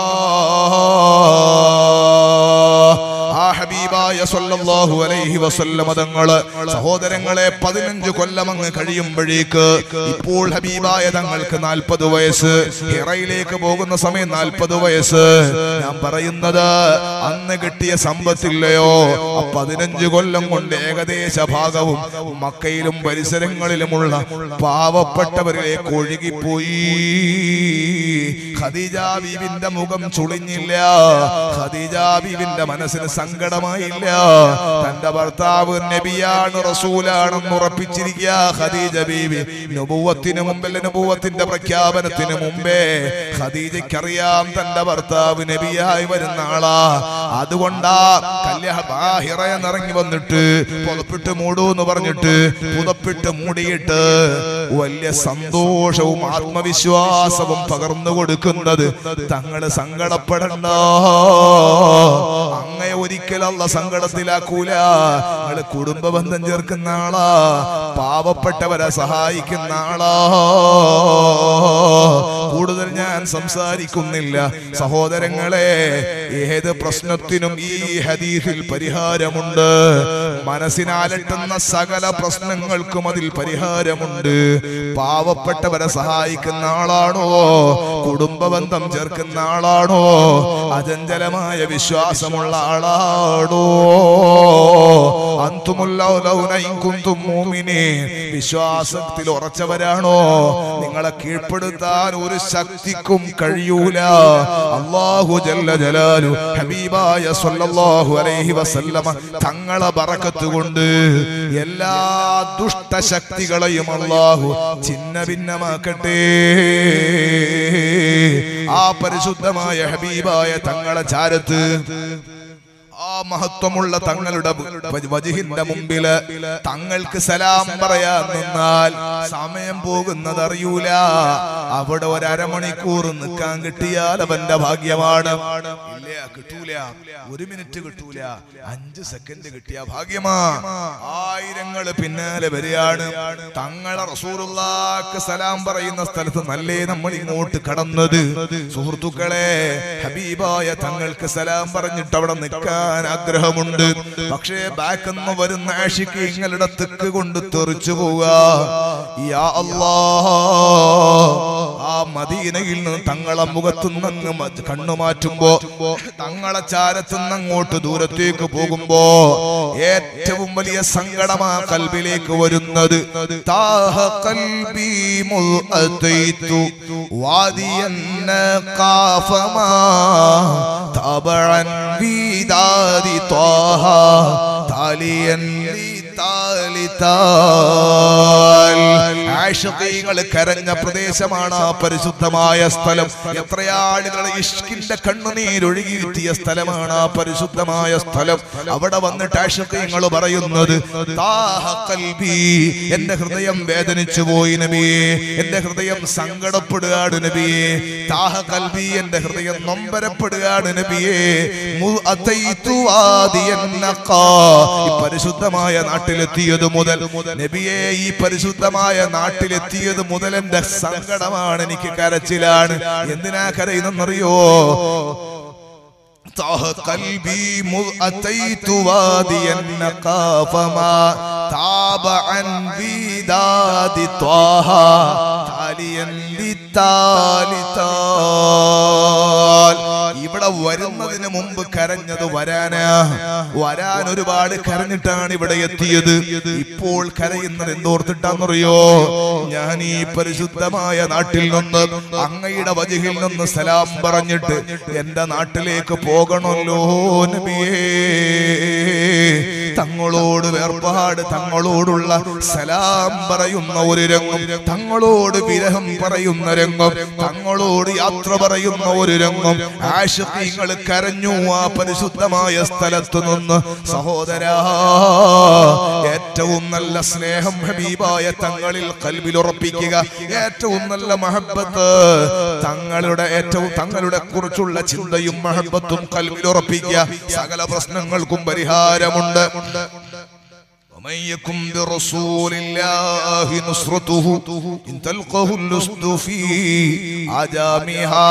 ആ ഹബീബായ സല്ലല്ലാഹു അലൈഹി വസല്ലമ തങ്ങള് സഹോദരങ്ങളെ പതിനഞ്ച് കൊല്ലം അങ്ങ് കഴിയുമ്പോഴേക്ക് ഇപ്പോൾ ഹബീബായ തങ്ങൾക്ക് നാൽപ്പത് വയസ്സ് ഹിറയിലേക്ക് പോകുന്ന സമയം നാൽപ്പത് വയസ്സ് ഞാൻ പറയുന്നത് അന്ന് കിട്ടിയ സമ്പത്തില്ലയോ ആ പതിനഞ്ച് കൊല്ലം കൊണ്ട് ഏകദേശ ഭാഗവും മക്കയിലും പരിസരങ്ങളിലുമുള്ള പാവപ്പെട്ടവരിലേക്ക് ഒഴുകിപ്പോയി ഖദീജ ബീവിന്റെ മുഖം ചുളിഞ്ഞില്ല ഖദീജ ബീവിന്റെ മനസ്സിന് സങ്കടം സങ്കടമായില്ല തന്റെ ഭർത്താവ് നബിയാണ് റസൂലാണെന്ന് ഉറപ്പിച്ചിരിക്കുക ഖദീജ ബീവി നുബുവത്തിന് മുമ്പല്ല നുബുവത്തിന്റെ പ്രഖ്യാപനത്തിന് മുമ്പേ ഖദീജയ്ക്കറിയാം തന്റെ ഭർത്താവ് നബിയായി വരുന്ന ആളാ അതുകൊണ്ടാ കല്യാണ ബാഹിറയെന്നിറങ്ങി വന്നിട്ട് പുതപ്പിട്ട് മൂടൂ എന്ന് പറഞ്ഞിട്ട് പുതപ്പിട്ട് മൂടിയിട്ട് വലിയ സന്തോഷവും ആത്മവിശ്വാസവും പകർന്നു കൊടുക്കുന്നത് തങ്ങള് സങ്കടപ്പെടണ്ട അങ്ങയെ ഒരിക്കലല്ല സങ്കടത്തിലാക്കൂല നിങ്ങള് കുടുംബ ബന്ധം ചേർക്കുന്ന ആളാ പാവപ്പെട്ടവരെ സഹായിക്കുന്ന ആളാ കൂടുതൽ ഞാൻ സംസാരിക്കുന്നില്ല സഹോദരങ്ങളെ ഏത് പ്രശ്നത്തിനും ഈ ഹദീസിൽ പരിഹാരമുണ്ട് മനസ്സിനാലട്ടുന്ന സകല പ്രശ്നങ്ങൾക്കും അതിൽ പരിഹാരമുണ്ട് പാവപ്പെട്ടവരെ സഹായിക്കുന്ന ആളാണോ കുടുംബ ബന്ധം ചേർക്കുന്ന ആളാണോ അചഞ്ചലമായ വിശ്വാസമുള്ള ആളാണോ അന്തുമുല്ലൗലൗനൈകുന്തും മൂമിനീൻ വിശ്വാസത്തിൽ ഉറച്ചവരാണോ നിങ്ങളെ കീഴ്പ്പെടുത്താൻ ഒരു ശക്തിക്കും കഴിയൂല അല്ലാഹു ജല്ല ജലാലു ഹബീബായ സല്ലല്ലാഹു അലൈഹി വസല്ലമ തങ്ങളെ ബറക്കത്ത് കൊണ്ട് എല്ലാ ദുഷ്ടശക്തികളെയും അല്ലാഹു ചിന്ന ഭിന്നമാക്കട്ടെ ആ പരിശുദ്ധമായ ഹബീബായ തങ്ങളെ ചാരത്ത് ആ മഹത്വമുള്ള തങ്ങളുടെ വ- വജിഹിന്റെ മുമ്പില് തങ്ങൾക്ക് സലാം പറയാൻ നിന്നാൽ സമയം പോകുന്നത് അറിയൂല അവിടെ ഒരു അരമണിക്കൂർ നിൽക്കാൻ കിട്ടിയാൽ അവന്റെ ഭാഗ്യമാണ് ഇല്ല കിട്ടൂല ഒരു മിനിറ്റ് കിട്ടൂല അഞ്ച് സെക്കൻഡ് കിട്ടിയ ഭാഗ്യമാ ആയിരങ്ങള് പിന്നാലെ വരികയാണ് തങ്ങളെ റസൂലുള്ളാക്ക് സലാം പറയുന്ന സ്ഥലത്ത് നല്ലേ നമ്മൾ ഇങ്ങോട്ട് കടന്നത് സുഹൃത്തുക്കളെ ഹബീബായ തങ്ങൾക്ക് സലാം പറഞ്ഞിട്ട് അവിടെ നിൽക്കാൻ ആഗ്രഹമുണ്ട് പക്ഷേ ബാക്ക് നിന്ന് വരുന്ന ആഷിക്ക് ഇങ്ങളുടെ തെക്ക് കൊണ്ട് തെറിച്ചു പോവുക യാ അല്ലാ ആ മദീനയിൽ നിന്ന് തങ്ങളെ മുഖത്തുനിന്ന് മ- കണ്ണു മാറ്റുമ്പോ തങ്ങളെ ചാരത്തുനിന്ന് അങ്ങോട്ട് ദൂരത്തേക്ക് പോകുമ്പോ ഏറ്റവും വലിയ സങ്കടമാ കൽബിലേക്ക് വരുന്നത് താഹ കൽബി മുൽ അതൈതു വാദിയൻ കാഫമാ തബഅൻ ബിദാദി ത്വാഹ താലിയൻ ആഷിഖീങ്ങൾ കരഞ്ഞ പ്രദേശമാണ് ആ പരിശുദ്ധമായ സ്ഥലം എത്ര ആളുകൾ ഇഷ്കിന്റെ കണ്ണുനീരൊഴുകിയെത്തിയ സ്ഥലമാണ് ആ പരിശുദ്ധമായ സ്ഥലം അവിടെ വന്നിട്ട് ആഷിഖീങ്ങൾ പറയുന്നത് താഹ കൽബി എന്റെ ഹൃദയം വേദനിച്ചു പോയി നബിയെ എന്റെ ഹൃദയം സങ്കടപ്പെടുകയാണ് നബിയെ താഹ കൽബി എന്റെ ഹൃദയം നൊമ്പരപ്പെടുകയാണ് നബിയെ മു അതൈതു വാദിയൻ നഖാ. ഈ പരിശുദ്ധമായ നാട്ടിലെത്തിയത് മുതൽ നബിയെ ഈ പരിശുദ്ധമായ നാട്ടിലെത്തിയത് മുതൽ എന്റെ സങ്കടമാണ് എനിക്ക് കരച്ചിലാണ് എന്തിനാ കരയുന്നെന്നറിയോ طه قلبي مذ أتيت وادي النقا فما تاب عن بيداد طه تاليا للتالي تال ഇവിടെ വരുന്നതിന് മുമ്പ് കരഞ്ഞത് വരാനാ വരാൻ ഒരുപാട് കരഞ്ഞിട്ടാണ് ഇവിടെ എത്തിയത് ഇപ്പോൾ കരയുന്നത് എന്തോർത്തിട്ടാന്നറിയോ ഞാൻ ഈ പരിശുദ്ധമായ നാട്ടിൽ നിന്ന് അങ്ങയുടെ വജുഹിൽ നിന്ന് സലാം പറഞ്ഞിട്ട് എന്റെ നാട്ടിലേക്ക് പോകണമല്ലോ നബിയേ തങ്ങളോട് വേർപാട് തങ്ങളോടുള്ള സലാം പറയുന്ന ഒരു രംഗം തങ്ങളോട് വിരഹം പറയുന്ന രംഗം തങ്ങളോട് യാത്ര പറയുന്ന ഒരു രംഗം ആശുങ്ങൾ കരഞ്ഞു ആ പരിശുദ്ധമായ സ്ഥലത്ത് നിന്ന് സഹോദരാ ഏറ്റവും നല്ല സ്നേഹം ഹബീബായ തങ്ങളിൽ കൽവിൽ ഉറപ്പിക്കുക ഏറ്റവും നല്ല മഹബത്ത് തങ്ങളുടെ ഏറ്റവും തങ്ങളുടെ കുറിച്ചുള്ള ചിന്തയും മഹബത്തും കൽവിൽ ഉറപ്പിക്കുക സകല പ്രശ്നങ്ങൾക്കും പരിഹാരമുണ്ട് ومن يكن برسول الله نصرته إن تلقه اللصد في عجامها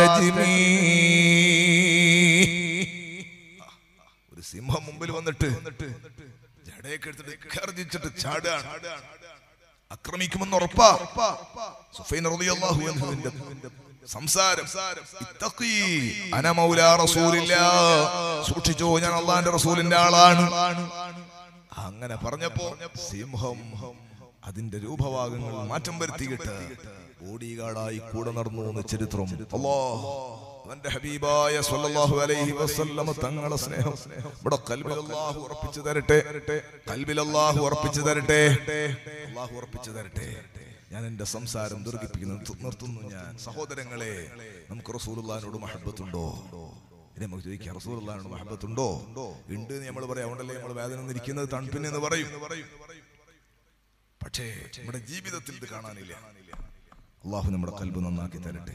تجمي ഒരു സിംഹം മുമ്പിൽ വന്നിട്ട് ജടയൊക്കെ എടുത്തിട്ട് ഗർജിച്ചിട്ട് ചാടുകയാണ് ആക്രമിക്കുമെന്ന് ഉറപ്പാ സുഫൈൻ റളിയല്ലാഹു അൻഹുവിന്റെ സംസാരം ഇത്തഖി അന മൗലാ റസൂലില്ലാ സൂക്ഷിച്ചോ ഞാൻ അള്ളാന്റെ റസൂലിന്റെ ആളാണ് അങ്ങനെ പറഞ്ഞപ്പോ സിംഹം അതിന്റെ രൂപഭാഗങ്ങൾ മാറ്റം വരുത്തിയിട്ട് ബോഡിഗാർഡായി കൂടെ നടന്നു എന്ന് ചരിത്രം അല്ലോ അവന്റെ ഹബീബായ സ്വല്ലല്ലാഹു അലൈഹി വസല്ലമ തങ്ങളെ സ്നേഹം ഇവിടെ കൽബിൽ അല്ലാഹു ഉറപ്പിച്ചു തരട്ടെ കൽബിൽ അല്ലാഹു ഉറപ്പിച്ചു തരട്ടെ അല്ലാഹു ഉറപ്പിച്ചു തരട്ടെ ഞാൻ എന്റെ സംസാരം ദീർഘിപ്പിക്കുന്നു നിർത്തു- നിർത്തുന്നു ഞാൻ സഹോദരങ്ങളെ നമുക്ക് റസൂലുള്ളാഹിനോട് മഹബത്തുണ്ടോ ഇനി നമുക്ക് ചോദിക്കാം റസൂലുള്ളാഹിനോട് മഹബത്തുണ്ടോ ഉണ്ട് എന്ന് നമ്മൾ പറയാം അതുകൊണ്ടല്ലേ നമ്മൾ വേദന ഇരിക്കുന്നത് തണുപ്പിന് എന്ന് പറയും പക്ഷേ നമ്മുടെ ജീവിതത്തിൽ ഇത് കാണാനില്ല അള്ളാഹു നമ്മുടെ കൽബ് നന്നാക്കി തരട്ടെ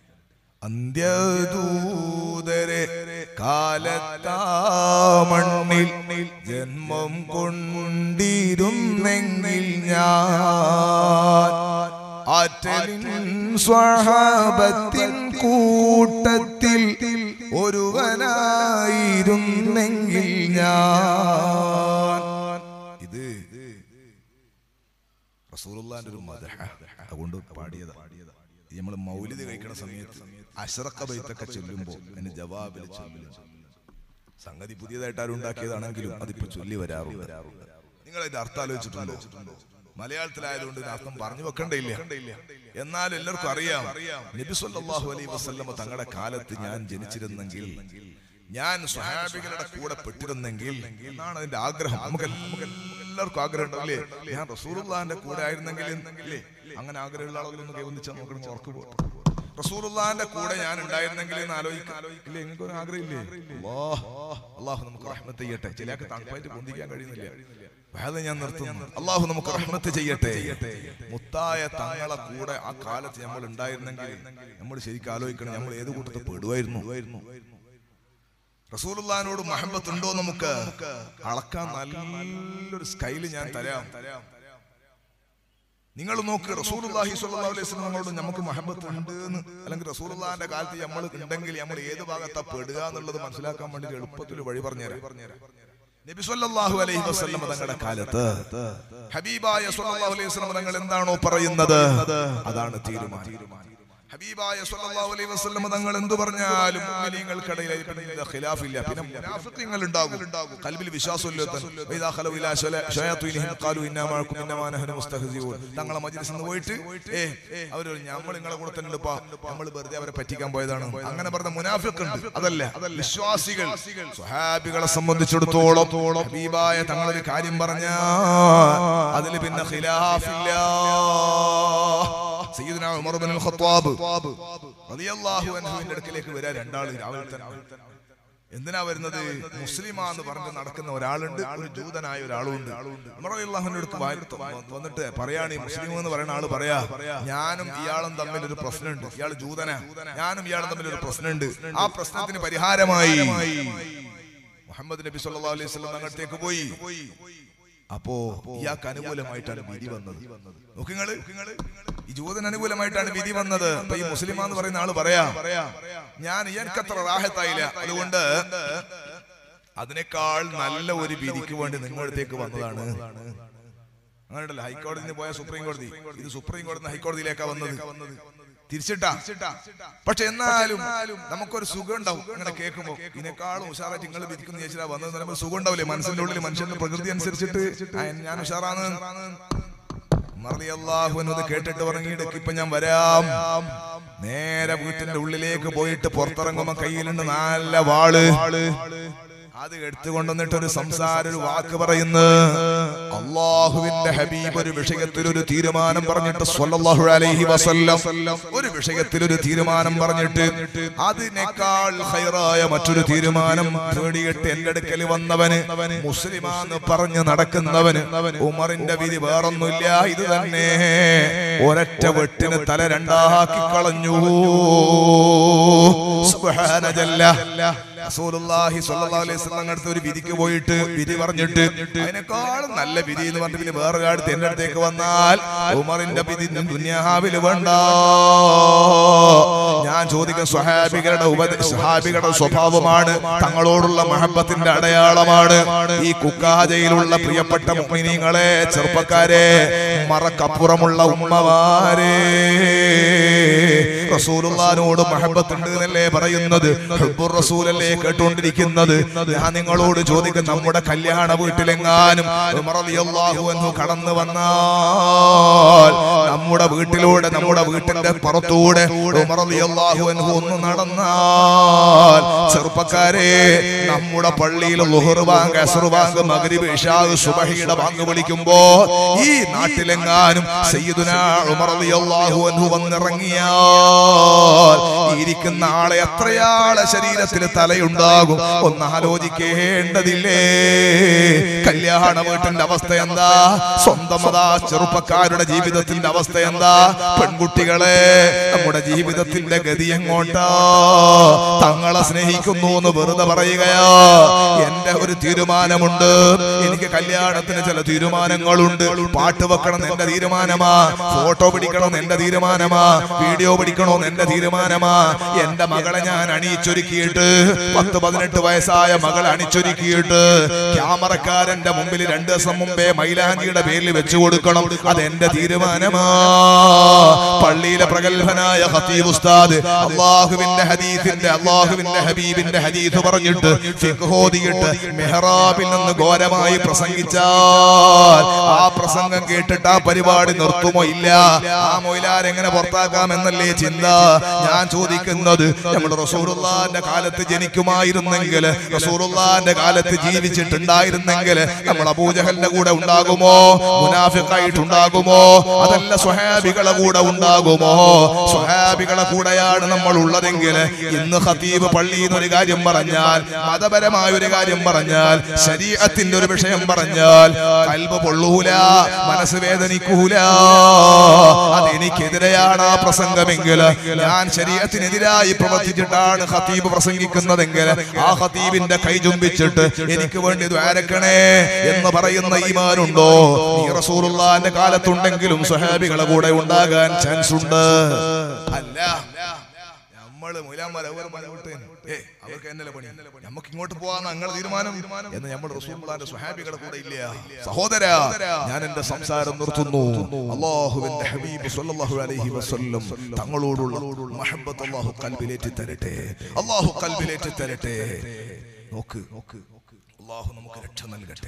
അന്ത്യദൂതരെ കാലത്താ മണ്ണിൽ ജന്മം കൊണ്ടിരുന്നെങ്കിൽ ഞാൻ ആറ്റലിൻ സ്വഹാബത്തിൻ കൂട്ടത്തിൽ ഒരുവനായിരുന്നെങ്കിൽ ഞാൻ ഇത് റസൂലുള്ളാന്റെ ഒരു മദഹ അതുകൊണ്ട് പാടിയതാ നമ്മൾ മൗലിദ് കഴിക്കുന്ന സമയത്ത് അഷറക്ക ബൈത്തൊക്കെ ചൊല്ലുമ്പോൾ അതിന് ജവാബിൽ ചൊല്ലും സംഗതി പുതിയതായിട്ട് ആരും ഉണ്ടാക്കിയതാണെങ്കിലും അതിപ്പോ ചൊല്ലി വരാറുണ്ട് നിങ്ങൾ അതിന്റെ അർത്ഥം ആലോചിച്ചിട്ടുണ്ടോ മലയാളത്തിലായതുകൊണ്ട് ഇതിന് അർത്ഥം പറഞ്ഞു വെക്കണ്ടയില്ല എന്നാൽ എല്ലാവർക്കും അറിയാം നബി സല്ലല്ലാഹു അലൈഹി വസല്ലമ തങ്ങളുടെ കാലത്ത് ഞാൻ ജനിച്ചിരുന്നെങ്കിൽ ഞാൻ സ്വഹാബികളുടെ കൂടെ പെട്ടിരുന്നെങ്കിൽ എന്നാണ് അതിന്റെ ആഗ്രഹം നമുക്ക് എല്ലാവർക്കും ആഗ്രഹം ഉണ്ടല്ലേ ഞാൻ റസൂലുള്ളാഹിന്റെ കൂടെ ആയിരുന്നെങ്കിൽ അല്ലേ അങ്ങനെ ആഗ്രഹമുള്ള ആളുകളൊന്ന് കൈവന്നിച്ചാൽ നോക്കണം ഉറക്കു പോകും റസൂലുള്ളാഹിന്റെ കൂടെ ഞാൻ ഉണ്ടായിരുന്നെങ്കിൽ എന്ന് ആലോചിക്കാം ഇല്ലേ നിങ്ങൾക്ക് ഒരു ആഗ്രഹമില്ലേ അല്ലാഹ് അള്ളാഹു നമുക്ക് റഹ്മത്ത് ചെയ്യട്ടെ ചിലക്ക് തണുപ്പായിട്ട് പൊന്തിക്കാൻ കഴിയുന്നില്ല വേദന ഞാൻ നിർത്തുന്നു അള്ളാഹു നമുക്ക് റഹ്മത്ത് ചെയ്യട്ടെ മുത്തായ തങ്ങളെ കൂടെ ആ കാലത്ത് നമ്മൾ ഉണ്ടായിരുന്നെങ്കിൽ നമ്മൾ ശരിക്കും ആലോചിക്കണം നമ്മൾ ഏത് കൂട്ടത്തിൽ പെടുവായിരുന്നു റസൂലുള്ളാഹിനോട് മഹബത്ത് ഉണ്ടോ നമുക്ക് അളക്കാൻ നല്ലൊരു സ്കൈല് ഞാൻ തരാം നിങ്ങൾ നോക്ക് റസൂലുള്ളാഹി സ്വല്ലല്ലാഹു അലൈഹി വസല്ലം നമ്മളോട് നമുക്ക് മഹബത്ത് ഉണ്ട് എന്ന് അല്ലെങ്കിൽ റസൂലുള്ളാഹിന്റെ കാലത്ത് നമ്മൾ ഉണ്ടെങ്കിൽ നമ്മൾ ഏത് ഭാഗത്താ പെടുക എന്നുള്ളത് മനസ്സിലാക്കാൻ വേണ്ടി എളുപ്പത്തിൽ വഴി പറഞ്ഞുതരാം നബി സല്ലല്ലാഹു അലൈഹി വസല്ലം തങ്ങളുടെ കാലത്ത് ഹബീബായ സല്ലല്ലാഹു അലൈഹി വസല്ലം തങ്ങൾ എന്താണോ പറയുന്നത് അതാണ് തീരുമാനം ഹബീബായ സല്ലല്ലാഹു അലൈഹി വസല്ലം തങ്ങൾ എന്തു പറഞ്ഞാലും മുഅ്മിനീങ്ങൾക്കിടയിൽ പിന്നെ ഖിലാഫില്ല പിന്നെ മുനാഫിഖീങ്ങൾ ഉണ്ടാകും ഖൽബിൽ വിശ്വാസമില്ലാത്ത ഇദാ ഖലു ഇലാ ശയാത്വീനിഹിം ഖാലു ഇന്നാ മഅക്കും ഇന്നമാ നഹ്നു മുസ്തഹ്സിഊൻ തങ്ങളെ മജ്ലിസിൽ നിന്ന് പോയിട്ട് ഏ അവർ നമ്മൾ നിങ്ങളെ കൂടെ തന്നെ ഉണ്ടപ്പാ നമ്മൾ വെറുതെ അവരെ പറ്റിക്കാൻ പോയതാണ് അങ്ങനെ പറഞ്ഞ മുനാഫിഖ് ഉണ്ട് അതല്ല വിശ്വാസികൾ സ്വഹാബികളെ സംബന്ധിച്ചിടത്തോളം ഹബീബായ തങ്ങളൊരു കാര്യം പറഞ്ഞാ അതിൽ പിന്നെ ഖിലാഫില്ല സയ്യിദുനാ ഉമർ ഇബ്നുൽ ഖത്താബ് റളിയല്ലാഹു അൻഹുവിന്റെ അടുക്കലേക്ക് വരാ രണ്ടാൾ രാവിലെ തന്നെ എന്തിനാ വരുന്നത് മുസ്ലിമാന്ന് പറഞ്ഞ് നടക്കുന്ന ഒരാളുണ്ട് ഒരു ജൂതനായ ഒരാളുണ്ട് ഉമർ റളിയല്ലാഹുവിന്റെ അടുത്ത് വായി- വന്നിട്ട് പറയാണ് ഈ മുസ്ലിം എന്ന് പറയുന്ന ആള് പറയാ ഞാനും ഇയാളും തമ്മിൽ ഒരു പ്രശ്നമുണ്ട് ഇയാൾ ജൂതനാ ഞാനും ഇയാളും തമ്മിൽ ഒരു പ്രശ്നമുണ്ട് ആ പ്രശ്നത്തിന് പരിഹാരമായി മുഹമ്മദ് നബി സല്ലല്ലാഹു അലൈഹി വസല്ലം അങ്ങോട്ടേക്ക് പോയി അപ്പോ ഇയാൾക്ക് അനുകൂലമായിട്ടാണ് വിധി വന്നത് നോക്കിങ്ങള് ഈ ജൂതന് അനുകൂലമായിട്ടാണ് വിധി വന്നത് അപ്പൊ ഈ മുസ്ലിം എന്ന് പറയുന്ന ആള് പറയാ ഞാൻ എനിക്കത്ര റാഹത്തായില്ല അതുകൊണ്ട് അതിനേക്കാൾ നല്ല ഒരു വിധിക്ക് വേണ്ടി നിങ്ങളടുത്തേക്ക് വന്നതാണ് അങ്ങനെയല്ല ഹൈക്കോടതിയിൽ പോയ സുപ്രീം കോടതി ഇത് സുപ്രീം കോടതി ഹൈക്കോടതിയിലേക്കാ വന്നത് തിരിച്ചിട്ടാ പക്ഷെ എന്നാലും നമുക്കൊരു സുഖം ഉണ്ടാവും അങ്ങനെ കേൾക്കുമ്പോ ഇതിനേക്കാളും ഉഷാറായിട്ട് നിങ്ങൾ വിധിക്കുന്ന ചേച്ചിരാ വന്നത് എന്ന് പറയുമ്പോൾ സുഖം ഉണ്ടാവില്ലേ മനസ്സിന്റെ ഉള്ളിൽ മനുഷ്യന്റെ പ്രകൃതി അനുസരിച്ചിട്ട് ആ, ഞാൻ ഉഷാറാണ് മറിയല്ലാഹു എന്നത് കേട്ടിട്ട് പറഞ്ഞിട്ട് ഇപ്പൊ ഞാൻ വരാം നേരെ വീട്ടിന്റെ ഉള്ളിലേക്ക് പോയിട്ട് പുറത്തിറങ്ങുമ്പോ കയ്യിലുണ്ട് നല്ല വാള് അത് എടുത്തുകൊണ്ടുവന്നിട്ട് ഒരു സംസാര ഒരു വാക്ക് പറയുന്നു അള്ളാഹുവിന്റെ ഹബീബ് ഒരു വിഷയത്തിൽ ഒരു തീരുമാനം പറഞ്ഞിട്ട് സ്വല്ലല്ലാഹു അലൈഹി വസല്ലം ഒരു വിഷയത്തിൽ ഒരു തീരുമാനം പറഞ്ഞിട്ട് അതിനേക്കാൾ ഹൈറായ മറ്റൊരു തീരുമാനം തേടിയിട്ട് എന്റെ അടുക്കൽ വന്നവന് മുസ്ലിമാന്ന് പറഞ്ഞ് നടക്കുന്നവന് ഉമറിന്റെ വിധി വേറൊന്നുമില്ല ഇത് തന്നെ ഒരൊറ്റ വെട്ടിന് തല രണ്ടാക്കി കളഞ്ഞു സുബ്ഹാന ജല്ല റസൂലുള്ളാഹി സ്വല്ലല്ലാഹു അലൈഹി വസല്ലം അടുത്ത് ഒരു വിധിക്ക് പോയിട്ട് വിധി പറഞ്ഞിട്ട് അതിനേക്കാളും നല്ല വിധി എന്ന് പറഞ്ഞിട്ട് പിന്നെ വേറെ അടുത്ത് എന്റെ അടുത്തേക്ക് വന്നാൽ ഉമറിന്റെ വിധി ദുനിയാവിൽ വേണ്ട ഞാൻ ചോദിക്കുന്ന സ്വഹാബികളുടെ ഉപദ സ്വഹാബികളുടെ സ്വഭാവമാണ് തങ്ങളോടുള്ള മഹബത്തിന്റെ അടയാളമാണ് ഈ കുക്കാജയിലുള്ള പ്രിയപ്പെട്ട മുഅ്മിനീങ്ങളെ ചെറുപ്പക്കാരെ മറക്കപ്പുറമുള്ള ഉമ്മമാരെ റസൂലുള്ളാഹിനോട് മഹബത്ത് ഉണ്ട് എന്നല്ലേ പറയുന്നത് ഹുബ്ബുർ റസൂലല്ലേ കേട്ടുകൊണ്ടിരിക്കുന്നത് ഞാൻ നിങ്ങളോട് ചോദിക്കും നമ്മുടെ കല്യാണ വീട്ടിലെങ്ങാനും ഉമർ റളിയല്ലാഹു അൻഹു കടന്നു വന്നാൽ നമ്മുടെ വീട്ടിലൂടെ നമ്മുടെ വീട്ടിന്റെ പുറത്തൂടെ ഉമർ റളിയല്ലാഹു അൻഹു ഒന്ന് നടന്നാൽ ചെറുപ്പക്കാരെ നമ്മുടെ പള്ളിയിൽ ലുഹർ ബാങ്ക് അസർ ബാങ്ക് മഗ്രിബ് ഇശാഹ് സുബഹിയുടെ ബാങ്ക് വിളിക്കുമ്പോ ഈ നാട്ടിലെങ്ങാനും സയ്യിദുനാ ഉമർ റളിയല്ലാഹു അൻഹു വന്നിറങ്ങിയാൽ ഈ ഇരിക്കുന്ന ആളെ എത്രയാളെ ശരീരത്തിൽ തലയുണ്ടാകും ഒന്ന് ആലോചിക്കേണ്ടതില്ലേ കല്യാണ വീട്ടിന്റെ അവസ്ഥ എന്താ സ്വന്തം അതാ ചെറുപ്പക്കാരുടെ ജീവിതത്തിന്റെ അവസ്ഥ എന്താ പെൺകുട്ടികളെ നമ്മുടെ ജീവിതത്തിന്റെ ഗതി എങ്ങോട്ടാ തങ്ങളെ സ്നേഹിക്കുന്നു എന്ന് വെറുതെ പറയുകയാ എന്റെ ഒരു തീരുമാനമുണ്ട് എനിക്ക് കല്യാണത്തിന് ചില തീരുമാനങ്ങളുണ്ട് പാട്ട് വെക്കണം എന്ന് എന്റെ തീരുമാനമാ ഫോട്ടോ പിടിക്കണം എന്ന് എന്റെ തീരുമാനമാ വീഡിയോ പിടിക്കണോ എന്ന് എന്റെ തീരുമാനമാ എന്റെ മകളെ ഞാൻ അണിയിച്ചൊരുക്കിയിട്ട് പത്ത് പതിനെട്ട് വയസ്സായ മകളെ അണിച്ചൊരുക്കിയിട്ട് ക്യാമറക്കാരന്റെ മുമ്പിൽ രണ്ടു ദിവസം മുമ്പേ മൈലാഞ്ചിയുടെ പേരിൽ വെച്ചു കൊടുക്കണം അത് എന്റെ തീരുമാനമാ പള്ളിയിലെ പ്രഗത്ഭനായ ഖതീബ് ഉസ്താദ് അള്ളാഹുവിന്റെ ഹദീസിന്റെ അള്ളാഹുവിന്റെ ഹബീബിന്റെ ഹദീസ് പറഞ്ഞിട്ട് ഫിഖ് ഓതിയിട്ട് മെഹ്റാബിൽ നിന്ന് ഘോരമായി പ്രസംഗിച്ചാൽ ആ പ്രസംഗം കേട്ടിട്ട് ആ പരിപാടി നിർത്തുമോ ഇല്ല ആ മൊയിലാർ എങ്ങനെ പുറത്താക്കാം എന്നല്ലേ ചിന്ത ഞാൻ ചോദിക്കുന്നത് നമ്മുടെ റസൂറുള്ളാന്റെ കാലത്ത് ജനിക്കുമായിരുന്നെങ്കിൽ റസൂറുള്ളാന്റെ കാലത്ത് ജീവിച്ചിട്ടുണ്ടായിരുന്നെങ്കിൽ നമ്മൾ അബൂജഹലിന്റെ കൂടെ ഉണ്ടാകുമോ മുനാഫിക്കായിട്ടുണ്ടാകുമോ അതല്ല സ്വഹാബികളെ കൂടെ ഉണ്ടാകുമോ സ്വഹാബികളെ കൂടെയാണ് നമ്മൾ ഉള്ളതെങ്കിൽ ഇന്ന് ഖതീബ് പള്ളിയിൽ നിന്ന് ഒരു കാര്യം പറഞ്ഞാൽ മതപരമായ ഒരു കാര്യം പറഞ്ഞാൽ ശരീരത്തിന്റെ ഒരു വിഷയം പറഞ്ഞാൽ കൽബ് പൊള്ളൂല മനസ്സ് വേദനിക്കൂല അത് എനിക്കെതിരെയാണ് ആ പ്രസംഗമെങ്കിൽ ഞാൻ ശരീരത്തിനെതിരായി പ്രവർത്തിച്ചിട്ടാണ് ഖതീബ് പ്രസംഗിക്കുന്നതെങ്കിൽ ആ ഖതീബിന്റെ കൈ ചുംബിച്ചിട്ട് എനിക്ക് വേണ്ടി ദ്വാരക്കണേ എന്ന് പറയുന്ന ഈമാനുണ്ടോ ഈ റസൂലുള്ളാന്റെ കാലത്തുണ്ടെങ്കിലും സ്വഹാബികളെ കൂടെ ഉണ്ടാകാൻ ചാൻസ് ഉണ്ട് അല്ല നമ്മള് മൂലാന്മാർ അവർ മുന്നോട്ട് ഏ അവർക്ക് എന്നല്ലേ പണി നമുക്ക് ഇങ്ങോട്ട് പോവാന്ന് ഞങ്ങൾ തീരുമാനം എന്ന് നമ്മൾ റസൂലുള്ളാന്റെ സ്വഹാബികളുടെ കൂടെ ഇല്ല സഹോദര ഞാൻ എന്റെ സംസാരം നിർത്തുന്നു അള്ളാഹുവിന്റെ ഹബീബ് സല്ലല്ലാഹു അലൈഹി വസല്ലം തങ്ങളോടുള്ള മഹബ്ബത്ത് അള്ളാഹു കൽബിലേറ്റി തരട്ടെ അള്ളാഹു കൽബിലേറ്റി തരട്ടെ നോക്ക് നോക്ക് അള്ളാഹു നമുക്ക് രക്ഷ നൽകട്ടെ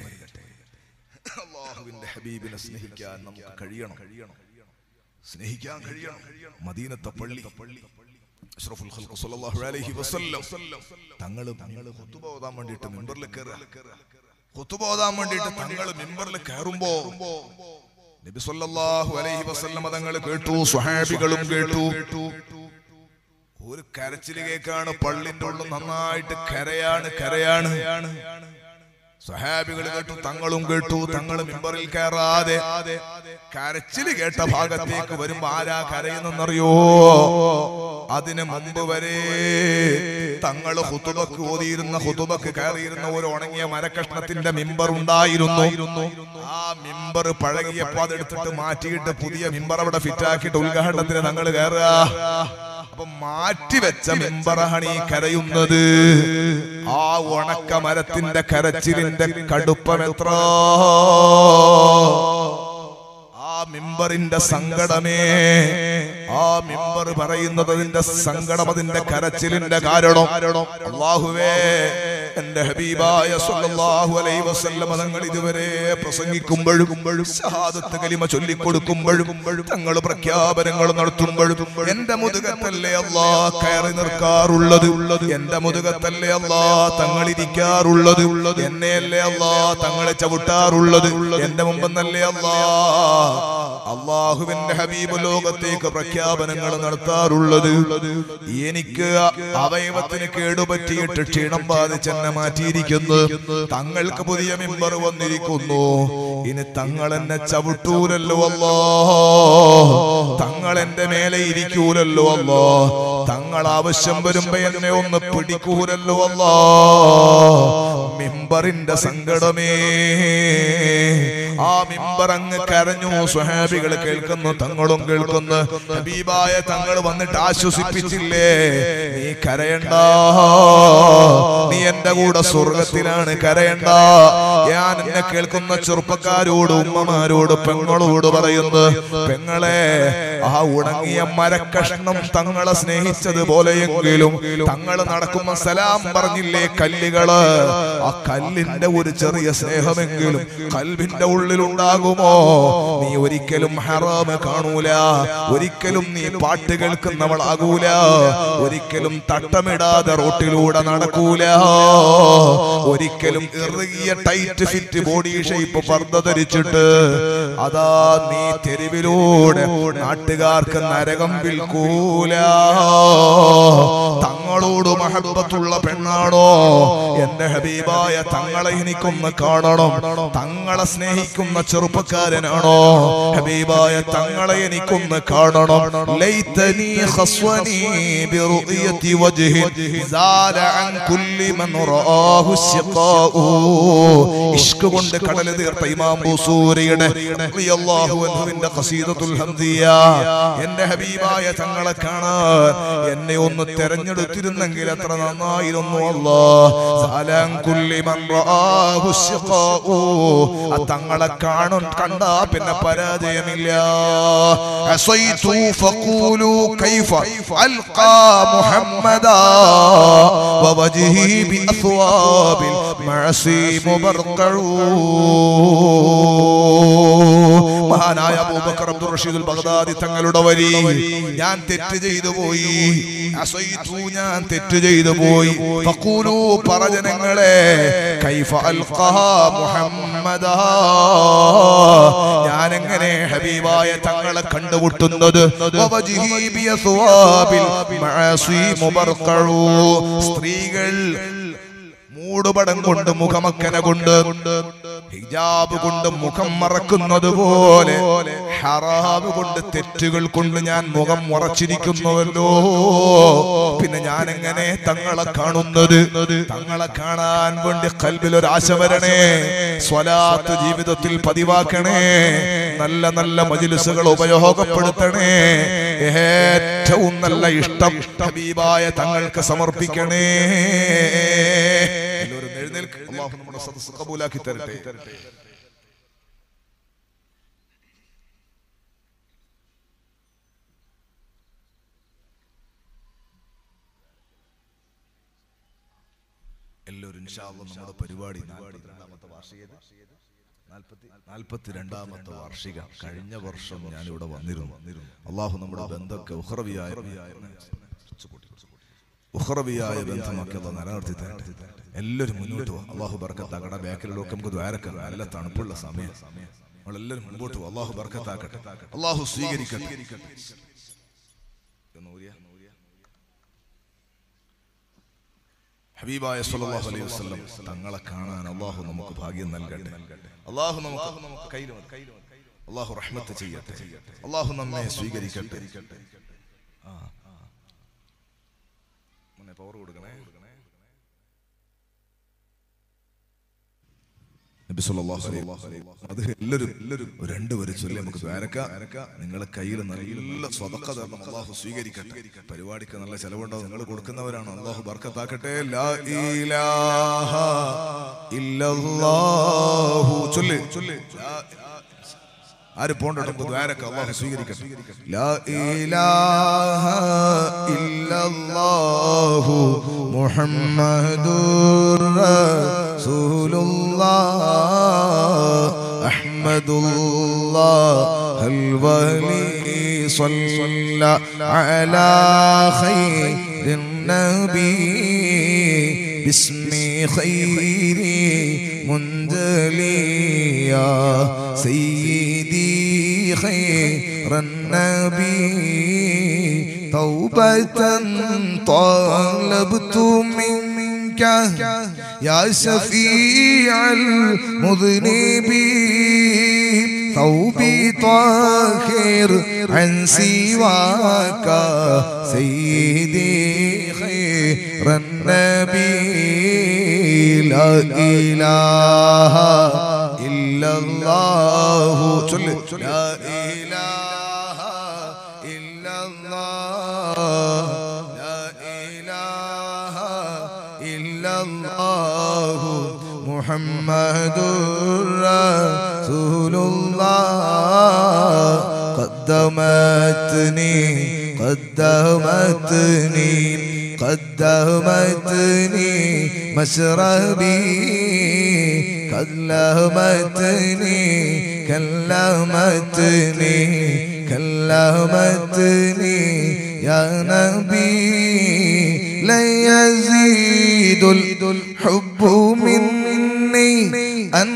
അള്ളാഹുവിന്റെ ഹബീബിനെ സ്നേഹിക്കാൻ നമുക്ക് കഴിയണം കഴിയണം സ്നേഹിക്കാൻ കഴിയണം മദീനത്തെ പള്ളി അഷ്റഫുൽ ഖൽഖ് സ്വല്ലല്ലാഹു അലൈഹി വസല്ലം തങ്ങൾ തങ്ങൾ ഖുതുബ ഓതാൻ വേണ്ടിയിട്ട് മിമ്പറിൽ കയറുക ഖുതുബ ഓതാൻ വേണ്ടിയിട്ട് തങ്ങൾ മിമ്പറിൽ കയറുമ്പോ നബി സല്ലല്ലാഹു അലൈഹി വസല്ലം തങ്ങൾ കേട്ടു സ്വഹാബികളും കേട്ടു ഒരു കരച്ചിൽ കേക്കാണ് പള്ളിന്റെ ഉള്ളിൽ നന്നായിട്ട് കരയാണ് കരയാണ് സ്വഹാബികൾ കേട്ടു തങ്ങളും കേട്ടു തങ്ങൾ മിമ്പറിൽ കയറാതെ കരച്ചിൽ കേട്ട ഭാഗത്തേക്ക് വരുമ്പോ ആരാ കരയുന്നെന്നറിയോ അതിന് മുമ്പ് വരെ തങ്ങൾ ഹുതുബക്ക് ഓതിയിരുന്ന ഹുതുബക്ക് കയറിയിരുന്ന ഒരു ഉണങ്ങിയ മരക്കഷ്ണത്തിന്റെ മിമ്പർ ഉണ്ടായിരുന്നു ആ മിമ്പർ പഴകിയപ്പോ അതെടുത്തിട്ട് മാറ്റിയിട്ട് പുതിയ മിമ്പർ അവിടെ ഫിറ്റാക്കിയിട്ട് ഉദ്ഘാടനത്തിന് തങ്ങൾ കയറുക അപ്പൊ മാറ്റിവെച്ച മിമ്പറാണ് ഈ കരയുന്നത് ആ ഉണക്ക മരത്തിന്റെ കരച്ചിലിന്റെ കടുപ്പം എത്ര ആ മിമ്പറിന്റെ സങ്കടമേ ആ മിമ്പർ പറയുന്നത് അതിന്റെ സങ്കടം അതിന്റെ കരച്ചിലിന്റെ കാരണം അള്ളാഹുവേ എന്റെ ഹബീബായ സല്ലല്ലാഹു അലൈഹി വസല്ലം തങ്ങൾ ഇതുവരെ പ്രസംഗിക്കുമ്പോഴും ഷഹാദത്ത് കലിമ ചൊല്ലിക്കൊടുക്കുമ്പോഴും തങ്ങൾ പ്രഖ്യാപനങ്ങൾ നടത്തുമ്പോഴും എന്റെ മുതുകത്തല്ലേ അല്ലാ കയറി നിൽക്കാറുള്ളത് എന്റെ മുതുകത്തല്ലേ അല്ലാ തങ്ങൾ ഇരിക്കാറുള്ളത് എന്നെയല്ലേ അല്ലാ തങ്ങളെ ചവിട്ടാറുള്ളത് എന്റെ മുമ്പെന്നല്ലേ അല്ലാ അള്ളാഹുവിന്റെ ഹബീബ് ലോകത്തേക്ക് പ്രഖ്യാപനങ്ങൾ നടത്താറുള്ളത് എനിക്ക് അവയവത്തിന് കേടുപറ്റിയിട്ട് ക്ഷീണം ബാധിച്ച് എന്നെ മാറ്റിയിരിക്കുന്നു തങ്ങൾക്ക് പുതിയ മെമ്പർ വന്നിരിക്കുന്നു ഇനി തങ്ങൾ എന്നെ ചവിട്ടൂലല്ലോ അല്ലോ തങ്ങൾ എന്റെ മേലെ ഇരിക്കൂലല്ലോ അല്ലോ തങ്ങൾ ആവശ്യം വരുമ്പോ എന്നെ ഒന്ന് പിടിക്കൂലല്ലോ അല്ലോ മിമ്പറിന്റെ സങ്കടമേ ആ മിമ്പർ അങ്ങ് കരഞ്ഞു സ്വഹാബികൾ കേൾക്കുന്നു തങ്ങളും കേൾക്കുന്നു ഹബീബായ തങ്ങൾ വന്നിട്ട് ആശ്വസിപ്പിച്ചില്ലേ നീ കരയണ്ട നീ എന്റെ കൂടെ സ്വർഗത്തിലാണ് കരയണ്ട ഞാൻ എന്നെ കേൾക്കുന്ന ചെറുപ്പക്കാരോട് ഉമ്മമാരോട് പെങ്ങളോട് പറയുന്നു പെങ്ങളെ ആ ഉണങ്ങിയ മരക്കഷ്ണം തങ്ങളെ സ്നേഹിച്ച സ്നേഹിച്ചതുപോലെയെങ്കിലും തങ്ങൾ നടക്കുമ്പോ സലാം പറഞ്ഞില്ലേ കല്ലുകള് ആ കല്ലിന്റെ ഒരു ചെറിയ സ്നേഹമെങ്കിലും കൽവിന്റെ ഉള്ളിലുണ്ടാകുമോ നീ ഒരിക്കലും ഹറാമ് കാണൂല ഒരിക്കലും നീ പാട്ട് കേൾക്കുന്നവളാകൂല ഒരിക്കലും തട്ടമിടാതെ റോട്ടിലൂടെ നടക്കൂല ഒരിക്കലും ഇറുകിയ ടൈറ്റ് ഫിറ്റ് ബോഡി ഷേപ്പ് പർദ്ദ ധരിച്ചിട്ട് അതാ നീ തെരുവിലൂടെ നാട്ടുകാർക്ക് നരകം വിൽക്കൂല തങ്ങളോട് മഹബത്തുള്ള പെണ്ണാണോ എന്റെ ഹബീബായ തങ്ങളെ എനിക്കൊന്ന് കാണണം തങ്ങളെ സ്നേഹിക്കുന്ന ചെറുപ്പക്കാരനാണോ ഹബീബായ തങ്ങളെ എനിക്കൊന്ന് കാണണം ലൈതനി ഖസ്വനി ബിറുയതി വജ്ഹിൻ സാല അൻ കുല്ലി മൻ റആഹു ശിഖാഉ ഇഷ്ക് കൊണ്ട് കടൽ തീർത്ത ഇമാം ബൂസൂരിയുടെ റളിയല്ലാഹു അൻഹുവിന്റെ ഖസീദത്തുൽ ഹംദിയ എന്റെ ഹബീബായ തങ്ങളെ കാണാൻ എന്നെ ഒന്ന് തെരഞ്ഞെടുത്തിരുന്നെങ്കിൽ എത്ര നന്നായിരുന്നു അല്ലാ സാലാൻ കുല്ലി മൻ റആഹു ശിഖാഉ ആ തങ്ങളെ കാണും കണ്ടാ പിന്നെ പരാജയമില്ല അസൈതു ഫഖൂലു കൈഫ അൽഖാ മുഹമ്മദാ വവജ്ഹി ബിഅസ്വാബിൽ മഅസി മുബർഖഉ മഹാനായ അബൂബക്കർ അബ്ദുൾ റഷീദുൽ ബഗ്ദാദി തങ്ങളുടെ വരി ഞാൻ തെറ്റ് ചെയ്തു പോയി അസൈതു ഞാൻ തെറ്റ് ചെയ്തു പോയി ഫഖൂലു പറജനങ്ങളെ കൈഫ അൽഖാ മുഹമ്മദാ ഞാൻ എങ്ങനെ ഹബീബായ തങ്ങളെ കണ്ടുമുട്ടുന്നത് വവജ്ഹി ബിഅസ്വാബിൽ മഅസി മുബർഖഉ സ്ത്രീകൾ മൂടുപടം കൊണ്ട് മുഖമക്കന കൊണ്ട് ഹിജാബ് കൊണ്ട് മുഖം മറക്കുന്നത് പോലെ ഹറാബ് കൊണ്ട് തെറ്റുകൾ കൊണ്ട് ഞാൻ മുഖം മറച്ചിരിക്കുന്നുവല്ലോ പിന്നെ ഞാൻ എങ്ങനെ തങ്ങളെ കാണുന്നത് തങ്ങളെ കാണാൻ വേണ്ടി കൽബിൽ ഒരു ആശ വരണേ സ്വലാത്ത് ജീവിതത്തിൽ പതിവാക്കണേ നല്ല നല്ല മജിലിസുകൾ ഉപയോഗപ്പെടുത്തണേ ഏറ്റവും നല്ല ഇഷ്ടം ഹബീബായ തങ്ങൾക്ക് സമർപ്പിക്കണേ എല്ലാവരും എഴുന്നേൽക്ക് അള്ളാഹു നമ്മുടെ സദസ്സ് കബൂലാക്കി തരട്ടെ എല്ലാവരും ഇൻഷാ അല്ലാഹ് നമ്മുടെ പരിപാടി നാൽപ്പത്തിരണ്ടാമത്തെ വാർഷികത നാൽപ്പത്തിരണ്ടാമത്തെ വാർഷിക കഴിഞ്ഞ വർഷം ഞാൻ ഇവിടെ വന്നിരുന്നു അള്ളാഹു നമ്മുടെ ബന്ധമൊക്കെ ഉഹ്റവിയായ ഉഹ്റവിയായ ബന്ധമൊക്കെ അള്ളാഹ് നിലനിർത്തി തരട്ടെ എല്ലാവരും മുന്നോട്ട് പോകും അള്ളാഹു ബർക്കത്താക്കട്ടെ ബാക്കിലൊക്കെ നമുക്ക് ദ്വാരക്കാം നല്ല തണുപ്പുള്ള സമയം നമ്മളെല്ലാവരും മുമ്പോട്ട് പോകും അള്ളാഹു ബർക്കത്താക്കട്ടെ അള്ളാഹു സ്വീകരിക്കട്ടെ ഒന്ന് ഊരിയ. ഹബീബായ സല്ലല്ലാഹു അലൈഹി വസല്ലം തങ്ങളെ കാണാൻ അള്ളാഹു നമുക്ക് ഭാഗ്യം നൽകട്ടെ അള്ളാഹു നമുക്ക് കയ്യിൽ അള്ളാഹു റഹ്മത്ത് ചെയ്യട്ടെ അള്ളാഹു നമ്മെ സ്വീകരിക്കട്ടെ ആ മോനെ പവർ കൊടുക്കണേ നബി സല്ലല്ലാഹു അലൈഹി വസല്ലം. അത് എല്ലാവരും എല്ലാവരും രണ്ട് വരെ ചൊല്ലി നമുക്ക് ദ്വാരക്ക നിങ്ങളെ കയ്യിൽ നല്ല സ്വതക്ക തരണം അള്ളാഹു സ്വീകരിക്കട്ടെ പരിപാടിക്ക് നല്ല ചെലവുണ്ടാവും നിങ്ങൾ കൊടുക്കുന്നവരാണ് അള്ളാഹു ബർക്കത്താക്കട്ടെ ലാ ഇലാഹ ഇല്ലല്ലാഹു ചൊല്ല് ചൊല്ല് ലാ ആര് പോണ്ട നമുക്ക് ദ്വാരക്ക അള്ളാഹു സ്വീകരിക്കട്ടെ ലാ ഇലാഹ ഇല്ലല്ലാഹു മുഹമ്മദുർ റസൂലുള്ളാഹ് അഹ്മദുല്ലാഹ് الولي صلى على خير النبي باسم خير منزلي يا سيدي خير النبي توبة طلبت منك يا شفيع المذنبين ثوبي طاهر عن سواك سيدي خير النبي لا إله إلا الله لا إله إلا الله لا إله إلا الله محمد رسول الله قدمتني قدمتني قدمتني مشربي كلمتني كلمتني كلمتني يا نبي لن يزيد الحب مني أن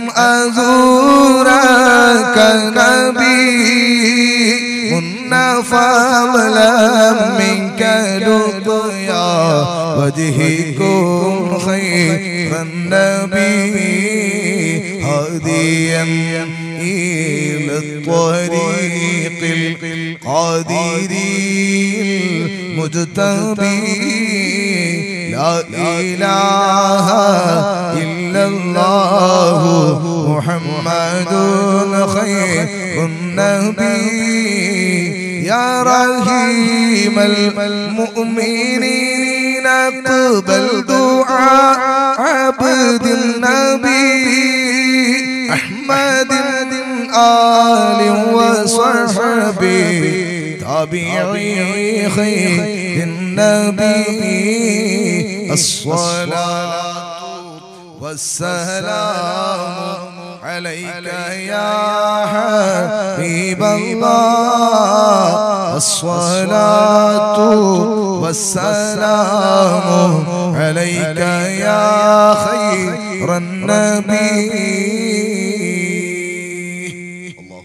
أزورك نبي كنا فضلا منك لقيا وجهكم خير النبي هاديا إلى الطريق القادري المجتبي لا إله إلا الله محمد خير النبي يا رحيم المؤمنين اقبل دعاء عبد النبي أحمد آل وصحبه تابعي خير النبي الصلاة والسلام عليك يا حبيب الله الصلاة والسلام عليك يا خير النبي الله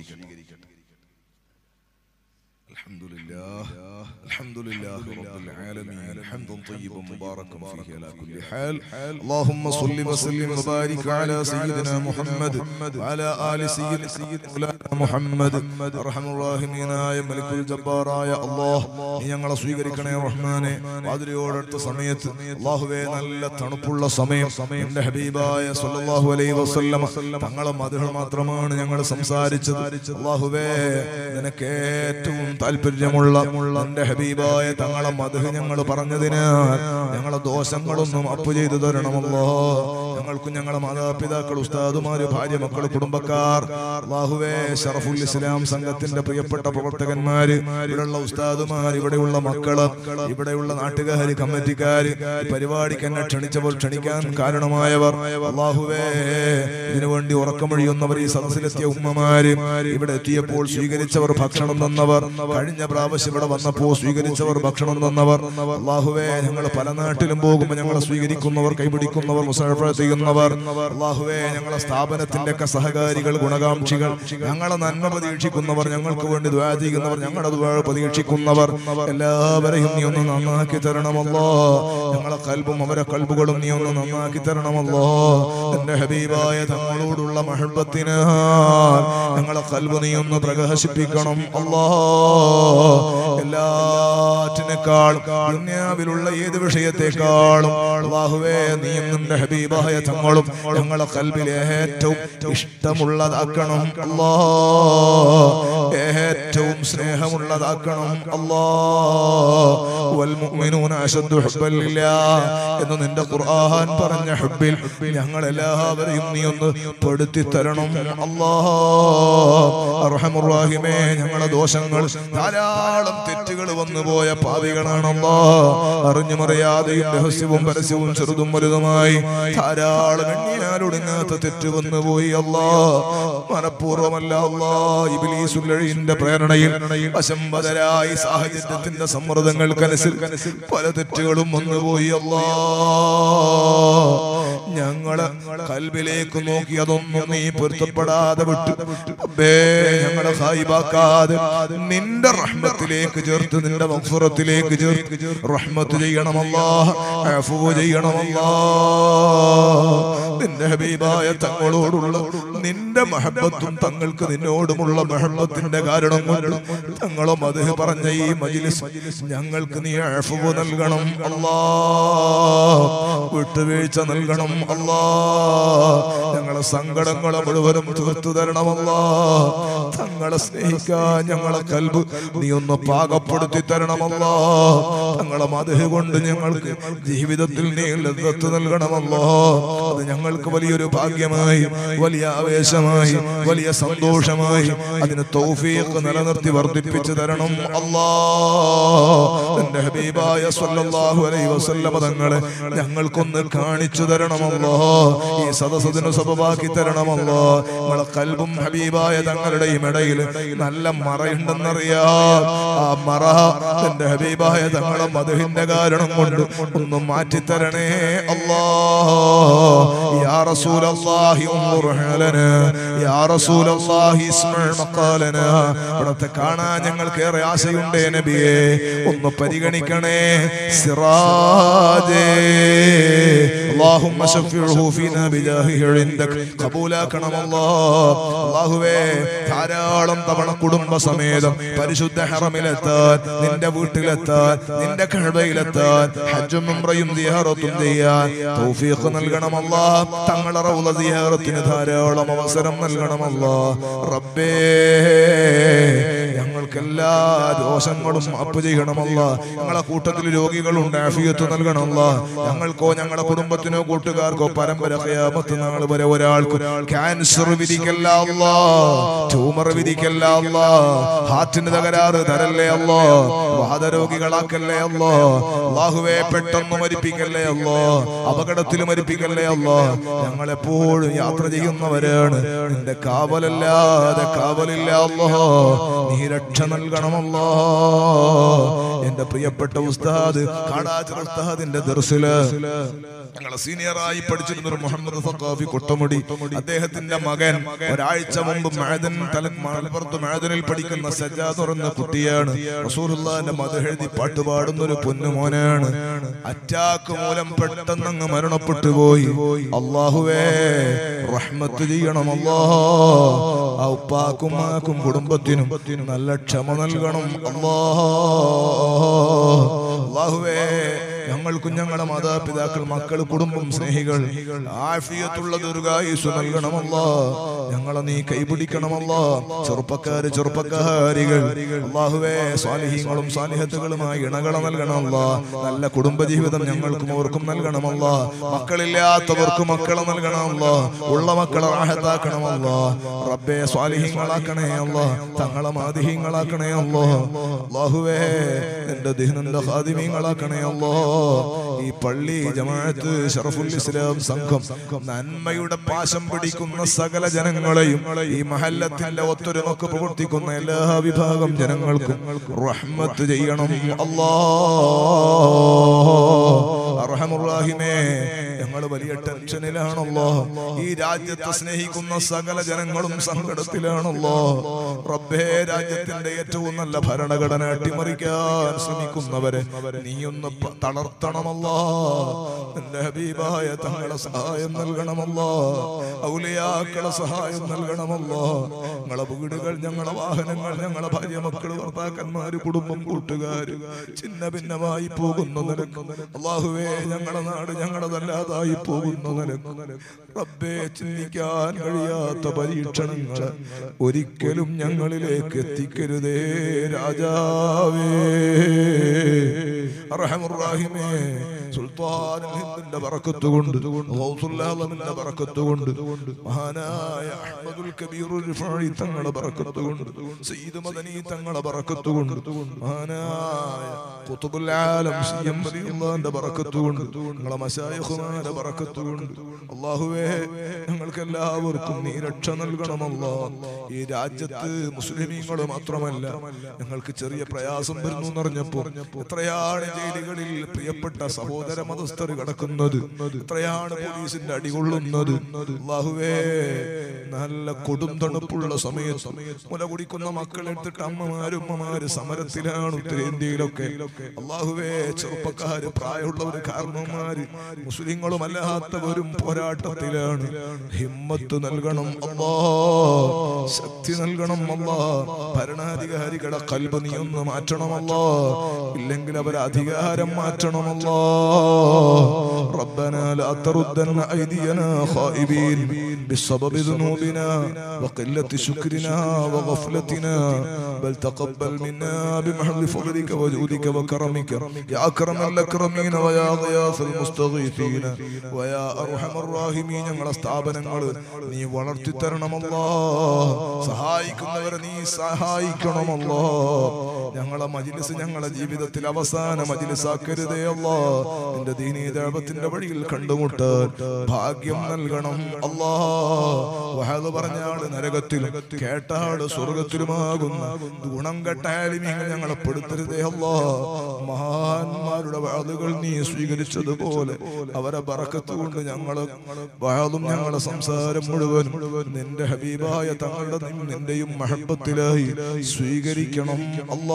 الحمد لله الحمد لله رب العالمين حمدا طيبا مباركا فيه على كل حال اللهم صل وسلم وبارك على سيدنا محمد وعلى آل سيدنا مولانا محمد അർഹം റഹീമീനായ മലിക്കുൽ ജബ്ബാറായ അല്ലാഹ് നീ ഞങ്ങളെ സ്വീകരിക്കണേ റഹ്മാനെ പാതിരിയോടടുത്ത സമയത്ത് അല്ലാഹുവേ നല്ല തണുപ്പുള്ള സമയം എന്റെ ഹബീബായ സല്ലല്ലാഹു അലൈഹി വസല്ലമ തങ്ങളെ മധുര മാത്രമാണ് ഞങ്ങൾ സംസാരിച്ചത് അല്ലാഹുവേ നിനക്ക് ഏറ്റവും താല്പര്യമുള്ള എന്റെ ഹബീബായ തങ്ങളെ മധു ഞങ്ങൾ പറഞ്ഞതിനാൽ ഞങ്ങളെ ദോഷങ്ങളൊന്നും അപ്പ് ചെയ്തു തരണമല്ലോ ഞങ്ങൾക്കും ഞങ്ങളെ മാതാപിതാക്കൾ ഉസ്താദുമാര് ഭാര്യ മക്കൾ കുടുംബക്കാർ അള്ളാഹുവേ ഷറഫുൽ ഇസ്ലാം സംഘത്തിന്റെ പ്രിയപ്പെട്ട പ്രവർത്തകന്മാര് ഇവിടെയുള്ള ഉസ്താദുമാർ ഇവിടെയുള്ള മക്കള് ഇവിടെയുള്ള നാട്ടുകാര് കമ്മിറ്റിക്കാര് ഈ പരിപാടിക്ക് എന്നെ ക്ഷണിച്ചപ്പോൾ ക്ഷണിക്കാൻ കാരണമായവർ അള്ളാഹുവേ ഇതിനുവേണ്ടി ഉറക്കമൊഴിയുന്നവർ ഈ സദസ്സിലെത്തിയ ഉമ്മമാര് ഇവിടെ എത്തിയപ്പോൾ സ്വീകരിച്ചവർ ഭക്ഷണം തന്നവർ കഴിഞ്ഞ പ്രാവശ്യം ഇവിടെ വന്നപ്പോൾ സ്വീകരിച്ചവർ ഭക്ഷണം തന്നവർ അള്ളാഹുവേ ഞങ്ങൾ പല നാട്ടിലും പോകുമ്പോൾ ഞങ്ങളെ സ്വീകരിക്കുന്നവർ കൈപിടിക്കുന്നവർ മുസാഫ ചെയ്യുന്നവർ അള്ളാഹുവേ ഞങ്ങളെ സ്ഥാപനത്തിന്റെ ഒക്കെ സഹകാരികൾ ഗുണകാംക്ഷികൾ ഞങ്ങളെ നന്മ പ്രതീക്ഷിക്കുന്നവർ ഞങ്ങൾക്ക് വേണ്ടി ദ്വാ ചെയ്യുന്നവർ ഞങ്ങളുടെ ദ്വാ പ്രതീക്ഷിക്കുന്നവർ എല്ലാവരെയും നീ ഒന്ന് നന്നാക്കി തരണമല്ലോ ഞങ്ങളെ കൽബും അവരെ കൽബുകളും നീ ഒന്ന് നന്നാക്കി തരണമല്ലോ എന്റെ ഹബീബായ തങ്ങളോടുള്ള മഹബത്തിന് ഞങ്ങളെ കൽബ് നീ ഒന്ന് പ്രകാശിപ്പിക്കണം അല്ലോ എല്ലാറ്റിനേക്കാളും ദുന്യാവിലുള്ള ഏത് വിഷയത്തെക്കാളും അള്ളാഹുവേ നീ നിന്റെ ഹബീബായ തങ്ങളും ഞങ്ങളെ കൽബിൽ ഏറ്റവും ഇഷ്ടമുള്ളതാക്കണം അല്ലോ ഏറ്റവും സ്നേഹമുള്ളതാക്കണം അല്ലോ വൽമുഅ്മിനൂന അശദ്ദു ഹുബ്ബൻ ലില്ലാഹ് എന്ന് നിന്റെ ഖുർആൻ പറഞ്ഞ ഹുബ്ബിൽ ഞങ്ങൾ എല്ലാവരെയും നീ ഒന്ന് പെടുത്തി തരണം അല്ലാ അർഹമുർ റഹീമേ ഞങ്ങളെ ദോഷങ്ങൾ ധാരാളം തെറ്റുകൾ വന്നു പോയ പാവികളാണല്ലോ അറിഞ്ഞുമറിയാതെയും രഹസ്യവും പരസ്യവും ചെറുതും വലുതുമായി ധാരാളം എണ്ണിയാലൊടുങ്ങാത്ത തെറ്റ് വന്നു പോയി അല്ലാ മനഃപൂർവ്വമല്ല അല്ലാ ഇബിലീസുല്ലഴിന്റെ പ്രേരണയിൽ അശംബതരായി സാഹചര്യത്തിന്റെ സമ്മർദ്ദങ്ങൾക്കനുസരിച്ച് പല തെറ്റുകളും വന്നുപോയി അല്ലാ ഞങ്ങള് കൽബിലേക്ക് നോക്കി അതൊന്നും നീ പൊരുത്തപ്പെടാതെ വിട്ടു അബ്ബേ ഞങ്ങളെ ഹായിബാക്കാതെ നിന്റെ റഹ്മത്തിലേക്ക് ചേർത്ത് നിന്റെ മഗ്ഫിറത്തിലേക്ക് ചേർത്ത് റഹ്മത്ത് ചെയ്യണമല്ലാ അഫൂ ചെയ്യണമല്ലാ നിന്റെ ഹബീബായ തങ്ങളോടുള്ള നിന്റെ മഹബത്തും തങ്ങൾക്ക് നിന്നോടുമുള്ള മഹബത്തിന്റെ കാരണം കൊണ്ട് തങ്ങളും അത് പറഞ്ഞ ഈ മജിലിസ് ഞങ്ങൾക്ക് നീ അഫുവ് നൽകണം അല്ലാ വിട്ടുവീഴ്ച നൽകണം അല്ലാ ഞങ്ങളെ സങ്കടങ്ങളെ മുഴുവനും തീർത്തു തരണമല്ലാ തങ്ങളെ സ്നേഹിക്കാൻ ഞങ്ങളെ കൽബ് നീ ഒന്ന് പാകപ്പെടുത്തി തരണമല്ലോ തങ്ങളെ മതഹ് കൊണ്ട് ഞങ്ങൾക്ക് ജീവിതത്തിൽ നീ ലദ്ദത്ത് നൽകണമല്ലോ അത് ഞങ്ങൾക്ക് വലിയൊരു ഭാഗ്യമായി വലിയ ആവേശമായി വലിയ സന്തോഷമായി അതിന് തൗഫീഖ് നിലനിർത്തി വർദ്ധിപ്പിച്ചു തരണം അല്ലാ എന്റെ ഹബീബായ സല്ലല്ലാഹു അലൈഹി വസല്ലമ തങ്ങളെ ഞങ്ങൾക്കൊന്ന് കാണിച്ചു തരണമല്ലോ ഈ സദസ്സതിന് സബബാക്കി തരണമല്ലോ നമ്മളെ കൽബും ഹബീബായ തങ്ങളുടെയും ഇടയിൽ നല്ല മറയുണ്ടെന്നറിയാം ആ മറ എന്റെ ഹബീബായ തങ്ങളെ മധുഹിന്റെ കാരണം കൊണ്ട് ഒന്ന് മാറ്റിത്തരണേ അല്ലാ യാ റസൂലല്ലാഹി ഉൻദുർ ഹലന യാ റസൂലല്ലാഹി ഇസ്മഅ മഖാലന ഇവിടത്തെ കാണാൻ ഞങ്ങൾക്ക് ഏറെ ആശയുണ്ട് നബിയെ ഒന്ന് പരിഗണിക്കണേ സിറാജേ اللهم شفعه فينا بجاهه عندك قبولاക്കണം അല്ലാഹുവേ ധാരാളം തവണ കുടുംബ സമേതം പരിശുദ്ധ ഹറമിലെത്താൻ നിന്റെ വീട്ടിലെത്താൻ നിന്റെ കഴബയിലെത്താൻ ഹജ്ജും ഉംറയും സിയാറത്തും ചെയ്യാൻ തൗഫീഖ് നൽകണമല്ലാ തങ്ങളെ റൗള സിയാറത്തിന് ധാരാളം അവസരം നൽകണമല്ലാ റബ്ബേ ഞങ്ങൾക്ക് എല്ലാ ദോഷങ്ങളും മാപ്പ് ചെയ്യണമല്ല ഞങ്ങളെ കൂട്ടത്തിൽ രോഗികളുണ്ട് ആഫിയത്ത് നൽകണമല്ല ഞങ്ങൾക്കോ ഞങ്ങളുടെ കുടുംബത്തിനോ കൂട്ടുകാർക്കോ പരമ്പര ഖിയാമത്ത് നാൾ വരെ ഒരാൾക്ക് ക്യാൻസർ വിധിക്കല്ല അല്ലാ ട്യൂമർ വിധിക്കല്ല അല്ലാ ഹാർട്ടിന് തകരാറ് തരല്ലേ അല്ലോ വാദരോഗികളാക്കല്ലേ അല്ലോ അള്ളാഹുവെ പെട്ടെന്ന് മരിപ്പിക്കല്ലേ അല്ലോ അപകടത്തിൽ മരിപ്പിക്കല്ലേ അല്ലോ ഞങ്ങൾ എപ്പോഴും യാത്ര ചെയ്യുന്നവരാണ് നിന്റെ കാവലല്ലാതെ കാവലില്ല അല്ലോ നീ രക്ഷ നൽകണമല്ലോ എന്റെ പ്രിയപ്പെട്ട ഉസ്താദ് കാടാച്ചിറ ഉസ്താദിന്റെ ദർസില് ഞങ്ങളെ സീനിയറായി പഠിച്ചിരുന്ന ഒരു മുഹമ്മദ് സഖാഫി കൊട്ടമുടി അദ്ദേഹത്തിന്റെ മകൻ ഒരാഴ്ച മുമ്പ് മഴദൻ തല മലപ്പുറത്ത് മഴദനിൽ പഠിക്കുന്ന സജാദ് പറഞ്ഞ കുട്ടിയാണ് റസൂലുള്ളാന്റെ മത എഴുതി പാട്ട് പാടുന്ന ഒരു പൊന്നുമോനാണ് അറ്റാക്ക് മൂലം പെട്ടെന്ന് അങ്ങ് മരണപ്പെട്ടു പോയി അള്ളാഹുവേ റഹ്മത്ത് ചെയ്യണമല്ലോ ആ ഉപ്പാക്കും മാക്കും കുടുംബത്തിനും നല്ല ക്ഷമ നൽകണം അല്ലാ അള്ളാഹുവേ ഞങ്ങൾക്കും ഞങ്ങളുടെ മാതാപിതാക്കൾ മക്കൾ കുടുംബം സ്നേഹികൾ ആഫിയത്തുള്ള ദീർഘായുസ് നൽകണമല്ലോ ഞങ്ങളെ നീ കൈപിടിക്കണമല്ലോ ചെറുപ്പക്കാര് ചെറുപ്പക്കാരികൾ അള്ളാഹുവേ സ്വാലിഹീങ്ങളും സ്വാലിഹത്തുകളുമായി ഇണകളെ നൽകണമല്ലോ നല്ല കുടുംബജീവിതം ഞങ്ങൾക്കും അവർക്കും നൽകണമല്ലോ മക്കളില്ലാത്തവർക്ക് മക്കളെ നൽകണമല്ലോ ഉള്ള മക്കളെ റാഹത്താക്കണമല്ലോ റബ്ബെ സ്വാലിഹീങ്ങളാക്കണേ അല്ലോ തങ്ങളെ മാതിഹീങ്ങളാക്കണേ അല്ലോ അള്ളാഹുവേ എന്റെ ദിഹനന്റെ ഹാദിമീങ്ങളാക്കണേ അല്ലോ ഈ പള്ളി ജമാഅത്ത് ഷറഫുൽ ഇസ്ലാം സംഘം നന്മയുടെ പാശം പിടിക്കുന്ന സകല ജനങ്ങളെയും ഈ മഹല്ലത്തിന്റെ ഒത്തൊരുമക്ക് പ്രവർത്തിക്കുന്ന എല്ലാ വിഭാഗം ജനങ്ങൾക്കും റഹ്മത്ത് ചെയ്യണം അല്ലാ അർഹമുറാഹിമേ ഞങ്ങൾ വലിയ ടെൻഷനിലാണല്ലോ ഈ രാജ്യത്തെ സ്നേഹിക്കുന്ന സകല ജനങ്ങളും സങ്കടത്തിലാണല്ലോ റബ്ബേ രാജ്യത്തിന്റെ ഏറ്റവും നല്ല ഭരണഘടന അട്ടിമറിക്കാൻ ശ്രമിക്കുന്നവരെ നീയൊന്ന് പ- തളർത്തണമല്ലോ എന്റെ ഹബീബായ തങ്ങളെ സഹായം നൽകണമല്ലോ ഔലിയാക്കളെ സഹായം നൽകണമല്ലോ ഞങ്ങളെ വീടുകൾ ഞങ്ങളെ വാഹനങ്ങൾ ഞങ്ങളെ ഭാര്യ മക്കൾ ഭർത്താക്കന്മാര് കുടുംബം കൂട്ടുകാര് ചിന്ന ഭിന്നമായി പോകുന്ന നിലക്ക് അള്ളാഹുവേ ഞങ്ങളുടെ നാട് ഞങ്ങളതല്ലാതായി പോകുന്ന നിലക്ക് റബ്ബേ ചിന്തിക്കാൻ കഴിയാത്ത പരീക്ഷണങ്ങൾ ഒരിക്കലും ഞങ്ങളിലേക്ക് എത്തിക്കരുതേ രാജാവേ അർഹമുറാഹിമേ സുൽത്താനുൽ ഹിന്ദിന്റെ ബറക്കത്ത് കൊണ്ട് ഗൗസുൽ ആലമിന്റെ ബറക്കത്ത് കൊണ്ട് മഹാനായ അഹ്മദുൽ കബീർ റിഫായി തങ്ങളുടെ ബറക്കത്ത് കൊണ്ട് സയ്യിദ് മദനി തങ്ങളുടെ ബറക്കത്ത് കൊണ്ട് മഹാനായ ഖുതുബുൽ ആലം സിയം റളിയല്ലാഹുവിന്റെ ബറക്കത്ത് കൊണ്ട് ഞങ്ങളെ മശായിഖുമാരുടെ ബറക്കത്ത് കൊണ്ട് അല്ലാഹുവേ ഞങ്ങൾക്ക് എല്ലാവർക്കും നീ രക്ഷ നൽകണമല്ലോ ഈ രാജ്യത്ത് മുസ്ലിമീങ്ങൾ മാത്രമല്ല ഞങ്ങൾക്ക് ചെറിയ പ്രയാസം വരുന്നു എന്നറിഞ്ഞപ്പോ എത്രയാണ് ജയിലുകളിൽ പ്രിയപ്പെട്ട സഹോദര മതസ്ഥർ കിടക്കുന്നത് എത്രയാണ് പോലീസിന്റെ അടികൊള്ളുന്നത് അല്ലാഹുവേ നല്ല കൊടും തണുപ്പുള്ള സമയത്ത് മുല കുടിക്കുന്ന മക്കളെടുത്തിട്ട് അമ്മമാരും ഉമ്മമാര് സമരത്തിലാണ് ഉത്തരേന്ത്യയിലൊക്കെ അള്ളാഹുവേ ചെറുപ്പക്കാര് പ്രായമുള്ളവര് കാരണവന്മാര് മുസ്ലിങ്ങളും അല്ലാത്തവരും പോരാട്ടത്തിലാണ് ഹിമ്മത്ത് നൽകണം അല്ലാ ശക്തി നൽകണം അല്ലാ ഭരണാധികാരികളെ കൽബ് നീ ഒന്ന് മാറ്റണമല്ലോ ഇല്ലെങ്കിൽ അവർ അധികാരം മാറ്റണമല്ലോ ربنا لا تردن أيدينا خائبين بسبب ذنوبنا وقلة شكرنا وغفلتنا بل تقبل منا بمحض فضلك وجودك وكرمك يا أكرم الأكرمين ويا غياث المستغيثين ويا أرحم الراحمين ഞങ്ങളെ സ്ഥാപനങ്ങൾ നീ വളർത്തി തരണമല്ലോ സഹായിക്കുന്നവരെ നീ സഹായിക്കണമല്ലോ ഞങ്ങളെ മജിലിസ് ഞങ്ങളെ ജീവിതത്തിൽ അവസാന മജിലിസാക്കരുതേ അല്ലോ നിന്റെ ദീനീ ദേവത്തിന്റെ വഴിയിൽ കണ്ടുമുട്ടാൻ ഭാഗ്യം നൽകണം അല്ലാ വഹദ് പറഞ്ഞാട് നരകത്തിലും കേട്ടാട് സ്വർഗത്തിലുമാകുന്ന ഗുണം കെട്ടാലിമീങ്ങൾ ഞങ്ങളെ പെടുത്തരുതേ അല്ലാ മഹാന്മാരുടെ വാതുകൾ നീ സ്വീകരിച്ചതുപോലെ അവരെ ബറക്കത്ത് കൊണ്ട് ഞങ്ങള് വാതും ഞങ്ങളെ സംസാരം മുഴുവനും നിന്റെ ഹബീബായ തങ്ങളുടെ നിന്റെയും മഹബത്തിലായി സ്വീകരിക്കണം അല്ലാ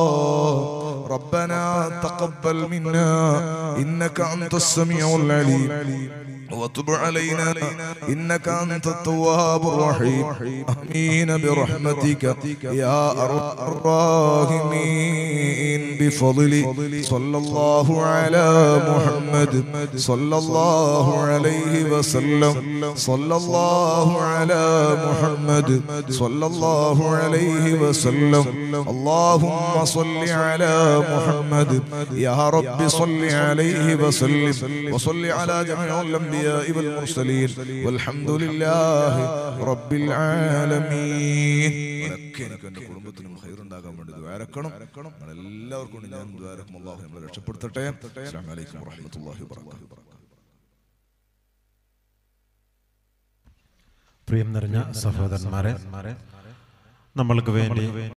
ربنا تقبل منا إنك أنت السميع العليم وتب علينا إنك أنت التواب الرحيم آمين برحمتك يا أرحم الراحمين بفضل صلى الله على محمد صلى الله عليه وسلم صلى الله على محمد صلى الله عليه وسلم اللهم صل على محمد يا رب صل عليه وسلم وصل على جميع الأنبياء والمرسلين والحمد لله رب العالمين ഒക്കെ എനിക്ക് എന്റെ കുടുംബത്തിനും ഹൈറുണ്ടാകാൻ വേണ്ടി ദ്വാരക്കണം എല്ലാവർക്കും ഞാൻ ദ്വാരക്കും അള്ളാഹു നമ്മളെ രക്ഷപ്പെടുത്തട്ടെ അസ്സലാമു അലൈക്കും വറഹ്മത്തുള്ളാഹി വബറകാതുഹു പ്രിയം നിറഞ്ഞ സഹോദരന്മാരെ നമ്മൾക്ക് വേണ്ടി